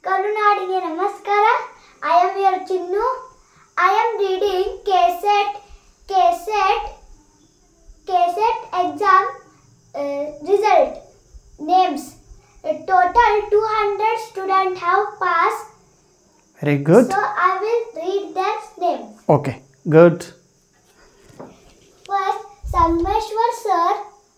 ಕರುನಾಡಿಗೆ ನಮಸ್ಕಾರ I am your Chinnu I am reading KSET KSET KSET exam result names total two hundred student have pass very good so I will read their names okay good First, Sanmeshwar sir,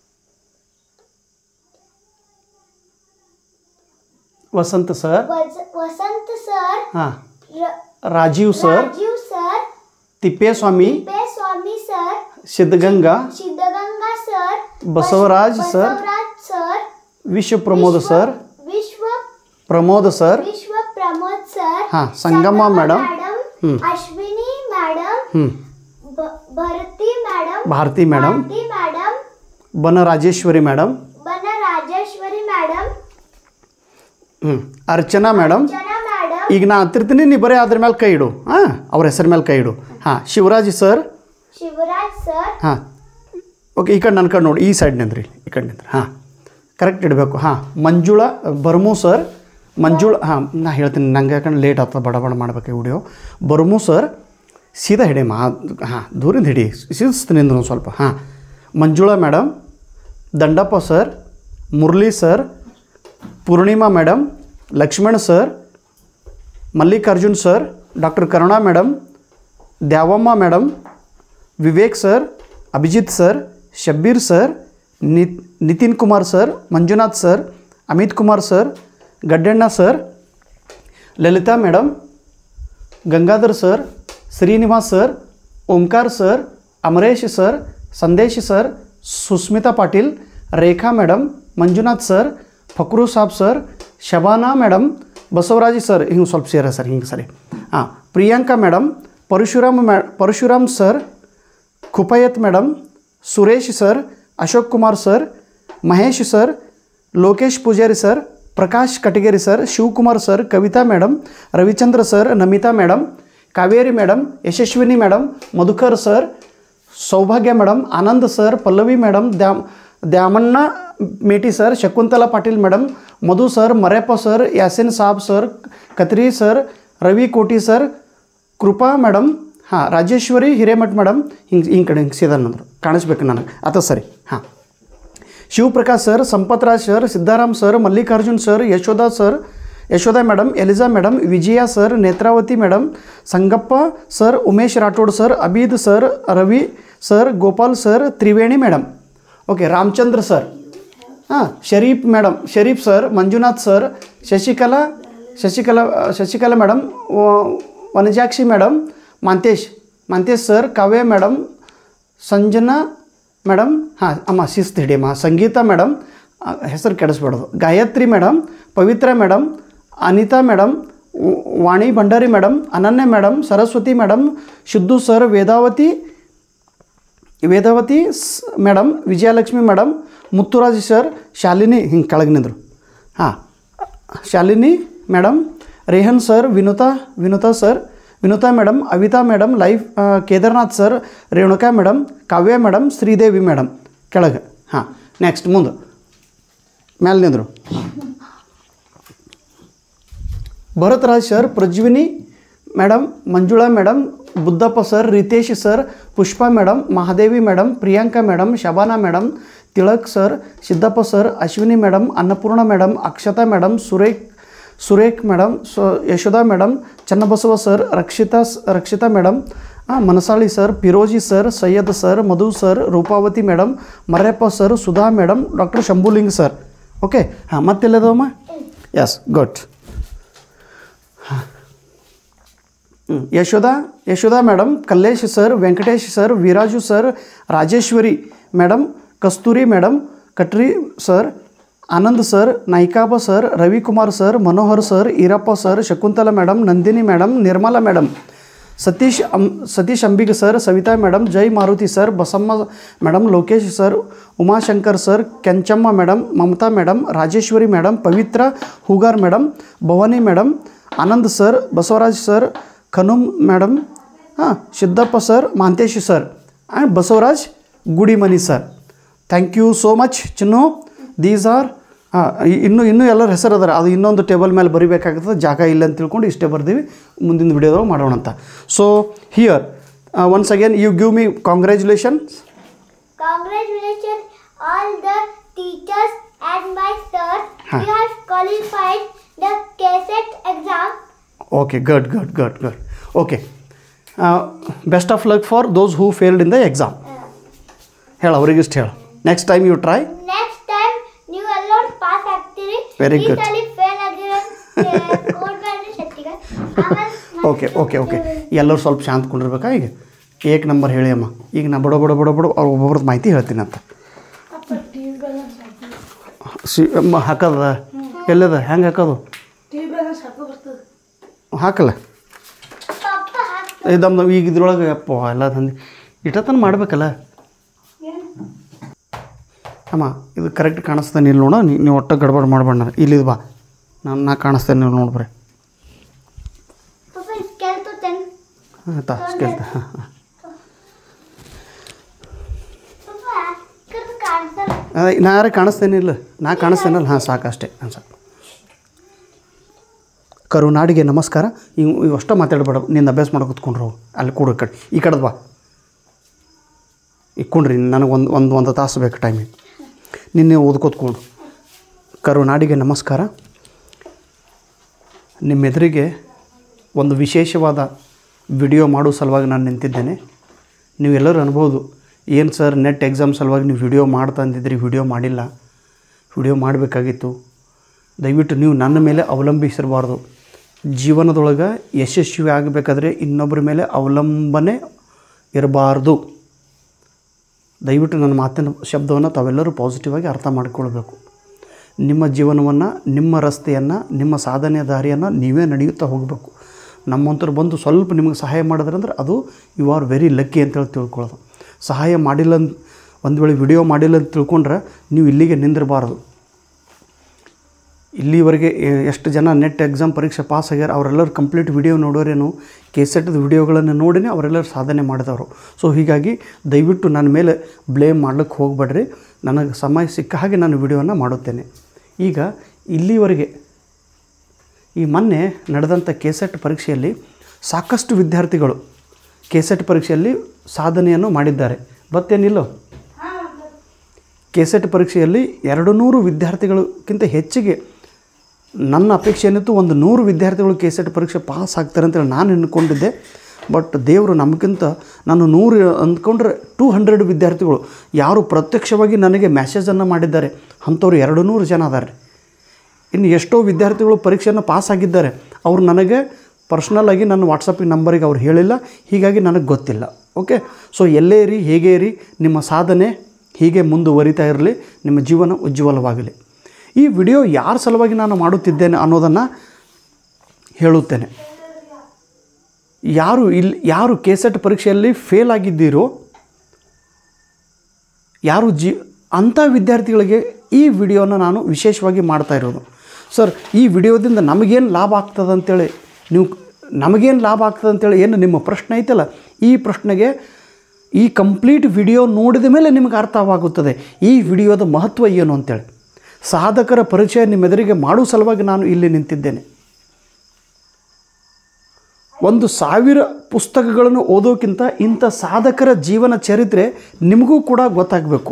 Vasant sir Vas- Vasant sir, ಹಾಂ Ra- Rajiv sir Rajiv sir, Tippeswamy Pe Swami sir, Siddhaganga Siddhaganga sir, Basavaraj Bas- sir, Basavaraj sir, Vishwa Pramod Vishwa- sir Vishwa Pramod sir Vishwa Pramod sir, ಹಾ, Sangama madam. madam, Hmm. Ashwini madam, ಹ್ಞೂ Ba- Bharati madam, Bharati madam Bharati madam, Bana Rajeshwari madam Bana Rajeshwari madam, ಹ್ಞೂ Archana madam Jana madam, ಈಗ ನಾ ಹತ್ತಿರ್ತೀನಿ ನೀ ಬರೀ ಅದ್ರ ಮೇಲೆ ಕೈ ಇಡು ಹಾಂ ಅವ್ರ ಹೆಸರು ಮೇಲೆ ಕೈ ಇಡು ಹಾಂ ಶಿವರಾಜ್ ಸರ್ Shivraj sir, ಹಾಂ ಓಕೆ ಈ ಕಡೆ ನನ್ನ ಕಡೆ ನೋಡಿ ಈ ಸೈಡ್ ನಿಂದ್ರಿ ಈ ಕಡೆ ನಿಂದ್ರಿ ಹಾಂ ಕರೆಕ್ಟ್ ಇಡಬೇಕು ಹಾಂ ಮಂಜುಳಾ ಬರ್ಮು ಸರ್ ಮಂಜುಳ ಹಾಂ ನಾ ಹೇಳ್ತೀನಿ ನಂಗೆ ಯಾಕಂದ್ರೆ ಲೇಟ್ ಆಗ್ತದೆ ಬಡ ಬಡ ಮಾಡ್ಬೇಕು ವಿಡಿಯೋ ಬರ್ಮು ಸರ್ ಸೀದಾ ಹಿಡಿಯಮ್ಮ ಹಾಂ ದೂರಿಂದ ಹಿಡಿ ಶಿಸ್ತು ನಿಂದ್ರು ಒಂದು ಸ್ವಲ್ಪ ಹಾಂ Manjula madam Dandappa sir Murali sir Purnima madam Lakshman sir Mallikarjun sir doctor Karuna madam Dyavamma madam Vivek sir Abhijit sir Shabbir sir Nit Nitin Kumar sir Manjunath sir Amit Kumar sir Gaddanna sir Lalitha madam Gangadhar sir Srinivas sir Omkar sir Amaresh sir Sandesh sir Sushmita Patil Rekha madam Manjunath sir Fakru Saab sir Shabana madam Basavaraj sir ಹಿಂಗೆ ಸ್ವಲ್ಪ ಸೇರ ಸರ್ ಹಿಂಗೆ ಸರಿ ಹಾಂ ಪ್ರಿಯಾಂಕಾ ಮೇಡಮ್ ಪರಶುರಾಮ್ ಮ್ಯಾ Parashuram sir Khupayat madam Suresh sir Ashok Kumar sir Mahesh sir Lokesh Poojari sir Prakash Katageri sir Shivakumar sir Kavitha madam Ravichandra sir Namitha madam Kaveri madam Yashaswini madam Madhukar sir Soubhagya madam Anand sir Pallavi madam Dyam Dyamanna Meti sir Shakuntala Patil madam Madhu sir Mareppa sir Yasin Saab sir Katri sir Ravi Koti sir ಕೃಪಾ madam ಹಾಂ Rajeshwari Hiremath madam ಹಿಂಗೆ ಹಿಂಗೆ ಕಡೆ ಹಿಂಗೆ ಸೀದಾ ನಂದರು ಕಾಣಿಸ್ಬೇಕು ನನಗೆ ಆತ ಸರಿ ಹಾಂ Shivaprakash sir Sampathraj sir Siddharam sir Mallikarjun sir Yashoda sir Yashoda madam Eliza madam Vijaya sir Netravati madam Sangappa sir Umesh Rathod sir Abid sir Ravi sir Gopal sir Triveni madam okay Ramachandra sir ಹಾಂ Sharif madam Sharif sir Manjunath sir Shashikala Shashikala Shashikala madam Vanajakshi madam Mantesh Mantesh sir Kavya madam Sanjana madam ಹಾಂ ಅಮ್ಮ ಶಿಸ್ತು ಹಿಡಿಯಮ್ಮ ಸಂಗೀತ ಮೇಡಮ್ ಆ, ಹೆಸರು ಕೆಡಿಸ್ಬಾರ್ದು ಗಾಯತ್ರಿ ಮೇಡಮ್ ಪವಿತ್ರ ಮೇಡಮ್ ಅನಿತಾ ಮೇಡಮ್ ವ- Vani Bhandari madam Ananya madam Saraswati madam ಶುದ್ದು ಸರ್ ವೇದಾವತಿ ವೇದಾವತಿ ಸ್- madam Vijayalakshmi madam Muthuraj sir Shalini ಹಿಂಗೆ ಕೆಳಗೆ ನಿಂದರು ಹಾಂ Shalini madam Rehan sir Vinuta Vinuta sir Vinuta madam Avita madam life ಆ, Kedarnath sir Renuka madam Kavya madam Sridevi madam ಕೆಳಗೆ ಹಾಂ ನೆಕ್ಸ್ಟ್ ಮುಂದೆ ಮೇಲೆ ನಿಂದರು Bharatraj sir Prajwini madam Manjula madam Buddappa sir Ritesh sir Pushpa madam Mahadevi madam Priyanka madam Shabana madam Tilak sir Siddappa sir Ashwini madam Annapurna madam Akshata madam Surekh Surekh madam so Yashoda madam Channabasava sir Rakshita ಸ್- ರಕ್ಷಿತಾ ಮೇಡಮ್ ಹಾಂ Manasali sir Piroji sir Syed sir Madhu sir Rupavati madam Maryappa sir Sudha madam doctor Shambhuling sir okay ಹಾಂ ಮತ್ತೆಲ್ಲದವಮ್ಮ yes good hmm. Yashoda Yashoda madam Kallesh sir Venkatesh sir Viraju sir Rajeshwari madam Kasturi madam Katri sir Anand sir Naikaba sir Ravikumar sir Manohar sir Irappa sir Shakuntala madam Nandini madam Nirmala madam Satish ಅಂ Satish Ambiga sir Savita madam Jai Maruti sir Basamma madam Lokesh sir Umashankar sir Kenchamma madam Mamata madam Rajeshwari madam Pavitra Hoogar madam Bhavani madam Anand sir Basavaraj sir Khanum madam ಹಾಂ Siddappa sir Mahantesh sir and Basavaraj Gudimani sir thank you so much Chinnu these are ಹಾಂ ಇನ್ನೂ ಇನ್ನೂ ಎಲ್ಲರ ಹೆಸರು ಅದಾರ ಅದು ಇನ್ನೊಂದು ಟೇಬಲ್ ಮೇಲೆ ಬರಿಬೇಕಾಗ್ತದೆ ಜಾಗ ಇಲ್ಲ ಅಂತ ತಿಳ್ಕೊಂಡು ಇಷ್ಟೇ ಬರ್ದೀವಿ ಮುಂದಿನ ವಿಡಿಯೋದಾಗ ಮಾಡೋಣ ಅಂತ so here once again you give me congratulations Congratulations all the teachers and my sir. Huh. You have qualified the cassette exam. Okay good good good good okay best of luck for those who failed in the exam ಹೇಳು ಅವ್ರಿಗಿಷ್ಟು ಹೇಳು next time you try next time ನೀವು ಎಲ್ಲರೂ pass ಆಗ್ತೀರಿ Very ಈ good. ಸಲ fail ಆಗಿರೋ ಕೊಡ್ಬೇಡ್ರಿ ಶಕ್ತಿಗೆ ಆಮೇಲೆ ಓಕೆ ಓಕೆ ಓಕೆ ಎಲ್ಲರೂ ಸ್ವಲ್ಪ ಶಾಂತ ಕುಂಡಿರ್ಬೇಕಾ ಈಗ ಏಕ್ ನಂಬರ್ ಹೇಳಿ ಅಮ್ಮ ಈಗ ನಾ ಬಡ ಬಡ ಬಡ ಬಡ ಅವ್ರು ಒಬ್ಬೊಬ್ರದ್ದು ಮಾಹಿತಿ ಹೇಳ್ತೀನಿ ಅಂತ ಸಿ ಅಮ್ಮ ಹಾಕದ ಎಲ್ಲದ ಹೆಂಗೆ ಹಾಕೋದು ಹಾಕಲ್ಲ ಪಪ್ಪ ಹಾಕ್ ಇದಮ್ಮ ಈಗ ಇದ್ರೊಳಗೆ ಅಪ್ಪ ಎಲ್ಲ ತಂದು ಇಟ್ಟತನ ಮಾಡ್ಬೇಕಲ್ಲ ಅಮ್ಮ ಇದು ಕರೆಕ್ಟ್ ಕಾಣಿಸ್ತೇನೆ ಇಲ್ಲಿ ನೋಡ ನೀವು ಒಟ್ಟು ಗಡ್ಬಡ್ ಮಾಡಬೇಡ ಇಲ್ಲಿದು ಬಾ ನಾನು ನಾ ಕಾಣಿಸ್ತೇನೆ ನೀವು ನೋಡ್ಬ್ರಿ ಪಪ್ಪ ಇದು ಕೇಳ್ತೇನೆ ಆಯ್ತಾ ಕೇಳ್ತಾ ಹಾಂ ಹಾಂ ಪಪ್ಪ ಕರ್ದು ಕಾಣಿಸಲ್ಲ ಅದೇ ನಾ ಯಾರೇ ಕಾಣಿಸ್ತೇನೆ ಇಲ್ಲ ನಾ ಕಾಣಿಸ್ತೇನಲ್ಲ ಹಾಂ ಸಾಕು ಅಷ್ಟೇ ಹಾಂ ಸಾಕು ಕರುನಾಡಿಗೆ ನಮಸ್ಕಾರ ಇವು ಇವು ಅಷ್ಟೇ ಮಾತಾಡಬೇಡ ನಿನ್ನ ಅಭ್ಯಾಸ ಮಾಡೋ ಕೂತ್ಕೊಂಡ್ರು ಅವು. ಅಲ್ಲಿ ಕೂಡು ಈ ಕಡೆ ಈ ಕಡೆದು ಬಾ ಇಕ್ಕೊಂಡ್ರಿ ನನಗೆ ಒಂದು ಒಂದು ಒಂದು ತಾಸು ಬೇಕು ಟೈಮಿಗೆ ನಿನ್ನೆ ಓದ್ಕೋತ್ಕೊಂಡು ಕರುನಾಡಿಗೆ ನಮಸ್ಕಾರ ನಿಮ್ಮೆದುರಿಗೆ ಒಂದು ವಿಶೇಷವಾದ ವಿಡಿಯೋ ಮಾಡೋ ಸಲುವಾಗಿ ನಾನು ನಿಂತಿದ್ದೇನೆ ನೀವೆಲ್ಲರೂ ಅನ್ಬೋದು ಏನು ಸರ್ ನೆಟ್ ಎಕ್ಸಾಮ್ ಸಲುವಾಗಿ ನೀವು ವಿಡಿಯೋ ಮಾಡ್ತಾ ಅಂದಿದ್ರಿ ವಿಡಿಯೋ ಮಾಡಿಲ್ಲ ವಿಡಿಯೋ ಮಾಡಬೇಕಾಗಿತ್ತು ದಯವಿಟ್ಟು ನೀವು ನನ್ನ ಮೇಲೆ ಅವಲಂಬಿಸಿರಬಾರ್ದು ಜೀವನದೊಳಗೆ ಯಶಸ್ವಿ ಆಗಬೇಕಾದ್ರೆ ಇನ್ನೊಬ್ಬರ ಮೇಲೆ ಅವಲಂಬನೆ ಇರಬಾರ್ದು ದಯವಿಟ್ಟು ನನ್ನ ಮಾತಿನ ಶಬ್ದವನ್ನು ತಾವೆಲ್ಲರೂ ಪಾಸಿಟಿವ್ ಆಗಿ ಅರ್ಥ ಮಾಡಿಕೊಳ್ಬೇಕು ನಿಮ್ಮ ಜೀವನವನ್ನು ನಿಮ್ಮ ರಸ್ತೆಯನ್ನು ನಿಮ್ಮ ಸಾಧನೆಯ ದಾರಿಯನ್ನು ನೀವೇ ನಡೆಯುತ್ತಾ ಹೋಗಬೇಕು ನಮ್ಮಂಥವ್ರು ಬಂದು ಸ್ವಲ್ಪ ನಿಮಗೆ ಸಹಾಯ ಮಾಡಿದ್ರೆ ಅಂದ್ರೆ ಅದು ಯು ಆರ್ ವೆರಿ ಲಕ್ಕಿ ಅಂತೇಳಿ ತಿಳ್ಕೊಳ್ಳೋದು ಸಹಾಯ ಮಾಡಿಲ್ಲ ಅಂತ ಒಂದು ವೇಳೆ ವಿಡಿಯೋ ಮಾಡಿಲ್ಲ ಅಂತ ತಿಳ್ಕೊಂಡ್ರೆ ನೀವು ಇಲ್ಲಿಗೆ ನಿಂದಿರಬಾರ್ದು ಇಲ್ಲಿವರೆಗೆ ಎ- ಎಷ್ಟು ಜನ ನೆಟ್ ಎಕ್ಸಾಮ್ ಪರೀಕ್ಷೆ ಪಾಸ್ ಆಗ್ಯಾರ ಅವರೆಲ್ಲರೂ ಕಂಪ್ಲೀಟ್ ವಿಡಿಯೋ ನೋಡೋರೇನು ಕೇಸೆಟ್ದ ವಿಡಿಯೋಗಳನ್ನು ನೋಡಿನೇ ಅವರೆಲ್ಲರೂ ಸಾಧನೆ ಮಾಡಿದವರು ಸೊ ಹೀಗಾಗಿ ದಯವಿಟ್ಟು ನನ್ನ ಮೇಲೆ ಬ್ಲೇಮ್ ಮಾಡ್ಲಿಕ್ಕೆ ಹೋಗಬೇಡ್ರಿ ನನಗೆ ಸಮಯ ಸಿಕ್ಕ ಹಾಗೆ ನಾನು ವಿಡಿಯೋನ ಮಾಡುತ್ತೇನೆ ಈಗ ಇಲ್ಲಿವರೆಗೆ ಈ ಮೊನ್ನೆ ನಡೆದಂಥ ಕೆಸೆಟ್ ಪರೀಕ್ಷೆಯಲ್ಲಿ ಸಾಕಷ್ಟು ವಿದ್ಯಾರ್ಥಿಗಳು ಕೆಸೆಟ್ ಪರೀಕ್ಷೆಯಲ್ಲಿ ಸಾಧನೆಯನ್ನು ಮಾಡಿದ್ದಾರೆ ಗೊತ್ತೇನಿಲ್ಲೋ ಕೆಸೆಟ್ ಪರೀಕ್ಷೆಯಲ್ಲಿ ಎರಡು ನೂರು ವಿದ್ಯಾರ್ಥಿಗಳಿಗಿಂತ ಹೆಚ್ಚಿಗೆ ನನ್ನ ಅಪೇಕ್ಷೆ ಏನಿತ್ತು ಒಂದು ನೂರು ವಿದ್ಯಾರ್ಥಿಗಳು ಕೆಸೆಟ್ ಪರೀಕ್ಷೆ ಪಾಸ್ ಆಗ್ತಾರೆ ಅಂತೇಳಿ ನಾನು ಅಂದ್ಕೊಂಡಿದ್ದೆ ಬಟ್ ದೇವರು ನಮಗಿಂತ ನಾನು ನೂರು ಅಂದ್ಕೊಂಡ್ರೆ ಟೂ ಹಂಡ್ರೆಡ್ ವಿದ್ಯಾರ್ಥಿಗಳು ಯಾರು ಪ್ರತ್ಯಕ್ಷವಾಗಿ ನನಗೆ ಮೆಸೇಜನ್ನು ಮಾಡಿದ್ದಾರೆ ಅಂಥವ್ರು ಎರಡು ನೂರು ಜನ ಅದಾರೆ ಇನ್ನು ಎಷ್ಟೋ ವಿದ್ಯಾರ್ಥಿಗಳು ಪರೀಕ್ಷೆಯನ್ನು ಪಾಸ್ ಆಗಿದ್ದಾರೆ ಅವರು ನನಗೆ ಪರ್ಸ್ನಲ್ ಆಗಿ ನನ್ನ ವಾಟ್ಸಪ್ಪಿಗೆ ನಂಬರಿಗೆ ಅವ್ರು ಹೇಳಿಲ್ಲ ಹೀಗಾಗಿ ನನಗೆ ಗೊತ್ತಿಲ್ಲ ಓಕೆ ಸೊ ಎಲ್ಲೇ ಇರಿ ಹೇಗೆ ಇರಿ ನಿಮ್ಮ ಸಾಧನೆ ಹೀಗೆ ಮುಂದುವರಿತಾ ಇರಲಿ ನಿಮ್ಮ ಜೀವನ ಉಜ್ವಲವಾಗಲಿ ಈ ವಿಡಿಯೋ ಯಾರ ಸಲುವಾಗಿ ನಾನು ಮಾಡುತ್ತಿದ್ದೇನೆ ಅನ್ನೋದನ್ನು ಹೇಳುತ್ತೇನೆ ಯಾರು ಇಲ್ಲಿ ಯಾರು ಕೆಸೆಟ್ ಪರೀಕ್ಷೆಯಲ್ಲಿ ಫೇಲ್ ಆಗಿದ್ದೀರೋ ಯಾರು ಜಿ ಅಂಥ ವಿದ್ಯಾರ್ಥಿಗಳಿಗೆ ಈ ವಿಡಿಯೋನ ನಾನು ವಿಶೇಷವಾಗಿ ಮಾಡ್ತಾ ಇರೋದು ಸರ್ ಈ ವಿಡಿಯೋದಿಂದ ನಮಗೇನು ಲಾಭ ಆಗ್ತದೆ ಅಂತೇಳಿ ನೀವು ನಮಗೇನು ಲಾಭ ಆಗ್ತದೆ ಅಂತೇಳಿ ಏನು ನಿಮ್ಮ ಪ್ರಶ್ನೆ ಐತಲ್ಲ ಈ ಪ್ರಶ್ನೆಗೆ ಈ ಕಂಪ್ಲೀಟ್ ವಿಡಿಯೋ ನೋಡಿದ ಮೇಲೆ ನಿಮಗೆ ಅರ್ಥವಾಗುತ್ತದೆ ಈ ವಿಡಿಯೋದ ಮಹತ್ವ ಏನು ಅಂತೇಳಿ ಸಾಧಕರ ಪರಿಚಯ ನಿಮ್ಮೆದುರಿಗೆ ಮಾಡೋ ಸಲುವಾಗಿ ನಾನು ಇಲ್ಲಿ ನಿಂತಿದ್ದೇನೆ ಒಂದು ಸಾವಿರ ಪುಸ್ತಕಗಳನ್ನು ಓದೋಕ್ಕಿಂತ ಇಂಥ ಸಾಧಕರ ಜೀವನ ಚರಿತ್ರೆ ನಿಮಗೂ ಕೂಡ ಗೊತ್ತಾಗಬೇಕು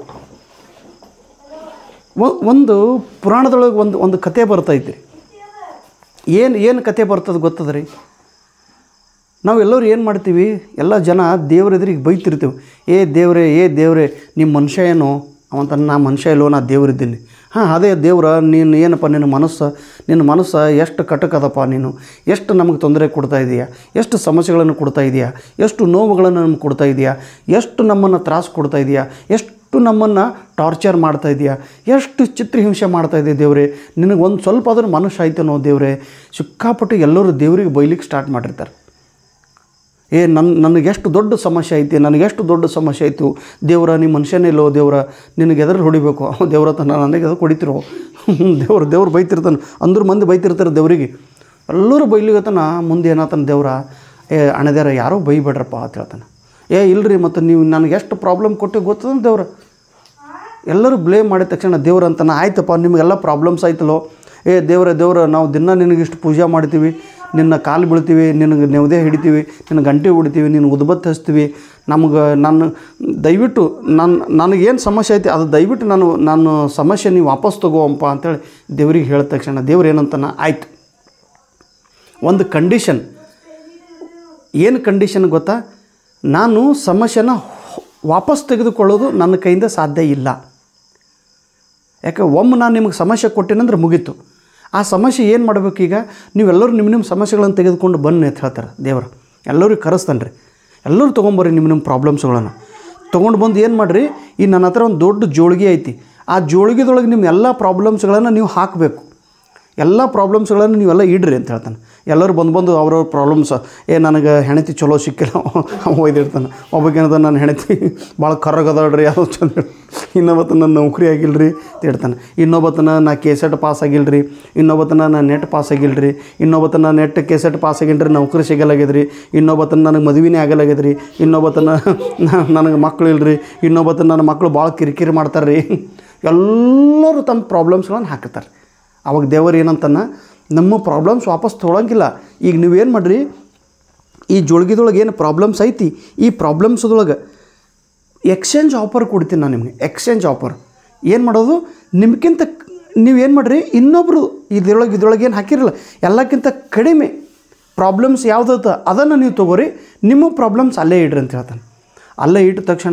ಒ- ಒಂದು ಪುರಾಣದೊಳಗೆ ಒಂದು ಒಂದು ಕತೆ ಬರ್ತೈತಿ ಏನು ಏನು ಕತೆ ಬರ್ತದೆ ಗೊತ್ತದ ರೀ ನಾವೆಲ್ಲರೂ ಏನು ಮಾಡ್ತೀವಿ ಎಲ್ಲ ಜನ ದೇವ್ರ ಎದುರಿಗೆ ಬೈತಿರ್ತೀವಿ ಏ ದೇವ್ರೆ ಏ ದೇವ್ರೆ ನಿಮ್ಮ ಮನುಷ್ಯ ಏನು ಅವಂತ ನಾ ಮನುಷ್ಯ ಇಲ್ಲೋ ನಾ ದೇವ್ರಿದ್ದೀನಿ ಹಾಂ ಅದೇ ದೇವ್ರ ನೀನು ಏನಪ್ಪ ನಿನ್ನ ಮನಸ್ಸು ನಿನ್ನ ಮನಸ್ಸು ಎಷ್ಟು ಕಟಕದಪ್ಪ ನೀನು ಎಷ್ಟು ನಮಗೆ ತೊಂದರೆ ಕೊಡ್ತಾ ಇದೆಯಾ ಎಷ್ಟು ಸಮಸ್ಯೆಗಳನ್ನು ಕೊಡ್ತಾ ಇದೆಯಾ ಎಷ್ಟು ನೋವುಗಳನ್ನು ನಮ್ಗೆ ಕೊಡ್ತಾ ಇದೆಯಾ ಎಷ್ಟು ನಮ್ಮನ್ನು ತ್ರಾಸು ಕೊಡ್ತಾ ಇದೆಯಾ ಎಷ್ಟು ನಮ್ಮನ್ನು ಟಾರ್ಚರ್ ಮಾಡ್ತಾ ಇದೆಯಾ ಎಷ್ಟು ಚಿತ್ರಹಿಂಸೆ ಮಾಡ್ತಾ ಇದೆ ದೇವ್ರೆ ನಿನಗೆ ಒಂದು ಸ್ವಲ್ಪ ಆದರೂ ಮನುಷ್ಯ ಆಯ್ತೇನೋ ದೇವ್ರೆ ಸಿಕ್ಕಾಪಟ್ಟು ಎಲ್ಲರೂ ದೇವ್ರಿಗೆ ಬೈಲಿಕ್ಕೆ ಸ್ಟಾರ್ಟ್ ಮಾಡಿರ್ತಾರೆ ಏ ನನ್ನ ನನಗೆ ಎಷ್ಟು ದೊಡ್ಡ ಸಮಸ್ಯೆ ಐತಿ ನನಗೆ ಎಷ್ಟು ದೊಡ್ಡ ಸಮಸ್ಯೆ ಆಯಿತು ದೇವರ ನಿಮ್ಮ ಮನುಷ್ಯನೇ ಇಲ್ಲೋ ದೇವರ ನಿನಗೆ ಎದ್ರಲ್ಲಿ ಹೊಡಿಬೇಕು ಅವ ದೇವ್ರ ಹತ್ರ ನನಗೆ ಅದಕ್ಕೆ ಹೊಡಿತಿರೋ ದೇವ್ರು ದೇವ್ರು ಬೈತಿರ್ತಾನೆ ಅಂದ್ರ ಮಂದಿ ಬೈತಿರ್ತಾರೆ ದೇವ್ರಿಗೆ ಎಲ್ಲರೂ ಬೈಲಿಗತನ ಮುಂದೆ ಏನಾತನ ದೇವ್ರ ಏ ಅಣದೇರ ಯಾರೋ ಬೈಬೇಡ್ರಪ್ಪ ಅಂತ ಹೇಳ್ತಾನೆ ಏ ಇಲ್ರಿ ಮತ್ತು ನೀವು ನನಗೆ ಎಷ್ಟು ಪ್ರಾಬ್ಲಮ್ ಕೊಟ್ಟು ಗೊತ್ತದ ದೇವ್ರ ಎಲ್ಲರೂ ಬ್ಲೇಮ್ ಮಾಡಿದ ತಕ್ಷಣ ದೇವ್ರ ಅಂತಾನೆ ಆಯ್ತಪ್ಪ ನಿಮಗೆಲ್ಲ ಪ್ರಾಬ್ಲಮ್ಸ್ ಆಯ್ತಲ್ಲೋ ಏ ದೇವ್ರ ದೇವ್ರ ನಾವು ದಿನ ನಿನಗಿಷ್ಟು ಪೂಜೆ ಮಾಡ್ತೀವಿ ನಿನ್ನ ಕಾಲು ಬೀಳ್ತೀವಿ ನಿನಗೆ ನೆವದೇ ಹಿಡಿತೀವಿ ನಿನ್ನ ಗಂಟೆ ಹೊಡಿತೀವಿ ನಿನ್ನ ಉದ್ಬತ್ತು ಹಚ್ತೀವಿ ನಮ್ಗೆ ನಾನು ದಯವಿಟ್ಟು ನನ್ನ ನನಗೇನು ಸಮಸ್ಯೆ ಐತಿ ಅದು ದಯವಿಟ್ಟು ನಾನು ನಾನು ಸಮಸ್ಯೆ ನೀವು ವಾಪಸ್ ತಗೋವಂಪ ಅಂತೇಳಿ ದೇವ್ರಿಗೆ ಹೇಳಿದ ತಕ್ಷಣ ದೇವ್ರು ಏನಂತಾನ ಆಯ್ತು ಒಂದು ಕಂಡೀಷನ್ ಏನು ಕಂಡೀಷನ್ ಗೊತ್ತಾ ನಾನು ಸಮಸ್ಯೆನ ಹೊ- ವಾಪಸ್ ತೆಗೆದುಕೊಳ್ಳೋದು ನನ್ನ ಕೈಯಿಂದ ಸಾಧ್ಯ ಇಲ್ಲ ಯಾಕೆ ಒಮ್ಮೆ ನಾನು ನಿಮಗೆ ಸಮಸ್ಯೆ ಕೊಟ್ಟೇನಂದ್ರೆ ಮುಗೀತು ಆ ಸಮಸ್ಯೆ ಏನು ಮಾಡ್ಬೇಕು ಈಗ ನೀವೆಲ್ಲರೂ ನಿಮ್ಮ ನಿಮ್ಮ ಸಮಸ್ಯೆಗಳನ್ನು ತೆಗೆದುಕೊಂಡು ಬನ್ನಿ ಅಂತ ಹೇಳ್ತಾರೆ ದೇವರು ಎಲ್ಲರಿಗೂ ಕರೆಸ್ತಾನೆ ರೀ ಎಲ್ಲರೂ ತೊಗೊಂಬರ್ರಿ ನಿಮ್ಮ ನಿಮ್ಮ ಪ್ರಾಬ್ಲಮ್ಸ್ಗಳನ್ನು ತೊಗೊಂಡು ಬಂದು ಏನು ಮಾಡಿರಿ ಈ ನನ್ನ ಹತ್ರ ಒಂದು ದೊಡ್ಡ ಜೋಳಿಗೆ ಐತಿ ಆ ಜೋಳಿಗೆದೊಳಗೆ ನಿಮ್ಮ ಎಲ್ಲ ಪ್ರಾಬ್ಲಮ್ಸ್ಗಳನ್ನು ನೀವು ಹಾಕಬೇಕು ಎಲ್ಲ ಪ್ರಾಬ್ಲಮ್ಸ್ಗಳನ್ನು ನೀವೆಲ್ಲ ಇಡ್ರಿ ಅಂತ ಹೇಳ್ತಾನೆ ಎಲ್ಲರೂ ಬಂದು ಬಂದು ಅವ್ರವ್ರ ಪ್ರಾಬ್ಲಮ್ಸ್ ಏ ನನಗೆ ಹೆಣತಿ ಚಲೋ ಸಿಕ್ಕಿಲ್ಲ ಅವ ಒಯ್ದಿರ್ತಾನೆ ಒಬ್ಬಕೇನದ ನನ್ನ ಹೆಣತಿ ಭಾಳ ಕರ್ರಗದಾಡ್ರಿ ಅದು ಚಂದ ಇನ್ನೊಬ್ಬತ್ತ ನನ್ನ ನೌಕರಿ ಆಗಿಲ್ರಿ ಅಂತ ಹೇಳ್ತಾನೆ ಇನ್ನೊಬ್ಬತನ ನಾ ಕೆಸೆಟ್ ಪಾಸ್ ಆಗಿಲ್ರಿ ಇನ್ನೊಬ್ಬತನ ನಾ ನೆಟ್ ಪಾಸ್ ಆಗಿಲ್ರಿ ಇನ್ನೊಬ್ಬತನ ನೆಟ್ ಕೆಸೆಟ್ ಪಾಸ್ ಆಗಿಲ್ರಿ ನೌಕರಿ ಸಿಗಲಾಗ್ಯದ್ರಿ ಇನ್ನೊಬ್ಬತನ ನನಗೆ ಮದುವೆನೇ ಆಗಲಾಗ್ಯದ್ರಿ ಇನ್ನೊಬ್ಬತನ ನನಗೆ ಮಕ್ಕಳು ಇಲ್ರಿ ಇನ್ನೊಬ್ಬತನ ನನ್ನ ಮಕ್ಕಳು ಭಾಳ ಕಿರಿಕಿರಿ ಮಾಡ್ತಾರೆ ರೀ ಎಲ್ಲರೂ ತಮ್ಮ ಪ್ರಾಬ್ಲಮ್ಸ್ಗಳನ್ನು ಹಾಕ್ತಾರೆ ಅವಾಗ ದೇವರು ಏನಂತಾನ ನಮ್ಮ ಪ್ರಾಬ್ಲಮ್ಸ್ ವಾಪಸ್ ತೊಗೊಳಂಗಿಲ್ಲ ಈಗ ನೀವೇನು ಮಾಡಿರಿ ಈ ಜೋಳಿಗೆದೊಳಗೆ ಏನು ಪ್ರಾಬ್ಲಮ್ಸ್ ಐತಿ ಈ ಪ್ರಾಬ್ಲಮ್ಸ್ದೊಳಗೆ ಎಕ್ಸ್ಚೇಂಜ್ ಆಫರ್ ಕೊಡ್ತೀನಿ ನಾನು ನಿಮಗೆ ಎಕ್ಸ್ಚೇಂಜ್ ಆಫರ್ ಏನು ಮಾಡೋದು ನಿಮ್ಗಿಂತ ನೀವೇನು ಮಾಡಿರಿ ಇನ್ನೊಬ್ಬರು ಇದ್ರೊಳಗೆ ಇದ್ರೊಳಗೆ ಏನು ಹಾಕಿರಲ್ಲ ಎಲ್ಲಕ್ಕಿಂತ ಕಡಿಮೆ ಪ್ರಾಬ್ಲಮ್ಸ್ ಯಾವುದತ್ತ ಅದನ್ನು ನೀವು ತೊಗೋರಿ ನಿಮ್ಮ ಪ್ರಾಬ್ಲಮ್ಸ್ ಅಲ್ಲೇ ಇಡ್ರಿ ಅಂತ ಹೇಳ್ತಾನೆ ಅಲ್ಲೇ ಇಟ್ಟ ತಕ್ಷಣ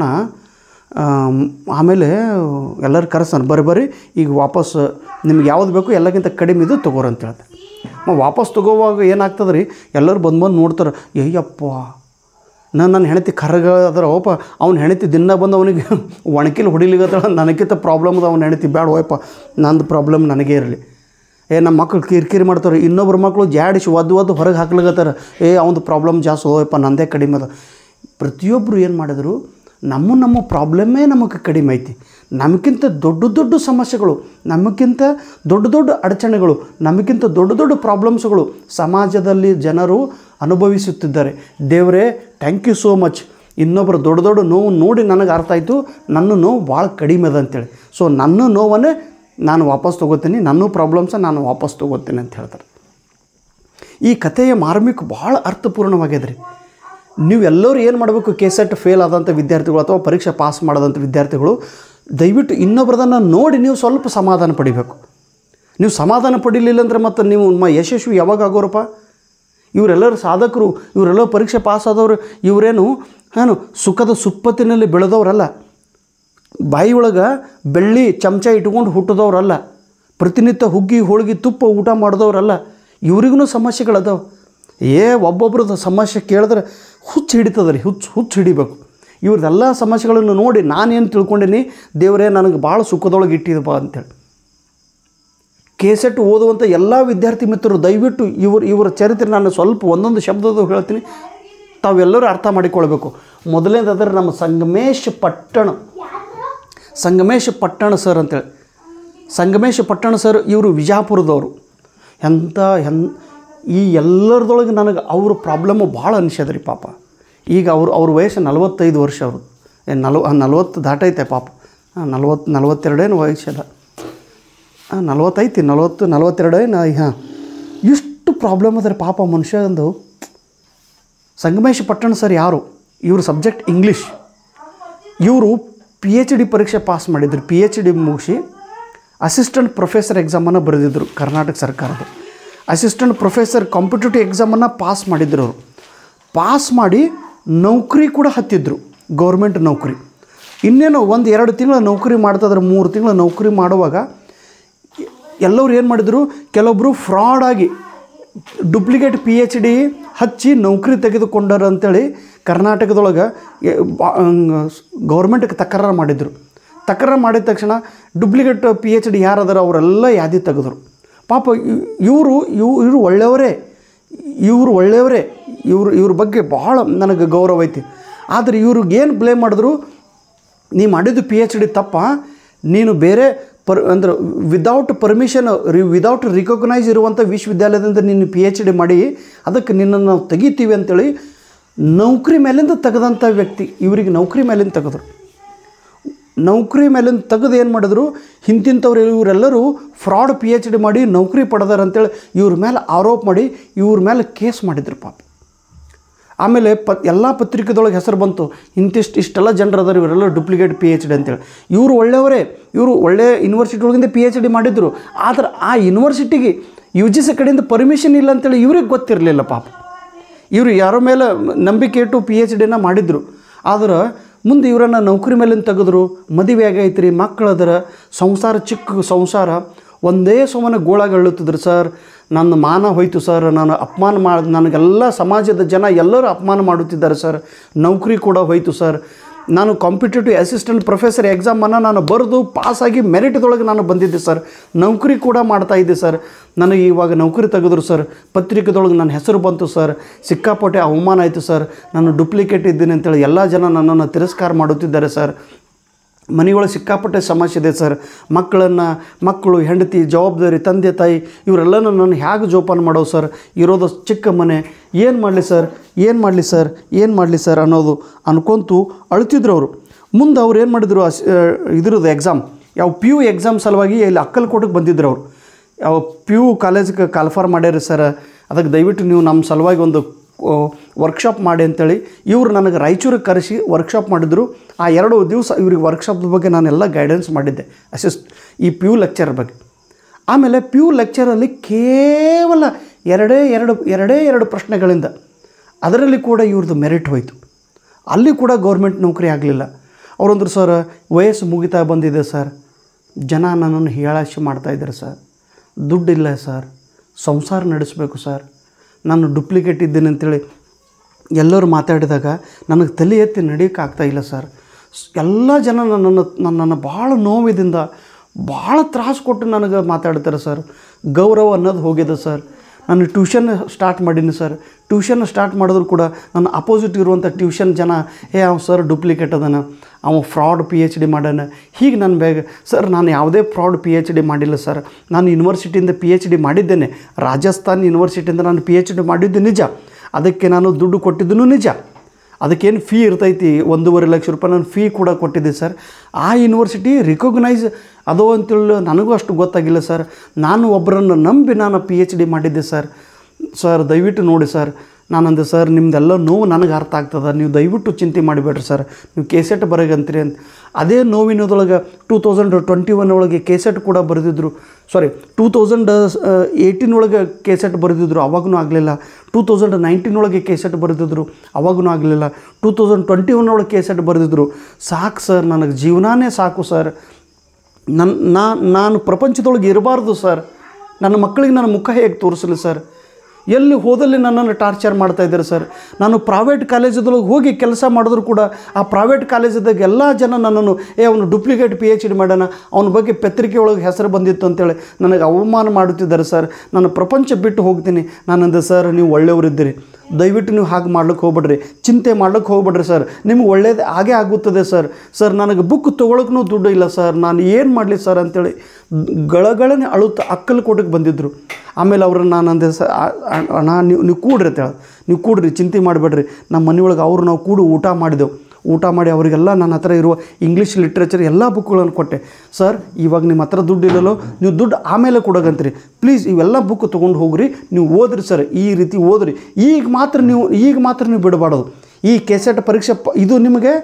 ಆಮ್, ಆಮೇಲೆ ಎಲ್ಲರೂ ಕರೆಸ್ತಾನೆ ಬರ್ರಿ ಬರ್ರಿ ಈಗ ವಾಪಸ್ ನಿಮ್ಗೆ ಯಾವ್ದು ಬೇಕು ಎಲ್ಲಕ್ಕಿಂತ ಕಡಿಮೆ ಇದು ತೊಗೋರಿ ಅಂತ ಹೇಳ್ತಾನೆ ಮ ವಾಪಸ್ ತೊಗೋವಾಗ ಏನಾಗ್ತದೆ ರೀ ಎಲ್ಲರೂ ಬಂದು ಬಂದು ನೋಡ್ತಾರೆ ಅಯ್ಯಪ್ಪ ನಾನು ನನ್ನ ಹೆಂಡತಿ ಕರ್ರಗ ಅದರ ಓಪ ಅವ್ನ ಹೆಂಡತಿ ದಿನ ಬಂದು ಅವನಿಗೆ ಒಣಕಿಲ್ ಹೊಡಿಲಿಗತ್ತಳ ನನಗಿಂತ ಪ್ರಾಬ್ಲಮ್ ಅದ ಅವ್ನ ಹೆಂಡತಿ ಬೇಡ ಓಯಪ್ಪ ನಂದು ಪ್ರಾಬ್ಲಮ್ ನನಗೇ ಇರಲಿ ಏ ನಮ್ಮ ಮಕ್ಳು ಕಿರಿಕಿರಿ ಮಾಡ್ತಾರೆ ಇನ್ನೊಬ್ರ ಮಕ್ಕಳು ಜಾಡಿಸಿ ಒದ್ದು ಒದ್ದು ಹೊರಗೆ ಹಾಕ್ಲಿಗತ್ತಾರ ಏ ಅವ್ನದು ಪ್ರಾಬ್ಲಮ್ ಜಾಸ್ತಿ ಹೋಯಪ್ಪ ನಂದೇ ಕಡಿಮೆ ಅದ ಪ್ರತಿಯೊಬ್ಬರು ಏನು ಮಾಡಿದ್ರು ನಮ್ಮ ನಮ್ಮ ಪ್ರಾಬ್ಲಮ್ಮೇ ನಮಗೆ ಕಡಿಮೆ ಐತಿ ನಮಗಿಂತ ದೊಡ್ಡ ದೊಡ್ಡ ಸಮಸ್ಯೆಗಳು ನಮಗಿಂತ ದೊಡ್ಡ ದೊಡ್ಡ ಅಡಚಣೆಗಳು ನಮಗಿಂತ ದೊಡ್ಡ ದೊಡ್ಡ ಪ್ರಾಬ್ಲಮ್ಸ್ಗಳು ಸಮಾಜದಲ್ಲಿ ಜನರು ಅನುಭವಿಸುತ್ತಿದ್ದಾರೆ ದೇವರೇ ಥ್ಯಾಂಕ್ ಯು ಸೋ ಮಚ್ ಇನ್ನೊಬ್ಬರು ದೊಡ್ಡ ದೊಡ್ಡ ನೋವು ನೋಡಿ ನನಗೆ ಅರ್ಥ ಆಯಿತು ನನ್ನ ನೋವು ಭಾಳ ಕಡಿಮೆ ಅದ ಅಂತೇಳಿ ಸೊ ನನ್ನ ನೋವನ್ನೇ ನಾನು ವಾಪಸ್ ತೊಗೋತೀನಿ ನನ್ನ ಪ್ರಾಬ್ಲಮ್ಸ ನಾನು ವಾಪಸ್ ತೊಗೋತೀನಿ ಅಂತ ಹೇಳ್ತಾರೆ ಈ ಕಥೆಯ ಮಾರ್ಮಿಕ ಭಾಳ ಅರ್ಥಪೂರ್ಣವಾಗ್ಯದ ರೀ ನೀವೆಲ್ಲರೂ ಏನು ಮಾಡಬೇಕು ಕೆ ಸೆಟ್ ಫೇಲ್ ಆದಂಥ ವಿದ್ಯಾರ್ಥಿಗಳು ಅಥವಾ ಪರೀಕ್ಷೆ ಪಾಸ್ ಮಾಡದಂಥ ವಿದ್ಯಾರ್ಥಿಗಳು ದಯವಿಟ್ಟು ಇನ್ನೊಬ್ರದನ್ನು ನೋಡಿ ನೀವು ಸ್ವಲ್ಪ ಸಮಾಧಾನ ಪಡಿಬೇಕು ನೀವು ಸಮಾಧಾನ ಪಡಿಲಿಲ್ಲ ಅಂದ್ರೆ ಮತ್ತು ನೀವು ಮ ಯಶಸ್ವಿ ಯಾವಾಗ ಆಗೋರಪ್ಪ ಇವರೆಲ್ಲರೂ ಸಾಧಕರು ಇವರೆಲ್ಲ ಪರೀಕ್ಷೆ ಪಾಸ್ ಆದವರು ಇವರೇನು ಏನು ಸುಖದ ಸುಪ್ಪತ್ತಿನಲ್ಲಿ ಬೆಳೆದವರಲ್ಲ ಬಾಯಿ ಒಳಗೆ ಬೆಳ್ಳಿ ಚಮಚ ಇಟ್ಕೊಂಡು ಹುಟ್ಟಿದವ್ರಲ್ಲ ಪ್ರತಿನಿತ್ಯ ಹುಗ್ಗಿ ಹೋಳಿಗೆ ತುಪ್ಪ ಊಟ ಮಾಡಿದವ್ರಲ್ಲ ಇವ್ರಿಗೂ ಸಮಸ್ಯೆಗಳದಾವ ಏ ಒಬ್ಬೊಬ್ರದ್ದು ಸಮಸ್ಯೆ ಕೇಳಿದ್ರೆ ಹುಚ್ಚು ಹಿಡಿತದ ರೀ ಹುಚ್ಚು ಹುಚ್ಚು ಹಿಡಿಬೇಕು ಇವ್ರದ್ದೆಲ್ಲ ಸಮಸ್ಯೆಗಳನ್ನು ನೋಡಿ ನಾನೇನು ತಿಳ್ಕೊಂಡೀನಿ ದೇವರೇ ನನಗೆ ಭಾಳ ಸುಖದೊಳಗೆ ಇಟ್ಟಿದಪ್ಪ ಅಂತೇಳಿ ಕೇಸೆಟ್ ಓದುವಂಥ ಎಲ್ಲ ವಿದ್ಯಾರ್ಥಿ ಮಿತ್ರರು ದಯವಿಟ್ಟು ಇವರು ಇವರ ಚರಿತ್ರೆ ನಾನು ಸ್ವಲ್ಪ ಒಂದೊಂದು ಶಬ್ದದ ಹೇಳ್ತೀನಿ ತಾವೆಲ್ಲರೂ ಅರ್ಥ ಮಾಡಿಕೊಳ್ಬೇಕು ಮೊದಲನೇದಾದ್ರೆ ನಮ್ಮ ಸಂಗಮೇಶ್ ಪಟ್ಟಣ ಸಂಗಮೇಶ್ ಪಟ್ಟಣ ಸರ್ ಅಂತೇಳಿ ಸಂಗಮೇಶ್ ಪಟ್ಟಣ ಸರ್ ಇವರು ವಿಜಾಪುರದವರು ಎಂಥ ಎನ್ ಈ ಎಲ್ಲರದೊಳಗೆ ನನಗೆ ಅವ್ರ ಪ್ರಾಬ್ಲಮ್ಮು ಭಾಳ ಅನಿಸ್ಯದ ರೀ ಪಾಪ ಈಗ ಅವ್ರು ಅವ್ರ ವಯಸ್ಸು ನಲವತ್ತೈದು ವರ್ಷ ಅವರು ಏನು ನಲ್ವ ನಲ್ವತ್ತು ದಾಟೈತೆ ಪಾಪ ಹಾಂ ನಲ್ವತ್ತು ನಲ್ವತ್ತೆರಡೇನು ವಯಸ್ಸಲ್ಲ ಹಾಂ ನಲ್ವತ್ತೈತಿ ನಲ್ವತ್ತು ನಲ್ವತ್ತೆರಡೇನು ಹಾಂ ಇಷ್ಟು ಪ್ರಾಬ್ಲಮ್ ಅದ ರೀ ಪಾಪ ಮನುಷ್ಯಂದು ಸಂಗಮೇಶ್ ಪಟ್ಟಣ ಸರ್ ಯಾರು ಇವ್ರ ಸಬ್ಜೆಕ್ಟ್ ಇಂಗ್ಲೀಷ್ ಇವರು ಪಿ ಎಚ್ ಡಿ ಪರೀಕ್ಷೆ ಪಾಸ್ ಮಾಡಿದ್ರು ಪಿ ಎಚ್ ಡಿ ಮುಗಿಸಿ ಅಸಿಸ್ಟೆಂಟ್ ಪ್ರೊಫೆಸರ್ ಎಕ್ಸಾಮನ್ನು ಬರೆದಿದ್ದರು ಕರ್ನಾಟಕ ಸರ್ಕಾರದ ಅಸಿಸ್ಟೆಂಟ್ ಪ್ರೊಫೆಸರ್ ಕಾಂಪಿಟೇಟಿವ್ ಎಕ್ಸಾಮನ್ನು ಪಾಸ್ ಮಾಡಿದ್ರು ಅವರು ಪಾಸ್ ಮಾಡಿ ನೌಕರಿ ಕೂಡ ಹತ್ತಿದ್ರು ಗೌರ್ಮೆಂಟ್ ನೌಕರಿ ಇನ್ನೇನು ಒಂದು ಎರಡು ತಿಂಗಳ ನೌಕರಿ ಮಾಡ್ತಾಯಿದ್ರೆ ಮೂರು ತಿಂಗಳ ನೌಕರಿ ಮಾಡುವಾಗ ಎಲ್ಲರೂ ಏನು ಮಾಡಿದರು ಕೆಲವೊಬ್ಬರು ಫ್ರಾಡಾಗಿ ಡುಪ್ಲಿಕೇಟ್ ಪಿ ಎಚ್ ಡಿ ಹಚ್ಚಿ ನೌಕರಿ ತೆಗೆದುಕೊಂಡಾರ ಅಂತೇಳಿ ಕರ್ನಾಟಕದೊಳಗೆ ಗೌರ್ಮೆಂಟ್ಗೆ ತಕರಾರು ಮಾಡಿದರು ತಕರಾರು ಮಾಡಿದ ತಕ್ಷಣ ಡುಪ್ಲಿಕೇಟ್ ಪಿ ಎಚ್ ಡಿ ಯಾರದಾರ ಅವರೆಲ್ಲ ಯಾದಿ ತೆಗೆದ್ರು ಪಾಪ ಇವರು ಇವರು ಒಳ್ಳೆಯವರೇ ಇವರು ಒಳ್ಳೆಯವರೇ ಇವರು ಇವ್ರ ಬಗ್ಗೆ ಭಾಳ ನನಗೆ ಗೌರವ ಐತಿ ಆದರೆ ಇವ್ರಿಗೆ ಏನು ಬ್ಲೇಮ್ ಮಾಡಿದ್ರು ನೀ ಮಾಡಿದ್ದು ಪಿ ಎಚ್ ಡಿ ತಪ್ಪ ನೀನು ಬೇರೆ ಪರ್ ಅಂದ್ರೆ ವಿದೌಟ್ ಪರ್ಮಿಷನ್ ರಿ ವಿದೌಟ್ ರಿಕಗ್ನೈಸ್ ಇರುವಂಥ ವಿಶ್ವವಿದ್ಯಾಲಯದಿಂದ ನೀನು ಪಿ ಎಚ್ ಡಿ ಮಾಡಿ ಅದಕ್ಕೆ ನಿನ್ನನ್ನು ನಾವು ತೆಗಿತೀವಿ ಅಂತೇಳಿ ನೌಕರಿ ಮೇಲಿಂದ ತೆಗೆದಂಥ ವ್ಯಕ್ತಿ ಇವರಿಗೆ ನೌಕರಿ ಮೇಲಿಂದ ತೆಗೆದ್ರು ನೌಕರಿ ಮೇಲಿಂದ ತೆಗೆದು ಏನು ಮಾಡಿದ್ರು ಹಿಂತಿಂಥವ್ರು ಇವರೆಲ್ಲರೂ ಫ್ರಾಡ್ ಪಿ ಎಚ್ ಡಿ ಮಾಡಿ ನೌಕರಿ ಪಡೆದಾರ ಅಂತೇಳಿ ಇವ್ರ ಮೇಲೆ ಆರೋಪ ಮಾಡಿ ಇವ್ರ ಮೇಲೆ ಕೇಸ್ ಮಾಡಿದ್ರು ಪಾಪ ಆಮೇಲೆ ಪ ಎಲ್ಲ ಪತ್ರಿಕೆದೊಳಗೆ ಹೆಸರು ಬಂತು ಇಂತಿಷ್ಟು ಇಷ್ಟೆಲ್ಲ ಜನರು ಅದಾರ ಇವರೆಲ್ಲ ಡೂಪ್ಲಿಕೇಟ್ ಪಿ ಎಚ್ ಡಿ ಅಂತೇಳಿ ಇವರು ಒಳ್ಳೆಯವರೇ ಇವರು ಒಳ್ಳೆಯ ಯೂನಿವರ್ಸಿಟಿ ಒಳಗಿಂದ ಪಿ ಎಚ್ ಡಿ ಮಾಡಿದ್ರು ಆದ್ರೆ ಆ ಯೂನಿವರ್ಸಿಟಿಗೆ ಯು ಜಿ ಸಿ ಕಡೆಯಿಂದ ಪರ್ಮಿಷನ್ ಇಲ್ಲ ಅಂತೇಳಿ ಇವ್ರಿಗೆ ಗೊತ್ತಿರಲಿಲ್ಲ ಪಾಪ ಇವರು ಯಾರ ಮೇಲೆ ನಂಬಿಕೆ ಇಟ್ಟು ಪಿ ಎಚ್ ಡಿನ ಮಾಡಿದ್ರು ಆದ್ರೆ ಮುಂದೆ ಇವರನ್ನು ನೌಕರಿ ಮೇಲಿಂದ ತೆಗೆದ್ರು ಮದುವೆ ಆಗೈತ್ರಿ ಮಕ್ಕಳದರ ಸಂಸಾರ ಚಿಕ್ಕ ಸಂಸಾರ ಒಂದೇ ಸುಮ್ಮನೆ ಗೋಳಗಳ್ಳುತ್ತಿದ್ರು ಸರ್ ನನ್ನ ಮಾನ ಹೋಯ್ತು ಸರ್ ನಾನು ಅಪಮಾನ ಮಾಡಿ ನನಗೆಲ್ಲ ಸಮಾಜದ ಜನ ಎಲ್ಲರೂ ಅಪಮಾನ ಮಾಡುತ್ತಿದ್ದಾರೆ ಸರ್ ನೌಕರಿ ಕೂಡ ಹೋಯ್ತು ಸರ್ ನಾನು ಕಾಂಪಿಟೇಟಿವ್ ಅಸಿಸ್ಟೆಂಟ್ ಪ್ರೊಫೆಸರ್ ಎಕ್ಸಾಮನ್ನು ನಾನು ಬರೆದು ಪಾಸಾಗಿ ಮೆರಿಟ್ದೊಳಗೆ ನಾನು ಬಂದಿದ್ದೆ ಸರ್ ನೌಕರಿ ಕೂಡ ಮಾಡ್ತಾ ಇದ್ದೆ ಸರ್ ನನಗೆ ಇವಾಗ ನೌಕರಿ ತೆಗೆದ್ರು ಸರ್ ಪತ್ರಿಕೆದೊಳಗೆ ನನ್ನ ಹೆಸರು ಬಂತು ಸರ್ ಸಿಕ್ಕಾಪಟ್ಟೆ ಅವಮಾನ ಆಯಿತು ಸರ್ ನಾನು ಡೂಪ್ಲಿಕೇಟ್ ಇದ್ದೀನಿ ಅಂತೇಳಿ ಎಲ್ಲ ಜನ ನನ್ನನ್ನು ತಿರಸ್ಕಾರ ಮಾಡುತ್ತಿದ್ದಾರೆ ಸರ್ ಮನೆಯೊಳಗೆ ಸಿಕ್ಕಾಪಟ್ಟೆ ಸಮಸ್ಯೆ ಇದೆ ಸರ್ ಮಕ್ಕಳನ್ನು ಮಕ್ಕಳು ಹೆಂಡತಿ ಜವಾಬ್ದಾರಿ ತಂದೆ ತಾಯಿ ಇವರೆಲ್ಲನೂ ನನ್ನ ಹೇಗೆ ಜೋಪಾನ ಮಾಡೋ ಸರ್ ಇರೋದು ಚಿಕ್ಕ ಮನೆ ಏನು ಮಾಡಲಿ ಸರ್ ಏನು ಮಾಡಲಿ ಸರ್ ಏನು ಮಾಡಲಿ ಸರ್ ಅನ್ನೋದು ಅನ್ಕೊಂತು ಅಳ್ತಿದ್ರು ಅವರು ಮುಂದೆ ಅವ್ರು ಏನು ಮಾಡಿದ್ರು ಅಸ್ ಇದ್ರದ್ದು ಎಕ್ಸಾಮ್ ಯಾವ ಪಿ ಯು ಎಕ್ಸಾಮ್ ಸಲುವಾಗಿ ಇಲ್ಲಿ ಅಕ್ಕಲ್ಕೋಟಕ್ಕೆ ಬಂದಿದ್ರು ಅವರು ಯಾವ ಪಿ ಯು ಕಾಲೇಜ್ಗೆ ಕಾಲ್ಫಾರ್ ಮಾಡ್ಯಾರಿ ಸರ್ ಅದಕ್ಕೆ ದಯವಿಟ್ಟು ನೀವು ನಮ್ಮ ಸಲುವಾಗಿ ಒಂದು ವರ್ಕ್ಶಾಪ್ ಮಾಡಿ ಅಂತೇಳಿ ಇವರು ನನಗೆ ರಾಯಚೂರಿಗೆ ಕರೆಸಿ ವರ್ಕ್ಶಾಪ್ ಮಾಡಿದ್ರು ಆ ಎರಡು ದಿವಸ ಇವ್ರಿಗೆ ವರ್ಕ್ಶಾಪ್ದ ಬಗ್ಗೆ ನಾನೆಲ್ಲ ಗೈಡೆನ್ಸ್ ಮಾಡಿದ್ದೆ ಅಸಿಸ್ಟ್ ಈ ಪಿ ಯು ಲೆಕ್ಚರ್ ಬಗ್ಗೆ ಆಮೇಲೆ ಪಿ ಯು ಲೆಕ್ಚರಲ್ಲಿ ಕೇವಲ ಎರಡೇ ಎರಡು ಎರಡೇ ಎರಡು ಪ್ರಶ್ನೆಗಳಿಂದ ಅದರಲ್ಲಿ ಕೂಡ ಇವ್ರದ್ದು ಮೆರಿಟ್ ಹೋಯಿತು ಅಲ್ಲಿ ಕೂಡ ಗೌರ್ಮೆಂಟ್ ನೌಕರಿ ಆಗಲಿಲ್ಲ ಅವರಂದ್ರು ಸರ್ ವಯಸ್ಸು ಮುಗಿತಾ ಬಂದಿದೆ ಸರ್ ಜನ ನನ್ನನ್ನು ಹೀಯಾಳಾಶೆ ಮಾಡ್ತಾಯಿದ್ದಾರೆ ಸರ್ ದುಡ್ಡಿಲ್ಲ ಸರ್ ಸಂಸಾರ ನಡೆಸಬೇಕು ಸರ್ ನಾನು ಡೂಪ್ಲಿಕೇಟ್ ಇದ್ದೀನಿ ಅಂತೇಳಿ ಎಲ್ಲರೂ ಮಾತಾಡಿದಾಗ ನನಗೆ ತಲೆ ಎತ್ತಿ ನಡೆಯೋಕೆ ಆಗ್ತಾ ಇಲ್ಲ ಸರ್ ಸ್- ಎಲ್ಲ ಜನ ನನ್ನನ್ನು ನನ್ನನ್ನು ಭಾಳ ನೋವಿದಿಂದ ಭಾಳ ತ್ರಾಸು ಕೊಟ್ಟು ನನಗೆ ಮಾತಾಡ್ತಾರೆ ಸರ್ ಗೌರವ ಅನ್ನೋದು ಹೋಗಿದೆ ಸರ್ ನಾನು ಟ್ಯೂಷನ್ ಸ್ಟಾರ್ಟ್ ಮಾಡೀನಿ ಸರ್ ಟ್ಯೂಷನ್ ಸ್ಟಾರ್ಟ್ ಮಾಡಿದ್ರು ಕೂಡ ನನ್ನ ಅಪೋಸಿಟ್ ಇರುವಂಥ ಟ್ಯೂಷನ್ ಜನ ಏ ಅವ ಸರ್ ಡೂಪ್ಲಿಕೇಟ್ ಅದಾನ ಅವ ಫ್ರಾಡ್ ಪಿ ಎಚ್ ಡಿ ಮಾಡ್ಯಾನ ಹೀಗೆ ನನ್ನ ಬೇಗ ಸರ್ ನಾನು ಯಾವುದೇ ಫ್ರಾಡ್ ಪಿ ಎಚ್ ಡಿ ಮಾಡಿಲ್ಲ ಸರ್ ನಾನು ಯೂನಿವರ್ಸಿಟಿಯಿಂದ ಪಿ ಎಚ್ ಡಿ ಮಾಡಿದ್ದೇನೆ ರಾಜಸ್ಥಾನ್ ಯೂನಿವರ್ಸಿಟಿಯಿಂದ ನಾನು ಪಿ ಎಚ್ ಡಿ ಮಾಡಿದ್ದು ನಿಜ ಅದಕ್ಕೆ ನಾನು ದುಡ್ಡು ಕೊಟ್ಟಿದ್ದು ನಿಜ ಅದಕ್ಕೇನು ಫೀ ಇರ್ತೈತಿ ಒಂದೂವರೆ ಲಕ್ಷ ರೂಪಾಯಿ ನಾನು ಫೀ ಕೂಡ ಕೊಟ್ಟಿದ್ದೆ ಸರ್ ಆ ಯೂನಿವರ್ಸಿಟಿ ರಿಕಗ್ನೈಸ್ ಅದು ಅಂತೇಳಿ ನನಗೂ ಅಷ್ಟು ಗೊತ್ತಾಗಿಲ್ಲ ಸರ್ ನಾನು ಒಬ್ಬರನ್ನು ನಂಬಿ ನಾನು ಪಿ ಎಚ್ ಡಿ ಮಾಡಿದ್ದೆ ಸರ್ ಸರ್ ದಯವಿಟ್ಟು ನೋಡಿ ಸರ್ ನಾನಂದೆ ಸರ್ ನಿಮ್ದೆಲ್ಲ ನೋವು ನನಗೆ ಅರ್ಥ ಆಗ್ತದೆ ನೀವು ದಯವಿಟ್ಟು ಚಿಂತೆ ಮಾಡಿಬೇಡ್ರಿ ಸರ್ ನೀವು ಕೇಸೆಟ್ ಬರೋಗಂತೀರಿ ಅಂತ ಅದೇ ನೋವಿನದೊಳಗೆ ಟೂ ತೌಸಂಡ್ ಟ್ವೆಂಟಿ ಒನ್ ಒಳಗೆ ಕೇಸೆಟ್ ಕೂಡ ಬರೆದಿದ್ರು ಸಾರಿ ಟೂ ತೌಸಂಡ್ ಏಯ್ಟೀನ್ ಒಳಗೆ ಕೇಸೆಟ್ ಬರೆದಿದ್ರು ಅವಾಗೂ ಆಗಲಿಲ್ಲ ಟೂ ತೌಸಂಡ್ ನೈನ್ಟೀನ್ ಒಳಗೆ ಕೇಸೆಟ್ ಬರೆದಿದ್ರು ಅವಾಗೂ ಆಗಲಿಲ್ಲ ಟೂ ತೌಸಂಡ್ ಟ್ವೆಂಟಿ ಒನ್ ಒಳಗೆ ಕೇಸೆಟ್ ಬರೆದಿದ್ರು ಸಾಕು ಸರ್ ನನಗೆ ಜೀವನಾನೇ ಸಾಕು ಸರ್ ನನ್ನ ನಾ ನಾನು ಪ್ರಪಂಚದೊಳಗೆ ಇರಬಾರ್ದು ಸರ್ ನನ್ನ ಮಕ್ಕಳಿಗೆ ನನ್ನ ಮುಖ ಹೇಗೆ ತೋರಿಸಲಿ ಸರ್ ಎಲ್ಲಿ ಹೋದಲ್ಲಿ ನನ್ನನ್ನು ಟಾರ್ಚರ್ ಮಾಡ್ತಾ ಇದ್ದಾರೆ ಸರ್ ನಾನು ಪ್ರೈವೇಟ್ ಕಾಲೇಜದೊಳಗೆ ಹೋಗಿ ಕೆಲಸ ಮಾಡಿದ್ರು ಕೂಡ ಆ ಪ್ರೈವೇಟ್ ಕಾಲೇಜದಾಗ ಎಲ್ಲ ಜನ ನನ್ನನ್ನು ಏ ಅವನು ಡೂಪ್ಲಿಕೇಟ್ ಪಿ ಎಚ್ ಡಿ ಮಾಡ್ಯಾನ ಅವನ ಬಗ್ಗೆ ಪತ್ರಿಕೆ ಒಳಗೆ ಹೆಸರು ಬಂದಿತ್ತು ಅಂತೇಳಿ ನನಗೆ ಅವಮಾನ ಮಾಡುತ್ತಿದ್ದಾರೆ ಸರ್ ನಾನು ಪ್ರಪಂಚ ಬಿಟ್ಟು ಹೋಗ್ತೀನಿ ನಾನಂದೆ ಸರ್ ನೀವು ಒಳ್ಳೆಯವರಿದ್ದೀರಿ ದಯವಿಟ್ಟು ನೀವು ಹಾಗೆ ಮಾಡ್ಲಿಕ್ಕೆ ಹೋಗ್ಬೇಡ್ರಿ ಚಿಂತೆ ಮಾಡ್ಲಿಕ್ಕೆ ಹೋಗ್ಬೇಡ್ರಿ ಸರ್ ನಿಮ್ಗೆ ಒಳ್ಳೇದು ಹಾಗೇ ಆಗುತ್ತದೆ ಸರ್ ಸರ್ ನನಗೆ ಬುಕ್ ತೊಗೊಳಕ್ಕೂ ದುಡ್ಡು ಇಲ್ಲ ಸರ್ ನಾನು ಏನು ಮಾಡಲಿ ಸರ್ ಅಂತೇಳಿ ಗಳಗಳನೆ ಅಳುತ್ತಾ ಅಕ್ಕಲಕೋಟೆಗೆ ಬಂದಿದ್ದರು ಆಮೇಲೆ ಅವ್ರನ್ನ ನಾನು ಅಂದೆ ಸ ಅಣ್ಣ ನೀವು ನೀವು ಕೂಡ್ರಿ ಅಂತ ಹೇಳಿ ನೀವು ಕೂಡ್ರಿ ಚಿಂತೆ ಮಾಡಬೇಡ್ರಿ ನಮ್ಮ ಮನೆಯೊಳಗೆ ಅವರು ನಾವು ಕೂಡು ಊಟ ಮಾಡಿದೆವು ಊಟ ಮಾಡಿ ಅವರಿಗೆಲ್ಲ ನನ್ನ ಹತ್ರ ಇರುವ ಇಂಗ್ಲೀಷ್ ಲಿಟ್ರೇಚರ್ ಎಲ್ಲ ಬುಕ್ಗಳನ್ನು ಕೊಟ್ಟೆ ಸರ್ ಇವಾಗ ನಿಮ್ಮ ಹತ್ರ ದುಡ್ಡು ಇಲ್ಲಲ್ಲೋ ನೀವು ದುಡ್ಡು ಆಮೇಲೆ ಕೊಡೋಗಂತ್ರಿ ಪ್ಲೀಸ್ ಇವೆಲ್ಲ ಬುಕ್ ತೊಗೊಂಡು ಹೋಗ್ರಿ ನೀವು ಓದ್ರಿ ಸರ್ ಈ ರೀತಿ ಓದ್ರಿ ಈಗ ಮಾತ್ರ ನೀವು ಈಗ ಮಾತ್ರ ನೀವು ಬಿಡಬಾರ್ದು ಈ ಕೆಸೆಟ್ ಪರೀಕ್ಷೆ ಪ ಇದು ನಿಮಗೆ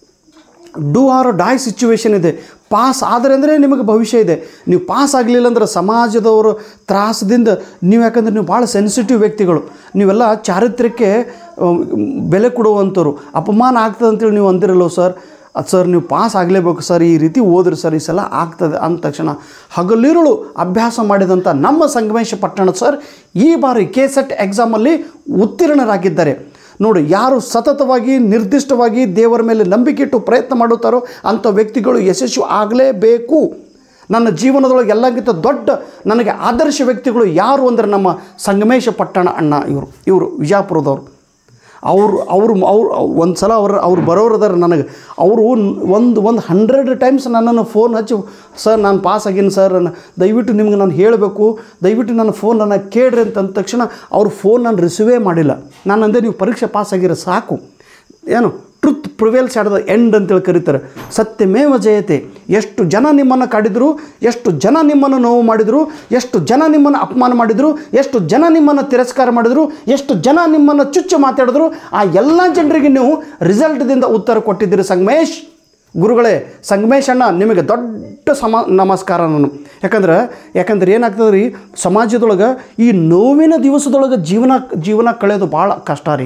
ಡೂ ಆರ್ ಡೈ ಸಿಚುವೇಶನ್ ಇದೆ ಪಾಸ್ ಆದರೆ ಅಂದರೆ ನಿಮಗೆ ಭವಿಷ್ಯ ಇದೆ ನೀವು ಪಾಸ್ ಆಗಲಿಲ್ಲ ಅಂದ್ರೆ ಸಮಾಜದವರು ತ್ರಾಸದಿಂದ ನೀವು ಯಾಕಂದ್ರೆ ನೀವು ಭಾಳ ಸೆನ್ಸಿಟಿವ್ ವ್ಯಕ್ತಿಗಳು ನೀವೆಲ್ಲ ಚಾರಿತ್ರ್ಯಕ್ಕೆ ಆ, ಬೆಲೆ ಕೊಡುವಂಥವ್ರು ಅಪಮಾನ ಆಗ್ತದೆ ಅಂತೇಳಿ ನೀವು ಅಂದಿರಲ್ಲ ಸರ್ ಅದು ಸರ್ ನೀವು ಪಾಸ್ ಆಗಲೇಬೇಕು ಸರ್ ಈ ರೀತಿ ಓದ್ರಿ ಸರ್ ಈ ಸಲ ಆಗ್ತದೆ ಅಂದ ತಕ್ಷಣ ಹಗಲಿರುಳು ಅಭ್ಯಾಸ ಮಾಡಿದಂಥ ನಮ್ಮ ಸಂಗಮೇಶ ಪಟ್ಟಣ ಸರ್ ಈ ಬಾರಿ ಕೆ ಸೆಟ್ ಎಕ್ಸಾಮಲ್ಲಿ ಉತ್ತೀರ್ಣರಾಗಿದ್ದಾರೆ ನೋಡಿ ಯಾರು ಸತತವಾಗಿ ನಿರ್ದಿಷ್ಟವಾಗಿ ದೇವರ ಮೇಲೆ ನಂಬಿಕೆ ಇಟ್ಟು ಪ್ರಯತ್ನ ಮಾಡುತ್ತಾರೋ ಅಂಥ ವ್ಯಕ್ತಿಗಳು ಯಶಸ್ವಿ ಆಗಲೇಬೇಕು ನನ್ನ ಜೀವನದೊಳಗೆ ಎಲ್ಲಕ್ಕಿಂತ ದೊಡ್ಡ ನನಗೆ ಆದರ್ಶ ವ್ಯಕ್ತಿಗಳು ಯಾರು ಅಂದರೆ ನಮ್ಮ ಸಂಗಮೇಶ ಪಟ್ಟಣ ಅಣ್ಣ ಇವರು ಇವರು ವಿಜಯಪುರದವರು ಅವರು ಅವರು ಅವ್ರು ಒಂದು ಸಲ ಅವ್ರು ಅವ್ರು ಬರೋರು ಅದಾರ ನನಗೆ ಅವರು ಒಂದು ಒಂದು ಹಂಡ್ರೆಡ್ ಟೈಮ್ಸ್ ನನ್ನನ್ನು ಫೋನ್ ಹಚ್ಚಿ ಸರ್ ನಾನು ಪಾಸ್ ಆಗೀನಿ ಸರ್ ನಾನು ದಯವಿಟ್ಟು ನಿಮ್ಗೆ ನಾನು ಹೇಳಬೇಕು ದಯವಿಟ್ಟು ನನ್ನ ಫೋನ್ ನನ್ನ ಕೇಳ್ರಿ ಅಂತ ಅಂದ ತಕ್ಷಣ ಅವ್ರ ಫೋನ್ ನಾನು ರಿಸೀವೇ ಮಾಡಿಲ್ಲ ನಾನು ಅಂದೆ ನೀವು ಪರೀಕ್ಷೆ ಪಾಸ್ ಆಗಿರೋ ಸಾಕು ಏನು true truth prevails at the end ಅಂತೇಳಿ ಕರೀತಾರೆ ಸತ್ಯಮೇವ ಜಯತೆ ಎಷ್ಟು ಜನ ನಿಮ್ಮನ್ನು ಕಾಡಿದ್ರು ಎಷ್ಟು ಜನ ನಿಮ್ಮನ್ನು ನೋವು ಮಾಡಿದರು ಎಷ್ಟು ಜನ ನಿಮ್ಮನ್ನು ಅಪಮಾನ ಮಾಡಿದರು ಎಷ್ಟು ಜನ ನಿಮ್ಮನ್ನು ತಿರಸ್ಕಾರ ಮಾಡಿದರು ಎಷ್ಟು ಜನ ನಿಮ್ಮನ್ನು ಚುಚ್ಚು ಮಾತಾಡಿದ್ರು ಆ ಎಲ್ಲ ಜನರಿಗೆ ನೀವು ರಿಸಲ್ಟ್ದಿಂದ ಉತ್ತರ ಕೊಟ್ಟಿದ್ದೀರಿ ಸಂಗಮೇಶ್ ಗುರುಗಳೇ ಸಂಗಮೇಶ್ ಅಣ್ಣ ನಿಮಗೆ ದೊಡ್ಡ ಸಮ ನಮಸ್ಕಾರ ನಾನು ಯಾಕಂದ್ರೆ ಯಾಕಂದ್ರೆ ಏನಾಗ್ತದೆ ರೀ ಸಮಾಜದೊಳಗೆ ಈ ನೋವಿನ ದಿವಸದೊಳಗೆ ಜೀವನ ಜೀವನ ಕಳೆಯೋದು ಭಾಳ ಕಷ್ಟ ರೀ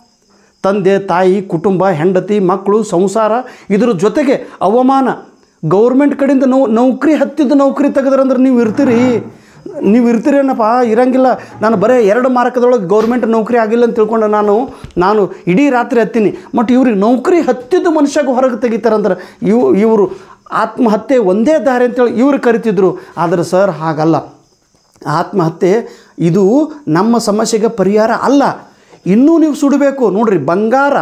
ತಂದೆ ತಾಯಿ ಕುಟುಂಬ ಹೆಂಡತಿ ಮಕ್ಕಳು ಸಂಸಾರ ಇದ್ರ ಜೊತೆಗೆ ಅವಮಾನ ಗೌರ್ಮೆಂಟ್ ಕಡೆಯಿಂದ ನೌ ನೌಕರಿ ಹತ್ತಿದ್ದು ನೌಕರಿ ತೆಗೆದ್ರಂದ್ರೆ ನೀವು ಇರ್ತೀರಿ ನೀವು ಇರ್ತೀರೇನಪ್ಪ ಇರಂಗಿಲ್ಲ ನಾನು ಬರೀ ಎರಡು ಮಾರ್ಕದೊಳಗೆ ಗೌರ್ಮೆಂಟ್ ನೌಕರಿ ಆಗಿಲ್ಲ ಅಂತ ತಿಳ್ಕೊಂಡು ನಾನು ನಾನು ಇಡೀ ರಾತ್ರಿ ಹತ್ತೀನಿ ಮತ್ತು ಇವ್ರಿಗೆ ನೌಕರಿ ಹತ್ತಿದ್ದು ಮನುಷ್ಯಾಗ ಹೊರಗೆ ತೆಗಿತಾರಂದ್ರೆ ಇವು ಇವರು ಆತ್ಮಹತ್ಯೆ ಒಂದೇ ದಾರಿ ಅಂತೇಳಿ ಇವ್ರು ಕರಿತಿದ್ರು ಆದರೆ ಸರ್ ಹಾಗಲ್ಲ ಆತ್ಮಹತ್ಯೆ ಇದು ನಮ್ಮ ಸಮಸ್ಯೆಗೆ ಪರಿಹಾರ ಅಲ್ಲ ಇನ್ನೂ ನೀವು ಸುಡಬೇಕು ನೋಡ್ರಿ ಬಂಗಾರ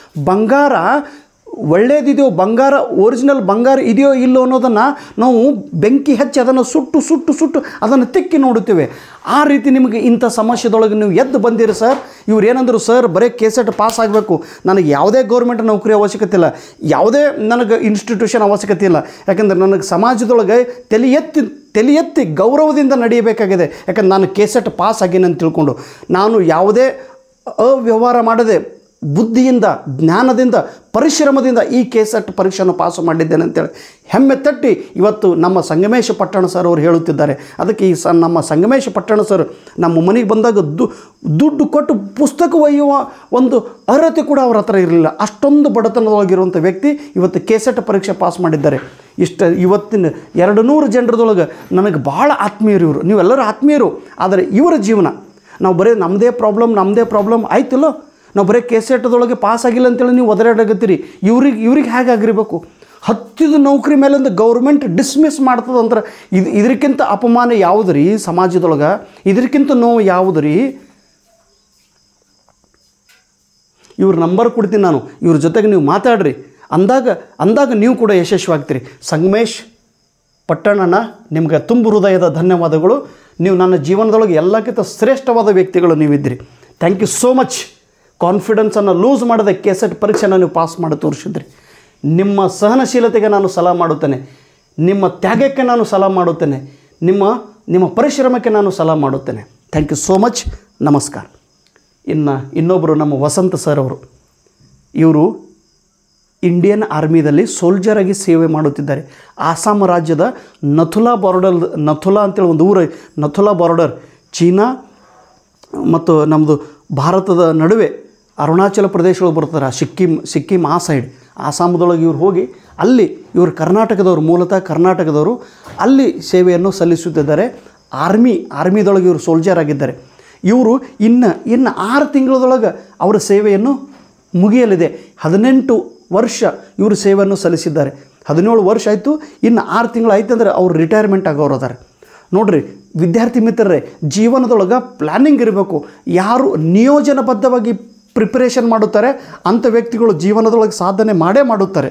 ಬಂಗಾರ ಒಳ್ಳೇದಿದೆಯೋ ಬಂಗಾರ ಒರಿಜಿನಲ್ ಬಂಗಾರ ಇದೆಯೋ ಇಲ್ಲೋ ಅನ್ನೋದನ್ನು ನಾವು ಬೆಂಕಿ ಹಚ್ಚಿ ಅದನ್ನು ಸುಟ್ಟು ಸುಟ್ಟು ಸುಟ್ಟು ಅದನ್ನು ತಿಕ್ಕಿ ನೋಡುತ್ತೇವೆ ಆ ರೀತಿ ನಿಮಗೆ ಇಂಥ ಸಮಸ್ಯೆದೊಳಗೆ ನೀವು ಎದ್ದು ಬಂದಿರಿ ಸರ್ ಇವ್ರು ಏನಂದ್ರು ಸರ್ ಬರೀ ಕೆಸೆಟ್ ಪಾಸ್ ಆಗಬೇಕು ನನಗೆ ಯಾವುದೇ ಗೌರ್ಮೆಂಟ್ ನೌಕರಿ ಅವಶ್ಯಕತೆ ಇಲ್ಲ ಯಾವುದೇ ನನಗೆ ಇನ್ಸ್ಟಿಟ್ಯೂಷನ್ ಅವಶ್ಯಕತೆ ಇಲ್ಲ ಯಾಕಂದ್ರೆ ನನಗೆ ಸಮಾಜದೊಳಗೆ ತಲೆ ಎತ್ತಿ ತಲೆ ಎತ್ತಿ ಗೌರವದಿಂದ ನಡೆಯಬೇಕಾಗಿದೆ ಯಾಕಂದ್ರೆ ನಾನು ಕೆಸೆಟ್ ಪಾಸ್ ಆಗೀನಿ ಅಂತ ತಿಳ್ಕೊಂಡು ನಾನು ಯಾವುದೇ ಅವ್ಯವಹಾರ ಮಾಡದೆ ಬುದ್ಧಿಯಿಂದ ಜ್ಞಾನದಿಂದ ಪರಿಶ್ರಮದಿಂದ ಈ ಕೆಸೆಟ್ ಪರೀಕ್ಷೆಯನ್ನು ಪಾಸು ಮಾಡಿದ್ದೇನೆ ಅಂತೇಳಿ ಹೆಮ್ಮೆ ತಟ್ಟಿ ಇವತ್ತು ನಮ್ಮ ಸಂಗಮೇಶ ಪಟ್ಟಣ ಸರ್ ಅವರು ಹೇಳುತ್ತಿದ್ದಾರೆ ಅದಕ್ಕೆ ಈ ಸ ನಮ್ಮ ಸಂಗಮೇಶ ಪಟ್ಟಣ ಸರ್ ನಮ್ಮ ಮನೆಗೆ ಬಂದಾಗ ದು ದುಡ್ಡು ಕೊಟ್ಟು ಪುಸ್ತಕ ಒಯ್ಯುವ ಒಂದು ಅರ್ಹತೆ ಕೂಡ ಅವ್ರ ಹತ್ರ ಇರಲಿಲ್ಲ ಅಷ್ಟೊಂದು ಬಡತನದೊಳಗಿರುವಂಥ ವ್ಯಕ್ತಿ ಇವತ್ತು ಕೆಸೆಟ್ ಪರೀಕ್ಷೆ ಪಾಸ್ ಮಾಡಿದ್ದಾರೆ ಇಷ್ಟ ಇವತ್ತಿನ ಎರಡು ನೂರು ಜನರದೊಳಗೆ ನನಗೆ ಭಾಳ ಆತ್ಮೀಯರು ಇವರು ನೀವೆಲ್ಲರೂ ಆತ್ಮೀಯರು ಆದರೆ ಇವರ ಜೀವನ ನಾವು ಬರೀ ನಮ್ಮದೇ ಪ್ರಾಬ್ಲಮ್ ನಮ್ಮದೇ ಪ್ರಾಬ್ಲಮ್ ಆಯ್ತಲ್ಲೋ ನಾವು ಬರೀ ಕೆಸೆಟ್ದೊಳಗೆ ಪಾಸ್ ಆಗಿಲ್ಲ ಅಂತೇಳಿ ನೀವು ಒದರಾಡಗತ್ತೀರಿ ಇವ್ರಿಗೆ ಇವ್ರಿಗೆ ಹೇಗಾಗಿರ್ಬೇಕು ಹತ್ತಿದ ನೌಕರಿ ಮೇಲಿಂದ ಗೌರ್ಮೆಂಟ್ ಡಿಸ್ಮಿಸ್ ಮಾಡ್ತದಂದ್ರೆ ಇದು ಇದಕ್ಕಿಂತ ಅಪಮಾನ ಯಾವುದು ರೀ ಸಮಾಜದೊಳಗೆ ಇದಕ್ಕಿಂತ ನೋವು ಯಾವುದು ರೀ ಇವ್ರ ನಂಬರ್ ಕೊಡ್ತೀನಿ ನಾನು ಇವ್ರ ಜೊತೆಗೆ ನೀವು ಮಾತಾಡ್ರಿ ಅಂದಾಗ ಅಂದಾಗ ನೀವು ಕೂಡ ಯಶಸ್ವಿಯಾಗ್ತೀರಿ ಸಂಗಮೇಶ್ ಪಟ್ಟಣನ ನಿಮ್ಗೆ ತುಂಬ ಹೃದಯದ ಧನ್ಯವಾದಗಳು ನೀವು ನನ್ನ ಜೀವನದೊಳಗೆ ಎಲ್ಲಕ್ಕಿಂತ ಶ್ರೇಷ್ಠವಾದ ವ್ಯಕ್ತಿಗಳು ನೀವಿದ್ದೀರಿ ಥ್ಯಾಂಕ್ ಯು ಸೋ ಮಚ್ ಕಾನ್ಫಿಡೆನ್ಸನ್ನು ಲೂಸ್ ಮಾಡದೆ ಕೆಸೆಟ್ ಪರೀಕ್ಷೆನ ನೀವು ಪಾಸ್ ಮಾಡಿ ತೋರಿಸಿದ್ರಿ ನಿಮ್ಮ ಸಹನಶೀಲತೆಗೆ ನಾನು ಸಲಹೆ ಮಾಡುತ್ತೇನೆ ನಿಮ್ಮ ತ್ಯಾಗಕ್ಕೆ ನಾನು ಸಲಹೆ ಮಾಡುತ್ತೇನೆ ನಿಮ್ಮ ನಿಮ್ಮ ಪರಿಶ್ರಮಕ್ಕೆ ನಾನು ಸಲಹೆ ಮಾಡುತ್ತೇನೆ ಥ್ಯಾಂಕ್ ಯು ಸೋ ಮಚ್ ನಮಸ್ಕಾರ ಇನ್ನು ಇನ್ನೊಬ್ಬರು ನಮ್ಮ ವಸಂತ ಸರ್ ಅವರು ಇವರು ಇಂಡಿಯನ್ ಆರ್ಮಿದಲ್ಲಿ ಸೋಲ್ಜರ್ ಆಗಿ ಸೇವೆ ಮಾಡುತ್ತಿದ್ದಾರೆ ಆಸಾಂ ರಾಜ್ಯದ ನಥುಲಾ ಬಾರ್ಡರ್ ನಥುಲಾ ಅಂತೇಳಿ ಒಂದು ಊರು ನಥುಲಾ ಬಾರ್ಡರ್ ಚೀನಾ ಮತ್ತು ನಮ್ಮದು ಭಾರತದ ನಡುವೆ ಅರುಣಾಚಲ ಪ್ರದೇಶಗಳು ಬರ್ತಾರೆ ಸಿಕ್ಕಿಂ ಸಿಕ್ಕಿಂ ಆ ಸೈಡ್ ಆಸಾಮದೊಳಗೆ ಇವ್ರು ಹೋಗಿ ಅಲ್ಲಿ ಇವರು ಕರ್ನಾಟಕದವರು ಮೂಲತಃ ಕರ್ನಾಟಕದವರು ಅಲ್ಲಿ ಸೇವೆಯನ್ನು ಸಲ್ಲಿಸುತ್ತಿದ್ದಾರೆ ಆರ್ಮಿ ಆರ್ಮಿದೊಳಗೆ ಇವರು ಸೋಲ್ಜರ್ ಆಗಿದ್ದಾರೆ ಇವರು ಇನ್ನು ಇನ್ನು ಆರು ತಿಂಗಳದೊಳಗೆ ಅವರ ಸೇವೆಯನ್ನು ಮುಗಿಯಲಿದೆ ಹದಿನೆಂಟು ವರ್ಷ ಇವರು ಸೇವೆಯನ್ನು ಸಲ್ಲಿಸಿದ್ದಾರೆ ಹದಿನೇಳು ವರ್ಷ ಆಯಿತು ಇನ್ನು ಆರು ತಿಂಗಳು ಆಯ್ತು ಅಂದರೆ ಅವ್ರು ರಿಟೈರ್ಮೆಂಟ್ ಆಗೋರು ಅದಾರೆ ನೋಡ್ರಿ ವಿದ್ಯಾರ್ಥಿ ಮಿತ್ರರೇ ಜೀವನದೊಳಗೆ ಪ್ಲ್ಯಾನಿಂಗ್ ಇರಬೇಕು ಯಾರು ನಿಯೋಜನಬದ್ಧವಾಗಿ ಪ್ರಿಪರೇಷನ್ ಮಾಡುತ್ತಾರೆ ಅಂಥ ವ್ಯಕ್ತಿಗಳು ಜೀವನದೊಳಗೆ ಸಾಧನೆ ಮಾಡೇ ಮಾಡುತ್ತಾರೆ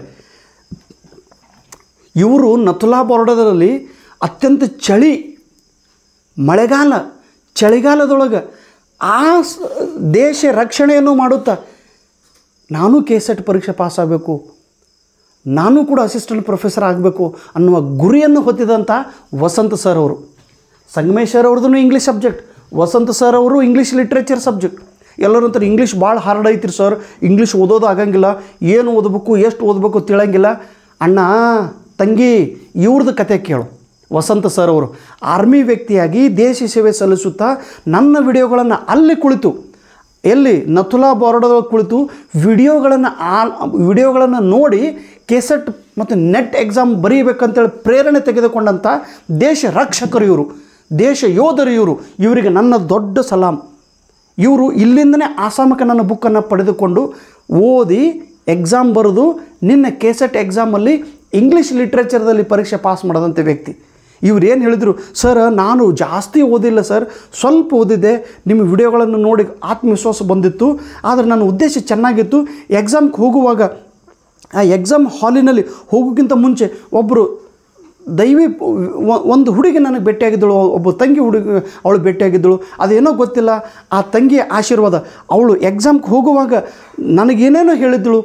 ಇವರು ನಥುಲಾ ಬಾರ್ಡರಲ್ಲಿ ಅತ್ಯಂತ ಚಳಿ ಮಳೆಗಾಲ ಚಳಿಗಾಲದೊಳಗೆ ಆ ಸ- ದೇಶ ರಕ್ಷಣೆಯನ್ನು ಮಾಡುತ್ತಾ ನಾನು ಕೆ ಸೆಟ್ ಪರೀಕ್ಷೆ ಪಾಸ್ ಆಗಬೇಕು ನಾನು ಕೂಡ ಅಸಿಸ್ಟೆಂಟ್ ಪ್ರೊಫೆಸರ್ ಆಗಬೇಕು ಅನ್ನುವ ಗುರಿಯನ್ನು ಹೊತ್ತಿದಂಥ ವಸಂತ ಸರ್ ಅವರು ಸಂಗಮೇಶ್ ಸರ್ ಅವ್ರದ್ದು ಇಂಗ್ಲೀಷ್ ಸಬ್ಜೆಕ್ಟ್ ವಸಂತ ಸರ್ ಅವರು ಇಂಗ್ಲೀಷ್ ಲಿಟ್ರೇಚರ್ ಸಬ್ಜೆಕ್ಟ್ ಎಲ್ಲರೂ ಅಂತಾರೆ ಇಂಗ್ಲೀಷ್ ಭಾಳ ಹಾರ್ಡ್ ಐತ್ರಿ ಸರ್ ಇಂಗ್ಲೀಷ್ ಓದೋದು ಆಗಂಗಿಲ್ಲ ಏನು ಓದಬೇಕು ಎಷ್ಟು ಓದಬೇಕು ತಿಳಂಗಿಲ್ಲ ಅಣ್ಣ ತಂಗಿ ಇವ್ರದ್ದು ಕತೆ ಕೇಳು ವಸಂತ ಸರ್ ಅವರು ಆರ್ಮಿ ವ್ಯಕ್ತಿಯಾಗಿ ದೇಶ ಸೇವೆ ಸಲ್ಲಿಸುತ್ತಾ ನನ್ನ ವಿಡಿಯೋಗಳನ್ನು ಅಲ್ಲಿ ಕುಳಿತು ಎಲ್ಲಿ ನಥುಲಾ ಬಾರ್ಡರ್ದಾಗ ಕುಳಿತು ವಿಡಿಯೋಗಳನ್ನು ಆ ವಿಡಿಯೋಗಳನ್ನು ನೋಡಿ ಕೆಸೆಟ್ ಮತ್ತು ನೆಟ್ ಎಕ್ಸಾಮ್ ಬರೀಬೇಕಂತೇಳಿ ಪ್ರೇರಣೆ ತೆಗೆದುಕೊಂಡಂಥ ದೇಶ ರಕ್ಷಕರು ಇವರು ದೇಶ ಯೋಧರು ಇವರು ಇವರಿಗೆ ನನ್ನ ದೊಡ್ಡ ಸಲಾಂ ಇವರು ಇಲ್ಲಿಂದನೇ ಆಸಾಮಕ್ಕೆ ನನ್ನ ಬುಕ್ಕನ್ನು ಪಡೆದುಕೊಂಡು ಓದಿ ಎಕ್ಸಾಮ್ ಬರೆದು ನಿನ್ನ ಕೆಸೆಟ್ ಎಕ್ಸಾಮಲ್ಲಿ ಇಂಗ್ಲೀಷ್ ಲಿಟ್ರೇಚರ್ದಲ್ಲಿ ಪರೀಕ್ಷೆ ಪಾಸ್ ಮಾಡಿದಂಥ ವ್ಯಕ್ತಿ ಇವ್ರು ಏನು ಹೇಳಿದರು ಸರ್ ನಾನು ಜಾಸ್ತಿ ಓದಿಲ್ಲ ಸರ್ ಸ್ವಲ್ಪ ಓದಿದ್ದೆ ನಿಮ್ಮ ವಿಡಿಯೋಗಳನ್ನು ನೋಡಿ ಆತ್ಮವಿಶ್ವಾಸ ಬಂದಿತ್ತು ಆದರೆ ನನ್ನ ಉದ್ದೇಶ ಚೆನ್ನಾಗಿತ್ತು ಎಕ್ಸಾಮ್ಗೆ ಹೋಗುವಾಗ ಆ ಎಕ್ಸಾಮ್ ಹಾಲಿನಲ್ಲಿ ಹೋಗೋಕ್ಕಿಂತ ಮುಂಚೆ ಒಬ್ಬರು ದೈವಿ ಒ- ಒಂದು ಹುಡುಗಿ ನನಗೆ ಭೇಟಿಯಾಗಿದ್ದಳು ಒಬ್ಬ ತಂಗಿ ಹುಡುಗಿ ಅವಳು ಭೇಟಿಯಾಗಿದ್ದಳು ಅದೇನೋ ಗೊತ್ತಿಲ್ಲ ಆ ತಂಗಿಯ ಆಶೀರ್ವಾದ ಅವಳು ಎಕ್ಸಾಮ್ಗೆ ಹೋಗುವಾಗ ನನಗೇನೇನೋ ಹೇಳಿದ್ದಳು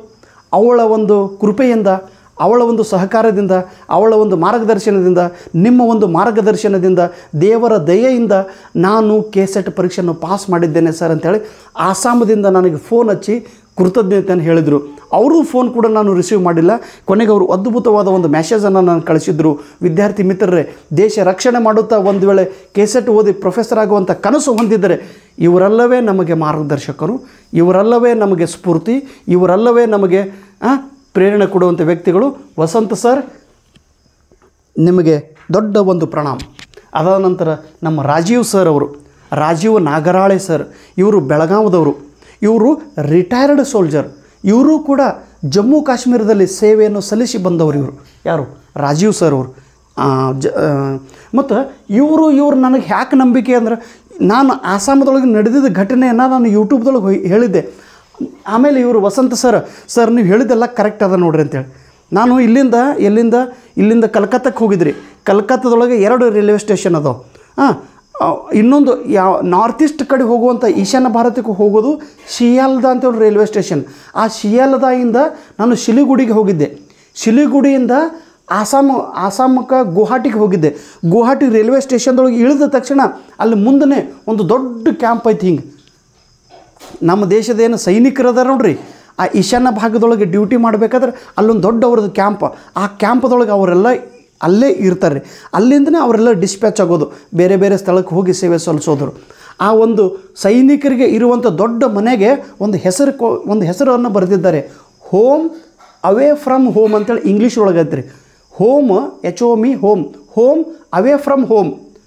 ಅವಳ ಒಂದು ಕೃಪೆಯಿಂದ ಅವಳ ಒಂದು ಸಹಕಾರದಿಂದ ಅವಳ ಒಂದು ಮಾರ್ಗದರ್ಶನದಿಂದ ನಿಮ್ಮ ಒಂದು ಮಾರ್ಗದರ್ಶನದಿಂದ ದೇವರ ದಯೆಯಿಂದ ನಾನು ಕೆ ಸೆಟ್ ಪರೀಕ್ಷೆಯನ್ನು ಪಾಸ್ ಮಾಡಿದ್ದೇನೆ ಸರ್ ಅಂತೇಳಿ ಆಸಾಮದಿಂದ ನನಗೆ ಫೋನ್ ಹಚ್ಚಿ ಕೃತಜ್ಞತೆಯನ್ನು ಹೇಳಿದರು ಅವರು ಫೋನ್ ಕೂಡ ನಾನು ರಿಸೀವ್ ಮಾಡಿಲ್ಲ ಕೊನೆಗೆ ಅವರು ಅದ್ಭುತವಾದ ಒಂದು ಮೆಸೇಜನ್ನು ನಾನು ಕಳಿಸಿದ್ರು ವಿದ್ಯಾರ್ಥಿ ಮಿತ್ರರೇ ದೇಶ ರಕ್ಷಣೆ ಮಾಡುತ್ತಾ ಒಂದು ವೇಳೆ ಕೆಸೆಟ್ ಓದಿ ಪ್ರೊಫೆಸರ್ ಆಗುವಂಥ ಕನಸು ಹೊಂದಿದ್ದರೆ ಇವರೆಲ್ಲವೇ ನಮಗೆ ಮಾರ್ಗದರ್ಶಕರು ಇವರೆಲ್ಲವೇ ನಮಗೆ ಸ್ಫೂರ್ತಿ ಇವರೆಲ್ಲವೇ ನಮಗೆ ಆ, ಪ್ರೇರಣೆ ಕೊಡುವಂಥ ವ್ಯಕ್ತಿಗಳು ವಸಂತ ಸರ್ ನಿಮಗೆ ದೊಡ್ಡ ಒಂದು ಪ್ರಣಾಮ ಅದಾದ ನಂತರ ನಮ್ಮ ರಾಜೀವ್ ಸರ್ ಅವರು ರಾಜೀವ್ ನಾಗರಾಳೆ ಸರ್ ಇವರು ಬೆಳಗಾವದವರು ಇವರು ರಿಟೈರ್ಡ್ ಸೋಲ್ಜರ್ ಇವರು ಕೂಡ ಜಮ್ಮು ಕಾಶ್ಮೀರದಲ್ಲಿ ಸೇವೆಯನ್ನು ಸಲ್ಲಿಸಿ ಬಂದವರು ಇವರು ಯಾರು ರಾಜೀವ್ ಸರ್ ಅವರು ಆ, ಜ ಮತ್ತು ಇವರು ಇವರು ನನಗೆ ಯಾಕೆ ನಂಬಿಕೆ ಅಂದ್ರೆ ನಾನು ಆಸಾಮದೊಳಗೆ ನಡೆದಿದ್ದ ಘಟನೆಯನ್ನು ನಾನು ಯೂಟ್ಯೂಬ್ದೊಳಗೆ ಹೋಯ್- ಹೇಳಿದ್ದೆ ಆಮೇಲೆ ಇವರು ವಸಂತ ಸರ್ ಸರ್ ನೀವು ಹೇಳಿದ್ದೆಲ್ಲ ಕರೆಕ್ಟ್ ಅದ ನೋಡ್ರಿ ಅಂತೇಳಿ ನಾನು ಇಲ್ಲಿಂದ ಎಲ್ಲಿಂದ ಇಲ್ಲಿಂದ ಕಲ್ಕತ್ತಕ್ಕೆ ಹೋಗಿದ್ರಿ ಕಲ್ಕತ್ತದೊಳಗೆ ಎರಡು ರೈಲ್ವೆ ಸ್ಟೇಷನ್ ಅದಾವೆ ಹಾಂ ಇನ್ನೊಂದು ಯಾವ ನಾರ್ತ್ ಈಸ್ಟ್ ಕಡೆ ಹೋಗುವಂಥ ಈಶಾನ್ಯ ಭಾರತಕ್ಕೆ ಹೋಗೋದು ಶಿಯಾಲ್ದಾ ಅಂತೇಳಿ ರೈಲ್ವೆ ಸ್ಟೇಷನ್ ಆ ಶಿಯಾಲ್ದಾಯಿಂದ ನಾನು ಶಿಲಿಗುಡಿಗೆ ಹೋಗಿದ್ದೆ ಶಿಲಿಗುಡಿಯಿಂದ ಆಸಾಮ್ ಆಸಾಮಕ್ಕೆ ಗುವಾಹಟಿಗೆ ಹೋಗಿದ್ದೆ ಗುವಾಹಟಿ ರೈಲ್ವೆ ಸ್ಟೇಷನ್ದೊಳಗೆ ಇಳಿದ ತಕ್ಷಣ ಅಲ್ಲಿ ಮುಂದೆ ಒಂದು ದೊಡ್ಡ ಕ್ಯಾಂಪ್ ಐತಿ ಹಿಂಗೆ ನಮ್ಮ ದೇಶದ ಏನು ಸೈನಿಕರು ಅದಾರ ನೋಡ್ರಿ ಆ ಈಶಾನ್ಯ ಭಾಗದೊಳಗೆ ಡ್ಯೂಟಿ ಮಾಡಬೇಕಾದ್ರೆ ಅಲ್ಲೊಂದು ದೊಡ್ಡ ಅವ್ರದ್ದು ಕ್ಯಾಂಪ್ ಆ ಕ್ಯಾಂಪ್ದೊಳಗೆ ಅವರೆಲ್ಲ ಅಲ್ಲೇ ಇರ್ತಾರೆ ಅಲ್ಲಿಂದನೇ ಅವರೆಲ್ಲ ಡಿಸ್ಪ್ಯಾಚ್ ಆಗೋದು ಬೇರೆ ಬೇರೆ ಸ್ಥಳಕ್ಕೆ ಹೋಗಿ ಸೇವೆ ಸಲ್ಲಿಸೋದ್ರು ಆ ಒಂದು ಸೈನಿಕರಿಗೆ ಇರುವಂಥ ದೊಡ್ಡ ಮನೆಗೆ ಒಂದು ಹೆಸರು ಕೊ ಒಂದು ಹೆಸರನ್ನು ಬರೆದಿದ್ದಾರೆ ಹೋಮ್ ಅವೇ ಫ್ರಮ್ ಹೋಮ್ ಅಂತೇಳಿ ಇಂಗ್ಲೀಷ್ ಒಳಗೆ ಐತ್ರಿ home H O me home home away from home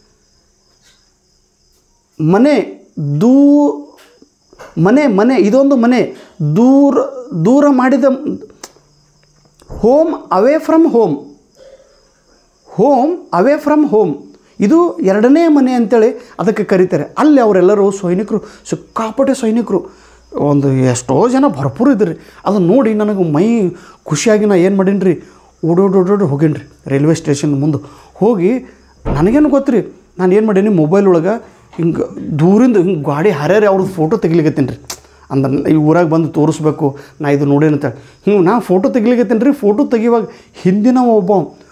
ಮನೆ ದೂ ಮನೆ ಮನೆ ಇದೊಂದು ಮನೆ ದೂರ ದೂರ ಮಾಡಿದ home away from home home away from home ಇದು ಎರಡನೇ ಮನೆ ಅಂತೇಳಿ ಅದಕ್ಕೆ ಕರೀತಾರೆ ಅಲ್ಲಿ ಅವರೆಲ್ಲರೂ ಸೈನಿಕರು ಸಿಕ್ಕಾಪಟ್ಟೆ ಸೈನಿಕರು ಒಂದು ಎಷ್ಟೋ ಜನ ಭರ್ಪೂರ್ ಇದ್ರಿ ಅದನ್ನು ನೋಡಿ ನನಗೆ ಮೈ ಖುಷಿಯಾಗಿ ನಾ ಏನು ಮಾಡೀನಿ ರೀ ಓಡೋಡೋಡೋಡು ಹೋಗೀನಿ ರೀ ರೈಲ್ವೆ ಸ್ಟೇಷನ್ ಮುಂದೆ ಹೋಗಿ ನನಗೇನು ಗೊತ್ತು ರೀ ನಾನು ಏನು ಮಾಡೀನಿ ಮೊಬೈಲ್ ಒಳಗೆ ಹಿಂಗೆ ದೂರಿಂದ ಹಿಂಗೆ ಗಾಡಿ ಹರ್ಯಾರಿ ಅವ್ರದ್ದು ಫೋಟೋ ತೆಗಿಲಿಕತ್ತೀನಿ ರೀ ಅಂದ್ರೆ ಈ ಊರಾಗ ಬಂದು ತೋರಿಸ್ಬೇಕು ನಾ ಇದು ನೋಡೇನು ಅಂತೇಳಿ ಹಿಂಗೆ ನಾ ಫೋಟೋ ತೆಗಿಲಿಕತ್ತೀನಿ ರೀ ಫೋಟೋ ತೆಗಿವಾಗ ಹಿಂದಿನ ಒಬ್ಬ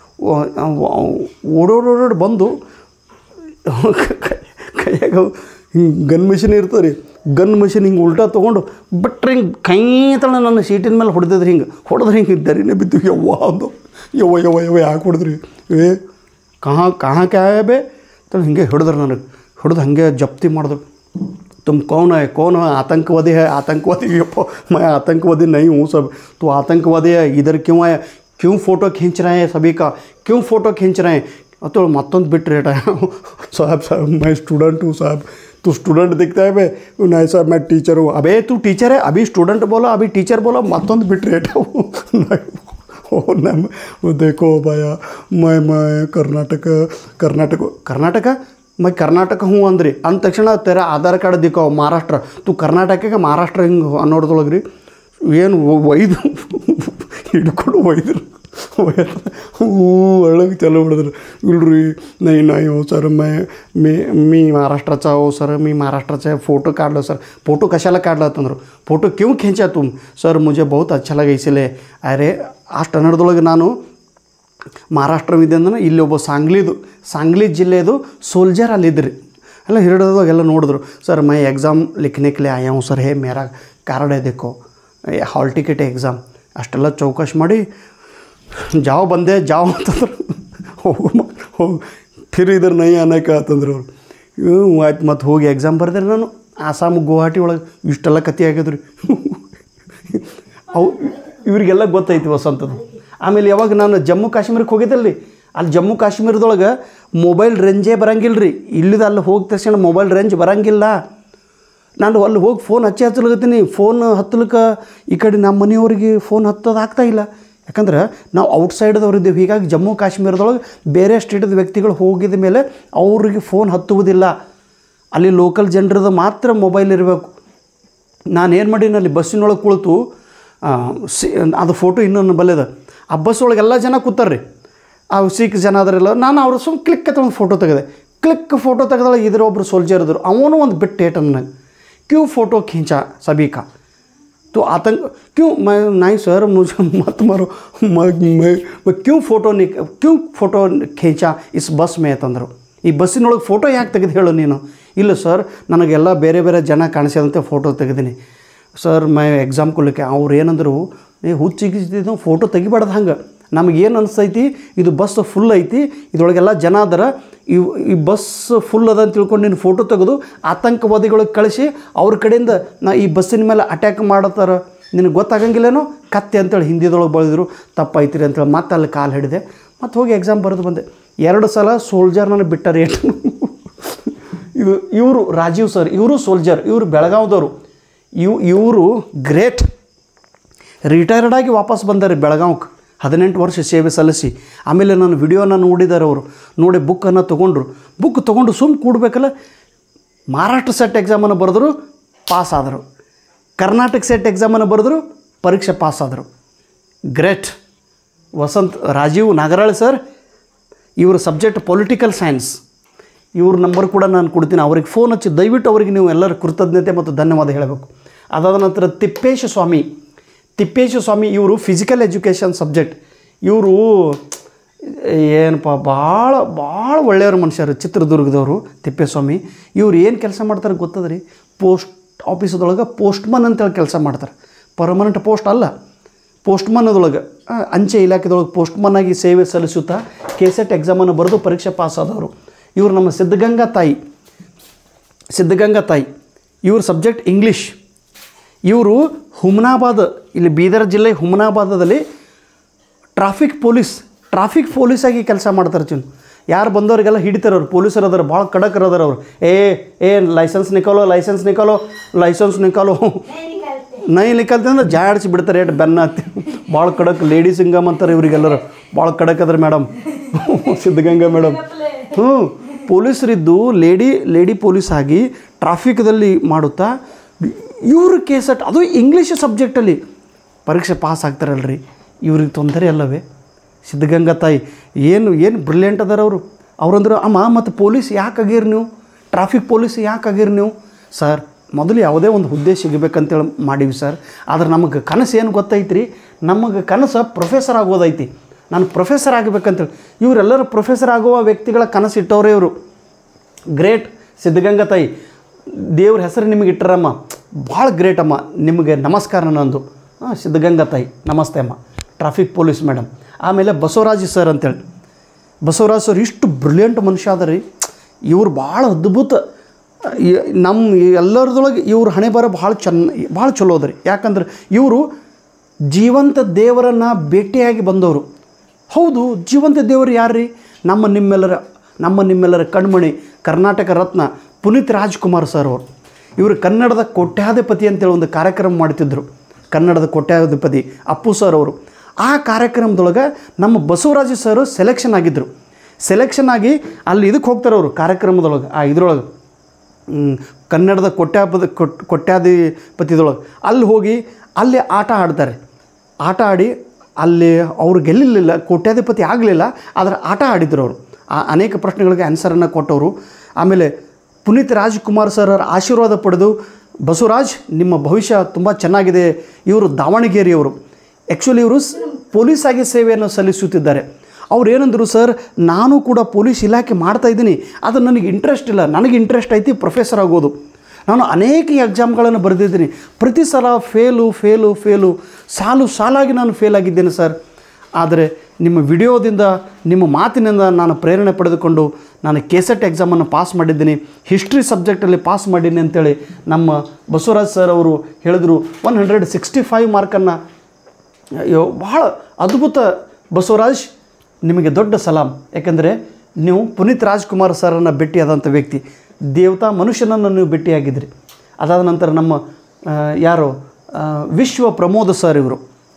ಓಡೋಡೋಡೋಡು ಬಂದು ಕೈಯಾಗ ಹಿಂಗೆ ಗನ್ ಮಿಷಿನ್ ಇರ್ತದೆ ರೀ ಗನ್ ಮಿಷಿನ್ ಹಿಂಗೆ ಉಲ್ಟಾ ತೊಗೊಂಡು ಬಟ್ರೆ ಹಿಂಗೆ ಕೈ ತಳ ನನ್ನ ಸೀಟಿನ ಮೇಲೆ ಹೊಡೆದಿದ್ರಿ ಹಿಂಗೆ ಹೊಡೆದ್ರೆ ಹಿಂಗೆ ದರಿನೇ ಬಿದ್ದು ಯವ್ವ ಅಂದು ಯವ್ವ ಯವ್ವ ಯವ್ವ ಯಾಕೆ ಹೊಡೆದ್ರಿ ಏ ಕಹಾ ಕಹಾ ಕ್ಯಾ ಬೇ ತಳ ಹಿಂಗೆ ಹಿಡಿದ್ರು ನನಗೆ ಹಿಡಿದು ಹಾಗೆ ಜಪ್ತಿ ಮಾಡಿದ್ರು तुम कौन है कौन है आतंकवादी है आतंकवादी यप्पो, मैं आतंकवादी नहीं हूँ सब तो आतंकवादी है इधर क्यों आया क्यों फ़ोटो खींच रहे हैं सभी का क्यों फ़ोटो खींच रहे हैं तो मತ್ತೊಂದು ಬಿಟ್ಟು ರೇಟ್ साहब साहब मैं स्टूडेंट हूँ साहब तू स्टूडेंट दिखता है बे नहीं साहब मैं टीचर हूँ अबे तू टीचर है अभी स्टूडेंट बोला अभी टीचर बोला ಮತ್ತೊಂದು ಬಿಟ್ಟು ರೇಟ್ ओ नम वो देखो भैया मैं मैं कर्नाटक कर्नाटक कर्नाटक मैं कर्नाटक हूँ ಅಂದ್ರಿ ಅಂದ ತಕ್ಷಣ ತೆರ ಆಧಾರ್ ಕಾರ್ಡ್ ದಿಕ್ಕೋ ಮಹಾರಾಷ್ಟ್ರ ತು ಕರ್ನಾಟಕಕ್ಕೆ ಮಹಾರಾಷ್ಟ್ರ ಹಿಂಗೆ ಅನ್ನೋದ್ರೊಳಗೆ ರೀ ಏನು ಒಯ್ದು ಹಿಡ್ಕೊಂಡು ಒಯ್ದ್ರು ಹ್ಞೂ ಒಳಗೆ ಚಲೋ ಹೊಡೆದ್ರು ಇಲ್ರಿ ನೈ ನೈ हो सर मैं मी मी महाराष्ट्राचा हो सर मी महाराष्ट्राचा फोटो काढलो सर फोटो कशाला काढला ತಂದರು फोटो क्यों खींचा तुम सर मुझे बहुत अच्छा लगा इसलिए अरे ಅಷ್ಟು ಹನ್ನೆರಡದೊಳಗೆ ನಾನು ಮಹಾರಾಷ್ಟ್ರವಿದೆ ಅಂದ್ರೆ ಇಲ್ಲಿ ಒಬ್ಬ ಸಾಂಗ್ಲಿದು ಸಾಂಗ್ಲಿ ಜಿಲ್ಲೆದು ಸೋಲ್ಜರ್ ಅಲ್ಲಿದ್ರಿ ಎಲ್ಲ ಹಿಡಿದವಾಗೆಲ್ಲ ನೋಡಿದ್ರು ಸರ್ ಮೈ ಎಕ್ಸಾಮ್ ಲಿಖನೆ के लिए आया हूँ सर है मेरा कार्ड है देखो ಹಾಲ್ ಟಿಕೆಟ್ ಎಕ್ಸಾಮ್ ಅಷ್ಟೆಲ್ಲ ಚೌಕಾಶ್ ಮಾಡಿ ಜಾವ್ ಬಂದೆ ಜಾವ್ ಅಂತಂದ್ರು ಹೋಗು ಮ- ಹೋಗು ಫಿರ್ ಇದ್ರ ನೈ ಅನ್ನಕ್ಕೆ ಆತಂದ್ರು ಅವ್ರು ಹ್ಞೂ ಆಯ್ತು ಮತ್ತು ಹೋಗಿ ಎಕ್ಸಾಮ್ ಬರ್ದೆ ನಾನು ಆಸಾಮ್ ಗುವಾಹಟಿ ಒಳಗೆ ಇಷ್ಟೆಲ್ಲ ಕತೆ ಆಗ್ಯದ್ರಿ ಅವು ಇವರಿಗೆಲ್ಲ ಗೊತ್ತೈತಿ ವಸಂತದ್ದು ಆಮೇಲೆ ಯಾವಾಗ ನಾನು ಜಮ್ಮು ಕಾಶ್ಮೀರಕ್ಕೆ ಹೋಗಿದ್ದಲ್ರಿ ಅಲ್ಲಿ ಜಮ್ಮು ಕಾಶ್ಮೀರದೊಳಗೆ ಮೊಬೈಲ್ ರೇಂಜೇ ಬರಂಗಿಲ್ಲ ರೀ ಇಲ್ಲಿದ ಅಲ್ಲಿ ಹೋದ ತಕ್ಷಣ ಮೊಬೈಲ್ ರೇಂಜ್ ಬರಂಗಿಲ್ಲ ನಾನು ಅಲ್ಲಿ ಹೋಗಿ ಫೋನ್ ಹಚ್ಚಿ ಹಚ್ಚಲಕತ್ತೀನಿ ಫೋನ್ ಹತ್ತಲಿಕ್ಕೆ ಈ ಕಡೆ ನಮ್ಮ ಮನೆಯವ್ರಿಗೆ ಫೋನ್ ಹತ್ತೋದು ಆಗ್ತಾ ಇಲ್ಲ ಯಾಕಂದ್ರೆ ನಾವು ಔಟ್ಸೈಡ್ದವ್ರು ಇದ್ದೀವಿ ಹೀಗಾಗಿ ಜಮ್ಮು ಕಾಶ್ಮೀರದೊಳಗೆ ಬೇರೆ ಸ್ಟೇಟದ ವ್ಯಕ್ತಿಗಳು ಹೋಗಿದ ಮೇಲೆ ಅವ್ರಿಗೆ ಫೋನ್ ಹತ್ತುವುದಿಲ್ಲ ಅಲ್ಲಿ ಲೋಕಲ್ ಜನರದ ಮಾತ್ರ ಮೊಬೈಲ್ ಇರಬೇಕು ನಾನು ಏನು ಮಾಡೀನಿ ಅಲ್ಲಿ ಬಸ್ಸಿನೊಳಗೆ ಕುಳಿತು ಆ, ಸಿ ಅದು ಫೋಟೋ ಇನ್ನೊಂದು ಬಲ್ಲೆದ ಆ ಬಸ್ ಒಳಗೆ ಎಲ್ಲ ಜನ ಕೂತಾರ್ರಿ ಆ ಸಿಕ್ ಜನ ಅದರೆಲ್ಲ ನಾನು ಅವ್ರು ಸುಮ್ಮ ಕ್ಲಿಕ್ ಅಂತ ಒಂದು ಫೋಟೋ ತೆಗೆದೆ ಕ್ಲಿಕ್ ಫೋಟೋ ತೆಗೆದೊಳಗೆ ಇದ್ರ ಒಬ್ಬರು ಸೋಲ್ಜರ್ ಇದ್ರು ಅವನು ಒಂದು ಬಿಟ್ಟು ಏಟ ನನಗೆ ಕ್ಯೂ ಫೋಟೋ ಖೀಂಚ ಸಬೀಕ तो आतंक क्यों मैं नहीं सर मुझे मत मारो मैं मैं मैं क्यों फ़ोಟೋ ನಿ ಕ್ಯೂ ಫೋಟೋ ಖೇಂಚಾ ಇಸ್ ಬಸ್ ಮೇ ಅಂತಂದರು ಈ ಬಸ್ಸಿನೊಳಗೆ ಫೋಟೋ ಯಾಕೆ ತೆಗೆದು ಹೇಳು ನೀನು ಇಲ್ಲ ಸರ್ ನನಗೆಲ್ಲ ಬೇರೆ ಬೇರೆ ಜನ ಕಾಣಿಸಿದಂತೆ ಫೋಟೋ ತೆಗೆದೀನಿ ಸರ್ ಮೈ ಎಕ್ಸಾಮ್ ಕೊಡ್ಲಿಕ್ಕೆ ಅವ್ರು ಏನಂದರು ಏ ಹುಚ್ಚಿಗಿದ್ದು ಫೋಟೋ ತೆಗಿಬಾರ್ದು ಹಂಗೆ ನಮಗೇನು ಅನಿಸ್ತೈತಿ ಇದು ಬಸ್ ಫುಲ್ ಐತಿ ಇದ್ರೊಳಗೆಲ್ಲ ಜನ ಅದರ ಇವ್ ಈ ಬಸ್ ಫುಲ್ ಅದ ಅಂತ ತಿಳ್ಕೊಂಡು ನೀನು ಫೋಟೋ ತೆಗೆದು ಆತಂಕವಾದಿಗಳಿಗೆ ಕಳಿಸಿ ಅವ್ರ ಕಡೆಯಿಂದ ನಾ ಈ ಬಸ್ಸಿನ ಮೇಲೆ ಅಟ್ಯಾಕ್ ಮಾಡತ್ತಾರ ನಿನಗೆ ಗೊತ್ತಾಗಂಗಿಲ್ಲೇನೋ ಕತ್ತೆ ಅಂತೇಳಿ ಹಿಂದಿದೊಳಗೆ ಬಳಿದ್ರು ತಪ್ಪಾಯ್ತಿರಿ ಅಂತೇಳಿ ಮತ್ತೆ ಅಲ್ಲಿ ಕಾಲು ಹಿಡಿದೆ ಮತ್ತು ಹೋಗಿ ಎಕ್ಸಾಮ್ ಬರೆದು ಬಂದೆ ಎರಡು ಸಲ ಸೋಲ್ಜರ್ ನನಗೆ ಬಿಟ್ಟಾರೆ ಏಟು ಇದು ಇವರು ರಾಜೀವ್ ಸರ್ ಇವರು ಸೋಲ್ಜರ್ ಇವರು ಬೆಳಗಾವ್ದವರು ಇವ್ ಇವರು ಗ್ರೇಟ್ ರಿಟೈರ್ಡ್ ಆಗಿ ವಾಪಸ್ ಬಂದಾರೆ ಬೆಳಗಾವ್ಗೆ ಹದಿನೆಂಟು ವರ್ಷ ಸೇವೆ ಸಲ್ಲಿಸಿ ಆಮೇಲೆ ನಾನು ವಿಡಿಯೋನ ನೋಡಿದ್ದಾರೆ ಅವರು ನೋಡಿ ಬುಕ್ಕನ್ನು ತೊಗೊಂಡ್ರು ಬುಕ್ ತೊಗೊಂಡು ಸುಮ್ಮ ಕೂಡಬೇಕಲ್ಲ ಮಹಾರಾಷ್ಟ್ರ ಸೆಟ್ ಎಕ್ಸಾಮನ್ನು ಬರೆದ್ರು ಪಾಸ್ ಆದರು ಕರ್ನಾಟಕ ಸೆಟ್ ಎಕ್ಸಾಮನ್ನು ಬರೆದ್ರು ಪರೀಕ್ಷೆ ಪಾಸ್ ಆದರು ಗ್ರೇಟ್ ವಸಂತ್ ರಾಜೀವ್ ನಾಗರಾಳ್ ಸರ್ ಇವ್ರ ಸಬ್ಜೆಕ್ಟ್ ಪೊಲಿಟಿಕಲ್ ಸೈನ್ಸ್ ಇವ್ರ ನಂಬರ್ ಕೂಡ ನಾನು ಕೊಡ್ತೀನಿ ಅವ್ರಿಗೆ ಫೋನ್ ಹಚ್ಚಿ ದಯವಿಟ್ಟು ಅವರಿಗೆ ನೀವು ಎಲ್ಲರ ಕೃತಜ್ಞತೆ ಮತ್ತು ಧನ್ಯವಾದ ಹೇಳಬೇಕು ಅದಾದ ನಂತರ ತಿಪ್ಪೇಶ ಸ್ವಾಮಿ ತಿಪ್ಪೇಶ ಸ್ವಾಮಿ ಇವರು ಫಿಸಿಕಲ್ ಎಜುಕೇಷನ್ ಸಬ್ಜೆಕ್ಟ್ ಇವರು ಏನಪ್ಪ ಭಾಳ ಭಾಳ ಒಳ್ಳೆಯವ್ರ ಮನುಷ್ಯರು ಚಿತ್ರದುರ್ಗದವರು ತಿಪ್ಪೇಸ್ವಾಮಿ ಇವ್ರು ಏನು ಕೆಲಸ ಮಾಡ್ತಾರೆ ಗೊತ್ತದ್ರಿ ಪೋಸ್ಟ್ ಆಫೀಸದೊಳಗೆ ಪೋಸ್ಟ್ಮನ್ ಅಂತೇಳಿ ಕೆಲಸ ಮಾಡ್ತಾರೆ ಪರ್ಮನೆಂಟ್ ಪೋಸ್ಟ್ ಅಲ್ಲ ಪೋಸ್ಟ್ಮನ್ನದೊಳಗೆ ಆ, ಅಂಚೆ ಇಲಾಖೆದೊಳಗೆ ಪೋಸ್ಟ್ಮನ್ ಆಗಿ ಸೇವೆ ಸಲ್ಲಿಸುತ್ತಾ ಕೆ ಸೆಟ್ ಎಕ್ಸಾಮನ್ನು ಬರೆದು ಪರೀಕ್ಷೆ ಪಾಸ್ ಆದವರು ಇವರು ನಮ್ಮ ಸಿದ್ಧಗಂಗಾ ತಾಯಿ ಸಿದ್ಧಗಂಗಾ ತಾಯಿ ಇವ್ರ ಸಬ್ಜೆಕ್ಟ್ ಇಂಗ್ಲೀಷ್ ಇವರು ಹುಮನಾಬಾದ್ ಇಲ್ಲಿ ಬೀದರ್ ಜಿಲ್ಲೆ ಹುಮನಾಬಾದದಲ್ಲಿ ಟ್ರಾಫಿಕ್ ಪೊಲೀಸ್ ಟ್ರಾಫಿಕ್ ಪೊಲೀಸಾಗಿ ಕೆಲಸ ಮಾಡ್ತಾರೆ ಚಿನ್ ಯಾರು ಬಂದವರಿಗೆಲ್ಲ ಹಿಡಿತಾರೆ ಅವ್ರು ಪೊಲೀಸರು ಅದಾರ ಭಾಳ ಕಡಕರ್ ಅದಾರ ಅವ್ರು ಏ ಏ ಲೈಸೆನ್ಸ್ ನಿಕಾಲೋ ಲೈಸೆನ್ಸ್ ನಿಕಾಲೋ ಲೈಸೆನ್ಸ್ ನಿಕಾಲೋ ನೈ ನಿಕಲ್ತೆ ಅಂದ್ರೆ ಜಾಡಿಸಿ ಬಿಡ್ತಾರೆ ಏಟ್ ಬೆನ್ನ ಹತ್ತಿ ಭಾಳ ಕಡಕ್ ಲೇಡೀಸ್ ಹಿಂಗಮ್ ಅಂತಾರೆ ಇವರಿಗೆಲ್ಲರು ಭಾಳ ಕಡಕ್ ಅದ್ರ ಮೇಡಮ್ ಸಿದ್ಧಗಂಗಾ ಮೇಡಮ್ ಹ್ಞೂ ಪೊಲೀಸರಿದ್ದು ಲೇಡಿ ಲೇಡಿ ಪೊಲೀಸ್ ಆಗಿ ಟ್ರಾಫಿಕ್ದಲ್ಲಿ ಮಾಡುತ್ತಾ ಇವ್ರ ಕೇಸಟ್ ಅದು ಇಂಗ್ಲೀಷ್ ಸಬ್ಜೆಕ್ಟಲ್ಲಿ ಪರೀಕ್ಷೆ ಪಾಸ್ ಆಗ್ತಾರಲ್ರಿ ಇವ್ರಿಗೆ ತೊಂದರೆ ಅಲ್ಲವೇ ಸಿದ್ಧಗಂಗಾ ತಾಯಿ ಏನು ಏನು ಬ್ರಿಲಿಯಂಟ್ ಅದಾರ ಅವರು ಅವ್ರಂದ್ರೆ ಅಮ್ಮ ಮತ್ತು ಪೊಲೀಸ್ ಯಾಕೆ ಆಗ್ಯಾರ ನೀವು ಟ್ರಾಫಿಕ್ ಪೊಲೀಸ್ ಯಾಕೆ ಆಗ್ಯಾರ ನೀವು ಸರ್ ಮೊದಲು ಯಾವುದೇ ಒಂದು ಹುದ್ದೆ ಸಿಗಬೇಕಂತೇಳಿ ಮಾಡೀವಿ ಸರ್ ಆದ್ರೆ ನಮಗೆ ಕನಸು ಏನು ಗೊತ್ತೈತ್ರಿ ನಮಗೆ ಕನಸು ಪ್ರೊಫೆಸರ್ ಆಗೋದೈತಿ ನಾನು ಪ್ರೊಫೆಸರ್ ಆಗಬೇಕಂತೇಳಿ ಇವರೆಲ್ಲರೂ ಪ್ರೊಫೆಸರ್ ಆಗುವ ವ್ಯಕ್ತಿಗಳ ಕನಸು ಇಟ್ಟವ್ರೆ ಇವರು ಗ್ರೇಟ್ ಸಿದ್ಧಗಂಗಾ ತಾಯಿ ದೇವ್ರ ಹೆಸರು ನಿಮಗೆ ಇಟ್ಟರಮ್ಮ ಭಾಳ ಗ್ರೇಟ್ ಅಮ್ಮ ನಿಮಗೆ ನಮಸ್ಕಾರ ನಂದು ಹಾಂ ಸಿದ್ಧಗಂಗಾ ತಾಯಿ ನಮಸ್ತೆ ಅಮ್ಮ ಟ್ರಾಫಿಕ್ ಪೊಲೀಸ್ ಮೇಡಮ್ ಆಮೇಲೆ ಬಸವರಾಜ್ ಸರ್ ಅಂತೇಳಿ ಬಸವರಾಜ್ ಸರ್ ಇಷ್ಟು ಬ್ರಿಲಿಯಂಟ್ ಮನುಷ್ಯ ಅದ ರೀ ಇವ್ರು ಭಾಳ ಅದ್ಭುತ ಈ- ನಮ್ಮ ಎಲ್ಲರದೊಳಗೆ ಇವ್ರ ಹಣೆ ಬರ ಭಾಳ ಚೆನ್ನ ಭಾಳ ಚಲೋ ಅದ ರೀ ಯಾಕಂದ್ರೆ ಇವರು ಜೀವಂತ ದೇವರನ್ನು ಭೇಟಿಯಾಗಿ ಬಂದವರು ಹೌದು ಜೀವಂತ ದೇವರು ಯಾರ್ರೀ ನಮ್ಮ ನಿಮ್ಮೆಲ್ಲರ ನಮ್ಮ ನಿಮ್ಮೆಲ್ಲರ ಕಣ್ಮಣಿ ಕರ್ನಾಟಕ ರತ್ನ ಪುನೀತ್ ರಾಜ್ಕುಮಾರ್ ಸರ್ ಅವರು ಇವರು ಕನ್ನಡದ ಕೋಟ್ಯಾಧಿಪತಿ ಅಂತೇಳಿ ಒಂದು ಕಾರ್ಯಕ್ರಮ ಮಾಡ್ತಿದ್ದರು ಕನ್ನಡದ ಕೋಟ್ಯಾಧಿಪತಿ ಅಪ್ಪು ಸರ್ ಅವರು ಆ ಕಾರ್ಯಕ್ರಮದೊಳಗೆ ನಮ್ಮ ಬಸವರಾಜ ಸರ್ ಸೆಲೆಕ್ಷನ್ ಆಗಿದ್ದರು ಸೆಲೆಕ್ಷನ್ ಆಗಿ ಅಲ್ಲಿ ಇದಕ್ಕೆ ಹೋಗ್ತಾರೆ ಅವರು ಕಾರ್ಯಕ್ರಮದೊಳಗೆ ಆ ಇದ್ರೊಳಗೆ ಹ್ಮ್, ಕನ್ನಡದ ಕೊಟ್ಯಾಪದ ಕೊಟ್ ಕೊಟ್ಯಾಧಿಪತಿದೊಳಗೆ ಅಲ್ಲಿ ಹೋಗಿ ಅಲ್ಲಿ ಆಟ ಆಡ್ತಾರೆ ಆಟ ಆಡಿ ಅಲ್ಲಿ ಅವ್ರು ಗೆಲ್ಲಿಲ್ಲ ಕೋಟ್ಯಾಧಿಪತಿ ಆಗಲಿಲ್ಲ ಆದರೆ ಆಟ ಆಡಿದ್ರು ಅವರು ಆ ಅನೇಕ ಪ್ರಶ್ನೆಗಳಿಗೆ ಆನ್ಸರನ್ನು ಕೊಟ್ಟವರು ಆಮೇಲೆ ಪುನೀತ್ ರಾಜ್ಕುಮಾರ್ ಸರ್ ಅವರ ಆಶೀರ್ವಾದ ಪಡೆದು ಬಸವರಾಜ್ ನಿಮ್ಮ ಭವಿಷ್ಯ ತುಂಬ ಚೆನ್ನಾಗಿದೆ ಇವರು ದಾವಣಗೆರೆಯವರು ಆ್ಯಕ್ಚುಲಿ ಇವರು ಸ್- ಪೊಲೀಸಾಗಿ ಸೇವೆಯನ್ನು ಸಲ್ಲಿಸುತ್ತಿದ್ದಾರೆ ಅವ್ರು ಏನಂದರು ಸರ್ ನಾನು ಕೂಡ ಪೊಲೀಸ್ ಇಲಾಖೆ ಮಾಡ್ತಾ ಇದ್ದೀನಿ ಅದು ನನಗೆ ಇಂಟ್ರೆಸ್ಟ್ ಇಲ್ಲ ನನಗೆ ಇಂಟ್ರೆಸ್ಟ್ ಐತಿ ಪ್ರೊಫೆಸರ್ ಆಗೋದು ನಾನು ಅನೇಕ ಎಕ್ಸಾಮ್ಗಳನ್ನು ಬರೆದಿದ್ದೀನಿ ಪ್ರತಿ ಸಲ ಫೇಲು ಫೇಲು ಫೇಲು ಸಾಲು ಸಾಲಾಗಿ ನಾನು ಫೇಲ್ ಆಗಿದ್ದೇನೆ ಸರ್ ಆದರೆ ನಿಮ್ಮ ವಿಡಿಯೋದಿಂದ ನಿಮ್ಮ ಮಾತಿನಿಂದ ನಾನು ಪ್ರೇರಣೆ ಪಡೆದುಕೊಂಡು ನಾನು ಕೆಸೆಟ್ ಎಕ್ಸಾಮನ್ನು ಪಾಸ್ ಮಾಡಿದ್ದೀನಿ ಹಿಸ್ಟ್ರಿ ಸಬ್ಜೆಕ್ಟಲ್ಲಿ ಪಾಸ್ ಮಾಡೀನಿ ಅಂತೇಳಿ ನಮ್ಮ ಬಸವರಾಜ್ ಸರ್ ಅವರು ಹೇಳಿದರು ಒನ್ ಹಂಡ್ರೆಡ್ ಸಿಕ್ಸ್ಟಿ ಫೈವ್ ಮಾರ್ಕನ್ನು ಅಯ್ಯೋ ಭಾಳ ಅದ್ಭುತ ಬಸವರಾಜ್ ನಿಮಗೆ ದೊಡ್ಡ ಸಲಾಂ ಯಾಕೆಂದರೆ ನೀವು ಪುನೀತ್ ರಾಜ್ಕುಮಾರ್ ಸರನ್ನು ಭೇಟಿಯಾದಂಥ ವ್ಯಕ್ತಿ ದೇವತಾ ಮನುಷ್ಯನನ್ನು ನೀವು ಭೇಟಿಯಾಗಿದ್ರಿ ಅದಾದ ನಂತರ ನಮ್ಮ ಆ, ಯಾರು ಆ, ವಿಶ್ವ ಪ್ರಮೋದ್ ಸರ್ ಇವರು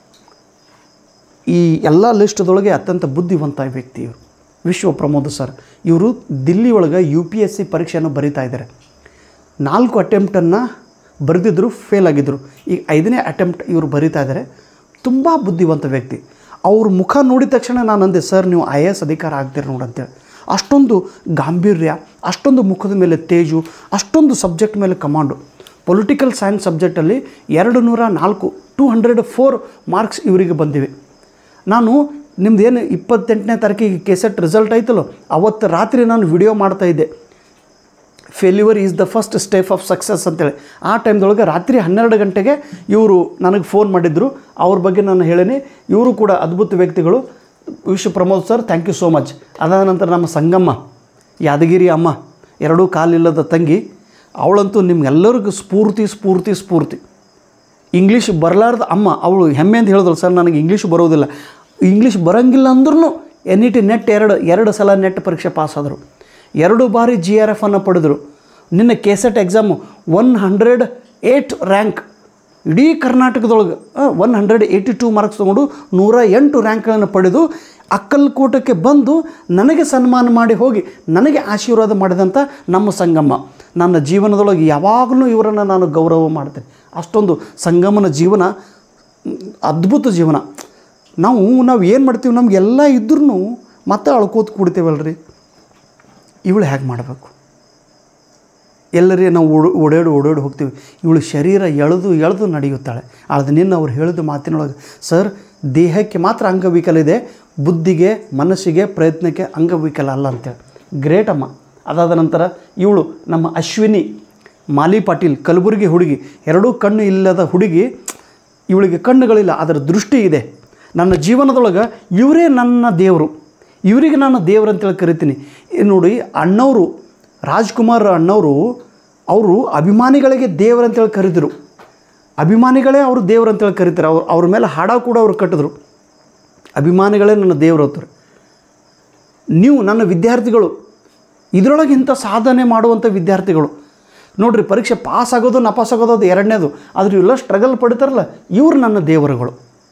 ಈ ಎಲ್ಲ ಲಿಸ್ಟ್ದೊಳಗೆ ಅತ್ಯಂತ ಬುದ್ಧಿವಂತ ವ್ಯಕ್ತಿ ಇವರು ವಿಶ್ವ ಪ್ರಮೋದ್ ಸರ್ ಇವರು ದಿಲ್ಲಿ ಒಳಗೆ ಯು ಪಿ ಎಸ್ ಸಿ ಪರೀಕ್ಷೆಯನ್ನು ಬರಿತಾ ಇದ್ದಾರೆ ನಾಲ್ಕು ಅಟೆಂಪ್ಟನ್ನು ಬರೆದಿದ್ದರು ಫೇಲ್ ಆಗಿದ್ದರು ಈಗ ಐದನೇ ಅಟೆಂಪ್ಟ್ ಇವರು ಬರಿತಾ ಇದ್ದಾರೆ ತುಂಬ ಬುದ್ಧಿವಂತ ವ್ಯಕ್ತಿ ಅವ್ರ ಮುಖ ನೋಡಿದ ತಕ್ಷಣ ನಾನು ಅಂದೆ ಸರ್ ನೀವು ಐ ಎ ಎಸ್ ಅಧಿಕಾರ ಆಗ್ತೀರಿ ನೋಡಿ ಅಂತೇಳಿ ಅಷ್ಟೊಂದು ಗಾಂಭೀರ್ಯ ಅಷ್ಟೊಂದು ಮುಖದ ಮೇಲೆ ತೇಜು ಅಷ್ಟೊಂದು ಸಬ್ಜೆಕ್ಟ್ ಮೇಲೆ ಕಮಾಂಡು ಪೊಲಿಟಿಕಲ್ ಸೈನ್ಸ್ ಸಬ್ಜೆಕ್ಟಲ್ಲಿ ಎರಡು ನೂರ ನಾಲ್ಕು ಟೂ ಹಂಡ್ರೆಡ್ ಫೋರ್ ಮಾರ್ಕ್ಸ್ ಇವರಿಗೆ ಬಂದಿವೆ ನಾನು ನಿಮ್ದು ಏನು ಇಪ್ಪತ್ತೆಂಟನೇ ತಾರೀಕಿಗೆ ಕೆಸೆಟ್ ರಿಸಲ್ಟ್ ಆಯ್ತಲ್ಲೋ ಅವತ್ತು ರಾತ್ರಿ ನಾನು ವಿಡಿಯೋ ಮಾಡ್ತಾಯಿದ್ದೆ failure is the first step of success ಅಂತೇಳಿ ಆ ಟೈಮ್ದೊಳಗೆ ರಾತ್ರಿ ಹನ್ನೆರಡು ಗಂಟೆಗೆ ಇವರು ನನಗೆ ಫೋನ್ ಮಾಡಿದ್ರು ಅವ್ರ ಬಗ್ಗೆ ನಾನು ಹೇಳೀನಿ ಇವರು ಕೂಡ ಅದ್ಭುತ ವ್ಯಕ್ತಿಗಳು Vishwa Pramod sir thank you so much ಅದಾದ ನಂತರ ನಮ್ಮ ಸಂಗಮ್ಮ ಯಾದಗಿರಿ ಅಮ್ಮ ಎರಡೂ ಕಾಲಿಲ್ಲದ ತಂಗಿ ಅವಳಂತೂ ನಿಮ್ಗೆಲ್ಲರಿಗೂ ಸ್ಫೂರ್ತಿ ಸ್ಫೂರ್ತಿ ಸ್ಫೂರ್ತಿ ಇಂಗ್ಲೀಷ್ ಬರಲಾರ್ದ ಅಮ್ಮ ಅವಳು ಹೆಮ್ಮೆ ಅಂತ ಹೇಳಿದ್ರು ಸರ್ ನನಗೆ ಇಂಗ್ಲೀಷ್ ಬರೋದಿಲ್ಲ ಇಂಗ್ಲೀಷ್ ಬರೋಂಗಿಲ್ಲ ಅಂದ್ರೂ ಎನ್ ಇ ಟಿ ನೆಟ್ ಎರಡು ಎರಡು ಸಲ ನೆಟ್ ಪರೀಕ್ಷೆ ಪಾಸ್ ಆದರು ಎರಡು ಬಾರಿ ಜಿ ಆರ್ ಎಫ್ ಅನ್ನು ಪಡೆದರು ನಿನ್ನ KSET exam one hundred eight rank ಇಡೀ ಕರ್ನಾಟಕದೊಳಗೆ one hundred eighty two marks ತೊಗೊಂಡು ನೂರ ಎಂಟು ರ್ಯಾಂಕ್ಗಳನ್ನು ಪಡೆದು ಅಕ್ಕಲ್ಕೋಟಕ್ಕೆ ಬಂದು ನನಗೆ ಸನ್ಮಾನ ಮಾಡಿ ಹೋಗಿ ನನಗೆ ಆಶೀರ್ವಾದ ಮಾಡಿದಂಥ ನಮ್ಮ ಸಂಗಮ್ಮ ನನ್ನ ಜೀವನದೊಳಗೆ ಯಾವಾಗಲೂ ಇವರನ್ನು ನಾನು ಗೌರವ ಮಾಡ್ತೇನೆ ಅಷ್ಟೊಂದು ಸಂಗಮನ ಜೀವನ ಮ್, ಅದ್ಭುತ ಜೀವನ ನಾವು ನಾವು ಏನು ಮಾಡ್ತೀವಿ ನಮಗೆಲ್ಲ ಇದ್ರೂ ಮತ್ತೆ ಅಳ್ಕೋತ ಕೂಡ್ತೇವಲ್ರಿ ಇವಳು ಹೇಗೆ ಮಾಡಬೇಕು ಎಲ್ಲರೇ ನಾವು ಓಡ್ ಓಡಾಡಿ ಓಡಾಡಿ ಹೋಗ್ತೀವಿ ಇವಳು ಶರೀರ ಎಳೆದು ಎಳೆದು ನಡೆಯುತ್ತಾಳೆ ಆದ್ರೆ ನಿನ್ನ ಅವ್ರು ಹೇಳಿದ ಮಾತಿನೊಳಗೆ ಸರ್ ದೇಹಕ್ಕೆ ಮಾತ್ರ ಅಂಗವಿಕಲ ಇದೆ ಬುದ್ಧಿಗೆ ಮನಸ್ಸಿಗೆ ಪ್ರಯತ್ನಕ್ಕೆ ಅಂಗವಿಕಲ ಅಲ್ಲ ಅಂತೇಳಿ ಗ್ರೇಟ್ ಅಮ್ಮ ಅದಾದ ನಂತರ ಇವಳು ನಮ್ಮ ಅಶ್ವಿನಿ ಮಾಲಿ ಪಾಟೀಲ್ ಕಲಬುರಗಿ ಹುಡುಗಿ ಎರಡೂ ಕಣ್ಣು ಇಲ್ಲದ ಹುಡುಗಿ ಇವಳಿಗೆ ಕಣ್ಣುಗಳಿಲ್ಲ ಅದರ ದೃಷ್ಟಿ ಇದೆ ನನ್ನ ಜೀವನದೊಳಗೆ ಇವರೇ ನನ್ನ ದೇವರು ಇವರಿಗೆ ನಾನು ದೇವರು ಅಂತೇಳಿ ಕರಿತೀನಿ ಈ ನೋಡಿ ಅಣ್ಣವರು ರಾಜ್ಕುಮಾರ್ ಅಣ್ಣವರು ಅವರು ಅಭಿಮಾನಿಗಳಿಗೆ ದೇವರು ಅಂತೇಳಿ ಕರೆದರು ಅಭಿಮಾನಿಗಳೇ ಅವರು ದೇವರು ಅಂತೇಳಿ ಕರೀತಾರೆ ಅವ್ರು ಅವ್ರ ಮೇಲೆ ಹಾಡ ಕೂಡ ಅವ್ರು ಕಟ್ಟಿದ್ರು ಅಭಿಮಾನಿಗಳೇ ನನ್ನ ದೇವರು ಅಂತಾರೆ ನೀವು ನನ್ನ ವಿದ್ಯಾರ್ಥಿಗಳು ಇದರೊಳಗೆ ಇಂಥ ಸಾಧನೆ ಮಾಡುವಂಥ ವಿದ್ಯಾರ್ಥಿಗಳು ನೋಡ್ರಿ ಪರೀಕ್ಷೆ ಪಾಸ್ ಆಗೋದು ನಪಾಸ್ ಆಗೋದು ಅದು ಎರಡನೇದು ಆದ್ರೆ ಇವೆಲ್ಲ ಸ್ಟ್ರಗಲ್ ಪಡಿತಾರಲ್ಲ ಇವರು ನನ್ನ ದೇವರುಗಳು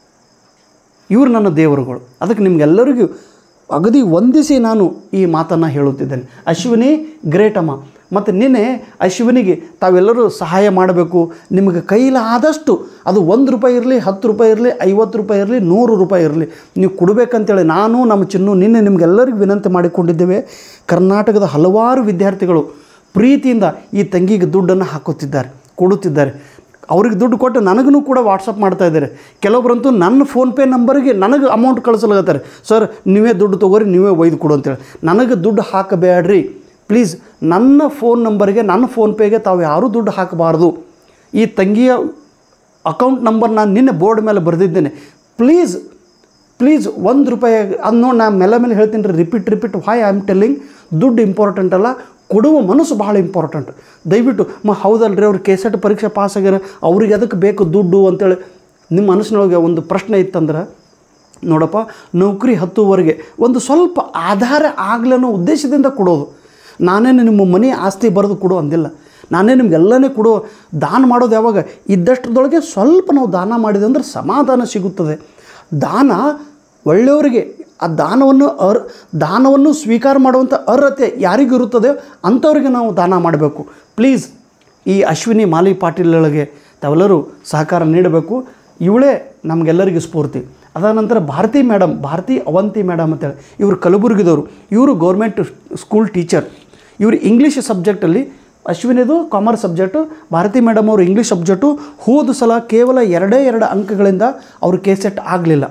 ಇವರು ನನ್ನ ದೇವರುಗಳು ಅದಕ್ಕೆ ನಿಮಗೆಲ್ಲರಿಗೂ ಅಗದಿ ವಂದಿಸಿ ನಾನು ಈ ಮಾತನ್ನು ಹೇಳುತ್ತಿದ್ದೇನೆ ಅಶ್ವಿನಿ ಗ್ರೇಟ್ ಅಮ್ಮ ಮತ್ತು ನಿನ್ನೆ ಅಶ್ವಿನಿಗೆ ತಾವೆಲ್ಲರೂ ಸಹಾಯ ಮಾಡಬೇಕು ನಿಮಗೆ ಕೈಲಾದಷ್ಟು ಅದು ಒಂದು ರೂಪಾಯಿ ಇರಲಿ ಹತ್ತು ರೂಪಾಯಿ ಇರಲಿ ಐವತ್ತು ರೂಪಾಯಿ ಇರಲಿ ನೂರು ರೂಪಾಯಿ ಇರಲಿ ನೀವು ಕೊಡಬೇಕಂತೇಳಿ ನಾನು ನಮ್ಮ ಚಿನ್ನು ನಿನ್ನೆ ನಿಮಗೆಲ್ಲರಿಗೂ ವಿನಂತಿ ಮಾಡಿಕೊಂಡಿದ್ದೇವೆ ಕರ್ನಾಟಕದ ಹಲವಾರು ವಿದ್ಯಾರ್ಥಿಗಳು ಪ್ರೀತಿಯಿಂದ ಈ ತಂಗಿಗೆ ದುಡ್ಡನ್ನು ಹಾಕುತ್ತಿದ್ದಾರೆ ಕೊಡುತ್ತಿದ್ದಾರೆ ಅವ್ರಿಗೆ ದುಡ್ಡು ಕೊಟ್ಟು ನನಗೂ ಕೂಡ ವಾಟ್ಸಪ್ ಮಾಡ್ತಾ ಇದ್ದಾರೆ ಕೆಲವೊಬ್ಬರಂತೂ ನನ್ನ ಫೋನ್ಪೇ ನಂಬರಿಗೆ ನನಗೆ ಅಮೌಂಟ್ ಕಳಿಸ್ಲಾಗತ್ತಾರೆ ಸರ್ ನೀವೇ ದುಡ್ಡು ತೊಗೋರಿ ನೀವೇ ಒಯ್ದು ಕೊಡು ಅಂತೇಳಿ ನನಗೆ ದುಡ್ಡು ಹಾಕಬೇಡ್ರಿ ಪ್ಲೀಸ್ ನನ್ನ ಫೋನ್ ನಂಬರ್ಗೆ ನನ್ನ ಫೋನ್ಪೇಗೆ ತಾವು ಯಾರೂ ದುಡ್ಡು ಹಾಕಬಾರ್ದು ಈ ತಂಗಿಯ ಅಕೌಂಟ್ ನಂಬರ್ ನಾನು ನಿನ್ನೆ ಬೋರ್ಡ್ ಮೇಲೆ ಬರೆದಿದ್ದೇನೆ ಪ್ಲೀಸ್ ಪ್ಲೀಸ್ ಒಂದು ರೂಪಾಯಿ ಅದು ನೋಡಿ ನಾನು ಮೇಲೆ ಮೇಲೆ ಹೇಳ್ತೀನಿ ರೀ repeat repeat why I am telling ದುಡ್ಡು ಇಂಪಾರ್ಟೆಂಟ್ ಅಲ್ಲ ಕೊಡುವ ಮನಸ್ಸು ಭಾಳ ಇಂಪಾರ್ಟೆಂಟ್ ದಯವಿಟ್ಟು ಮ ಹೌದಲ್ರಿ ಅವ್ರು ಕೆಸೆಟ್ ಪರೀಕ್ಷೆ ಪಾಸ್ ಆಗ್ಯಾರ ಅವ್ರಿಗೆ ಅದಕ್ಕೆ ಬೇಕು ದುಡ್ಡು ಅಂತೇಳಿ ನಿಮ್ಮ ಮನಸ್ಸಿನೊಳಗೆ ಒಂದು ಪ್ರಶ್ನೆ ಇತ್ತಂದ್ರೆ ನೋಡಪ್ಪ ನೌಕರಿ ಹತ್ತುವರೆಗೆ ಒಂದು ಸ್ವಲ್ಪ ಆಧಾರ ಆಗಲಿ ಅನ್ನೋ ಉದ್ದೇಶದಿಂದ ಕೊಡೋದು ನಾನೇನು ನಿಮ್ಮ ಮನೆ ಆಸ್ತಿ ಬರೆದು ಕೊಡು ಅಂದಿಲ್ಲ ನಾನೇ ನಿಮ್ಗೆಲ್ಲನೇ ಕೊಡು ದಾನ ಮಾಡೋದು ಯಾವಾಗ ಇದ್ದಷ್ಟರದೊಳಗೆ ಸ್ವಲ್ಪ ನಾವು ದಾನ ಮಾಡಿದೆ ಅಂದ್ರೆ ಸಮಾಧಾನ ಸಿಗುತ್ತದೆ ದಾನ ಒಳ್ಳೆಯವರಿಗೆ ಆ ದಾನವನ್ನು ಅರ್ ದಾನವನ್ನು ಸ್ವೀಕಾರ ಮಾಡುವಂಥ ಅರ್ಹತೆ ಯಾರಿಗೂ ಇರುತ್ತದೆ ಅಂಥವ್ರಿಗೆ ನಾವು ದಾನ ಮಾಡಬೇಕು ಪ್ಲೀಸ್ ಈ ಅಶ್ವಿನಿ ಮಾಲಿ ಪಾಟೀಲ್ಗಳಿಗೆ ತಾವೆಲ್ಲರೂ ಸಹಕಾರ ನೀಡಬೇಕು ಇವಳೇ ನಮಗೆಲ್ಲರಿಗೂ ಸ್ಫೂರ್ತಿ ಅದಾದ ನಂತರ ಭಾರತಿ ಮೇಡಮ್ ಭಾರತಿ ಅವಂತಿ ಮೇಡಮ್ ಅಂತೇಳಿ ಇವರು ಕಲಬುರಗಿದವರು ಇವರು ಗೌರ್ಮೆಂಟ್ ಸ್ಕೂಲ್ ಟೀಚರ್ ಇವರು ಇಂಗ್ಲೀಷ್ ಸಬ್ಜೆಕ್ಟಲ್ಲಿ ಅಶ್ವಿನಿದು ಕಾಮರ್ಸ್ ಸಬ್ಜೆಕ್ಟು ಭಾರತಿ ಮೇಡಮ್ ಅವರು ಇಂಗ್ಲೀಷ್ ಸಬ್ಜೆಕ್ಟು ಹೋದ ಸಲ ಕೇವಲ ಎರಡೇ ಎರಡು ಅಂಕಗಳಿಂದ ಅವರು ಕೆ ಸೆಟ್ ಆಗಲಿಲ್ಲ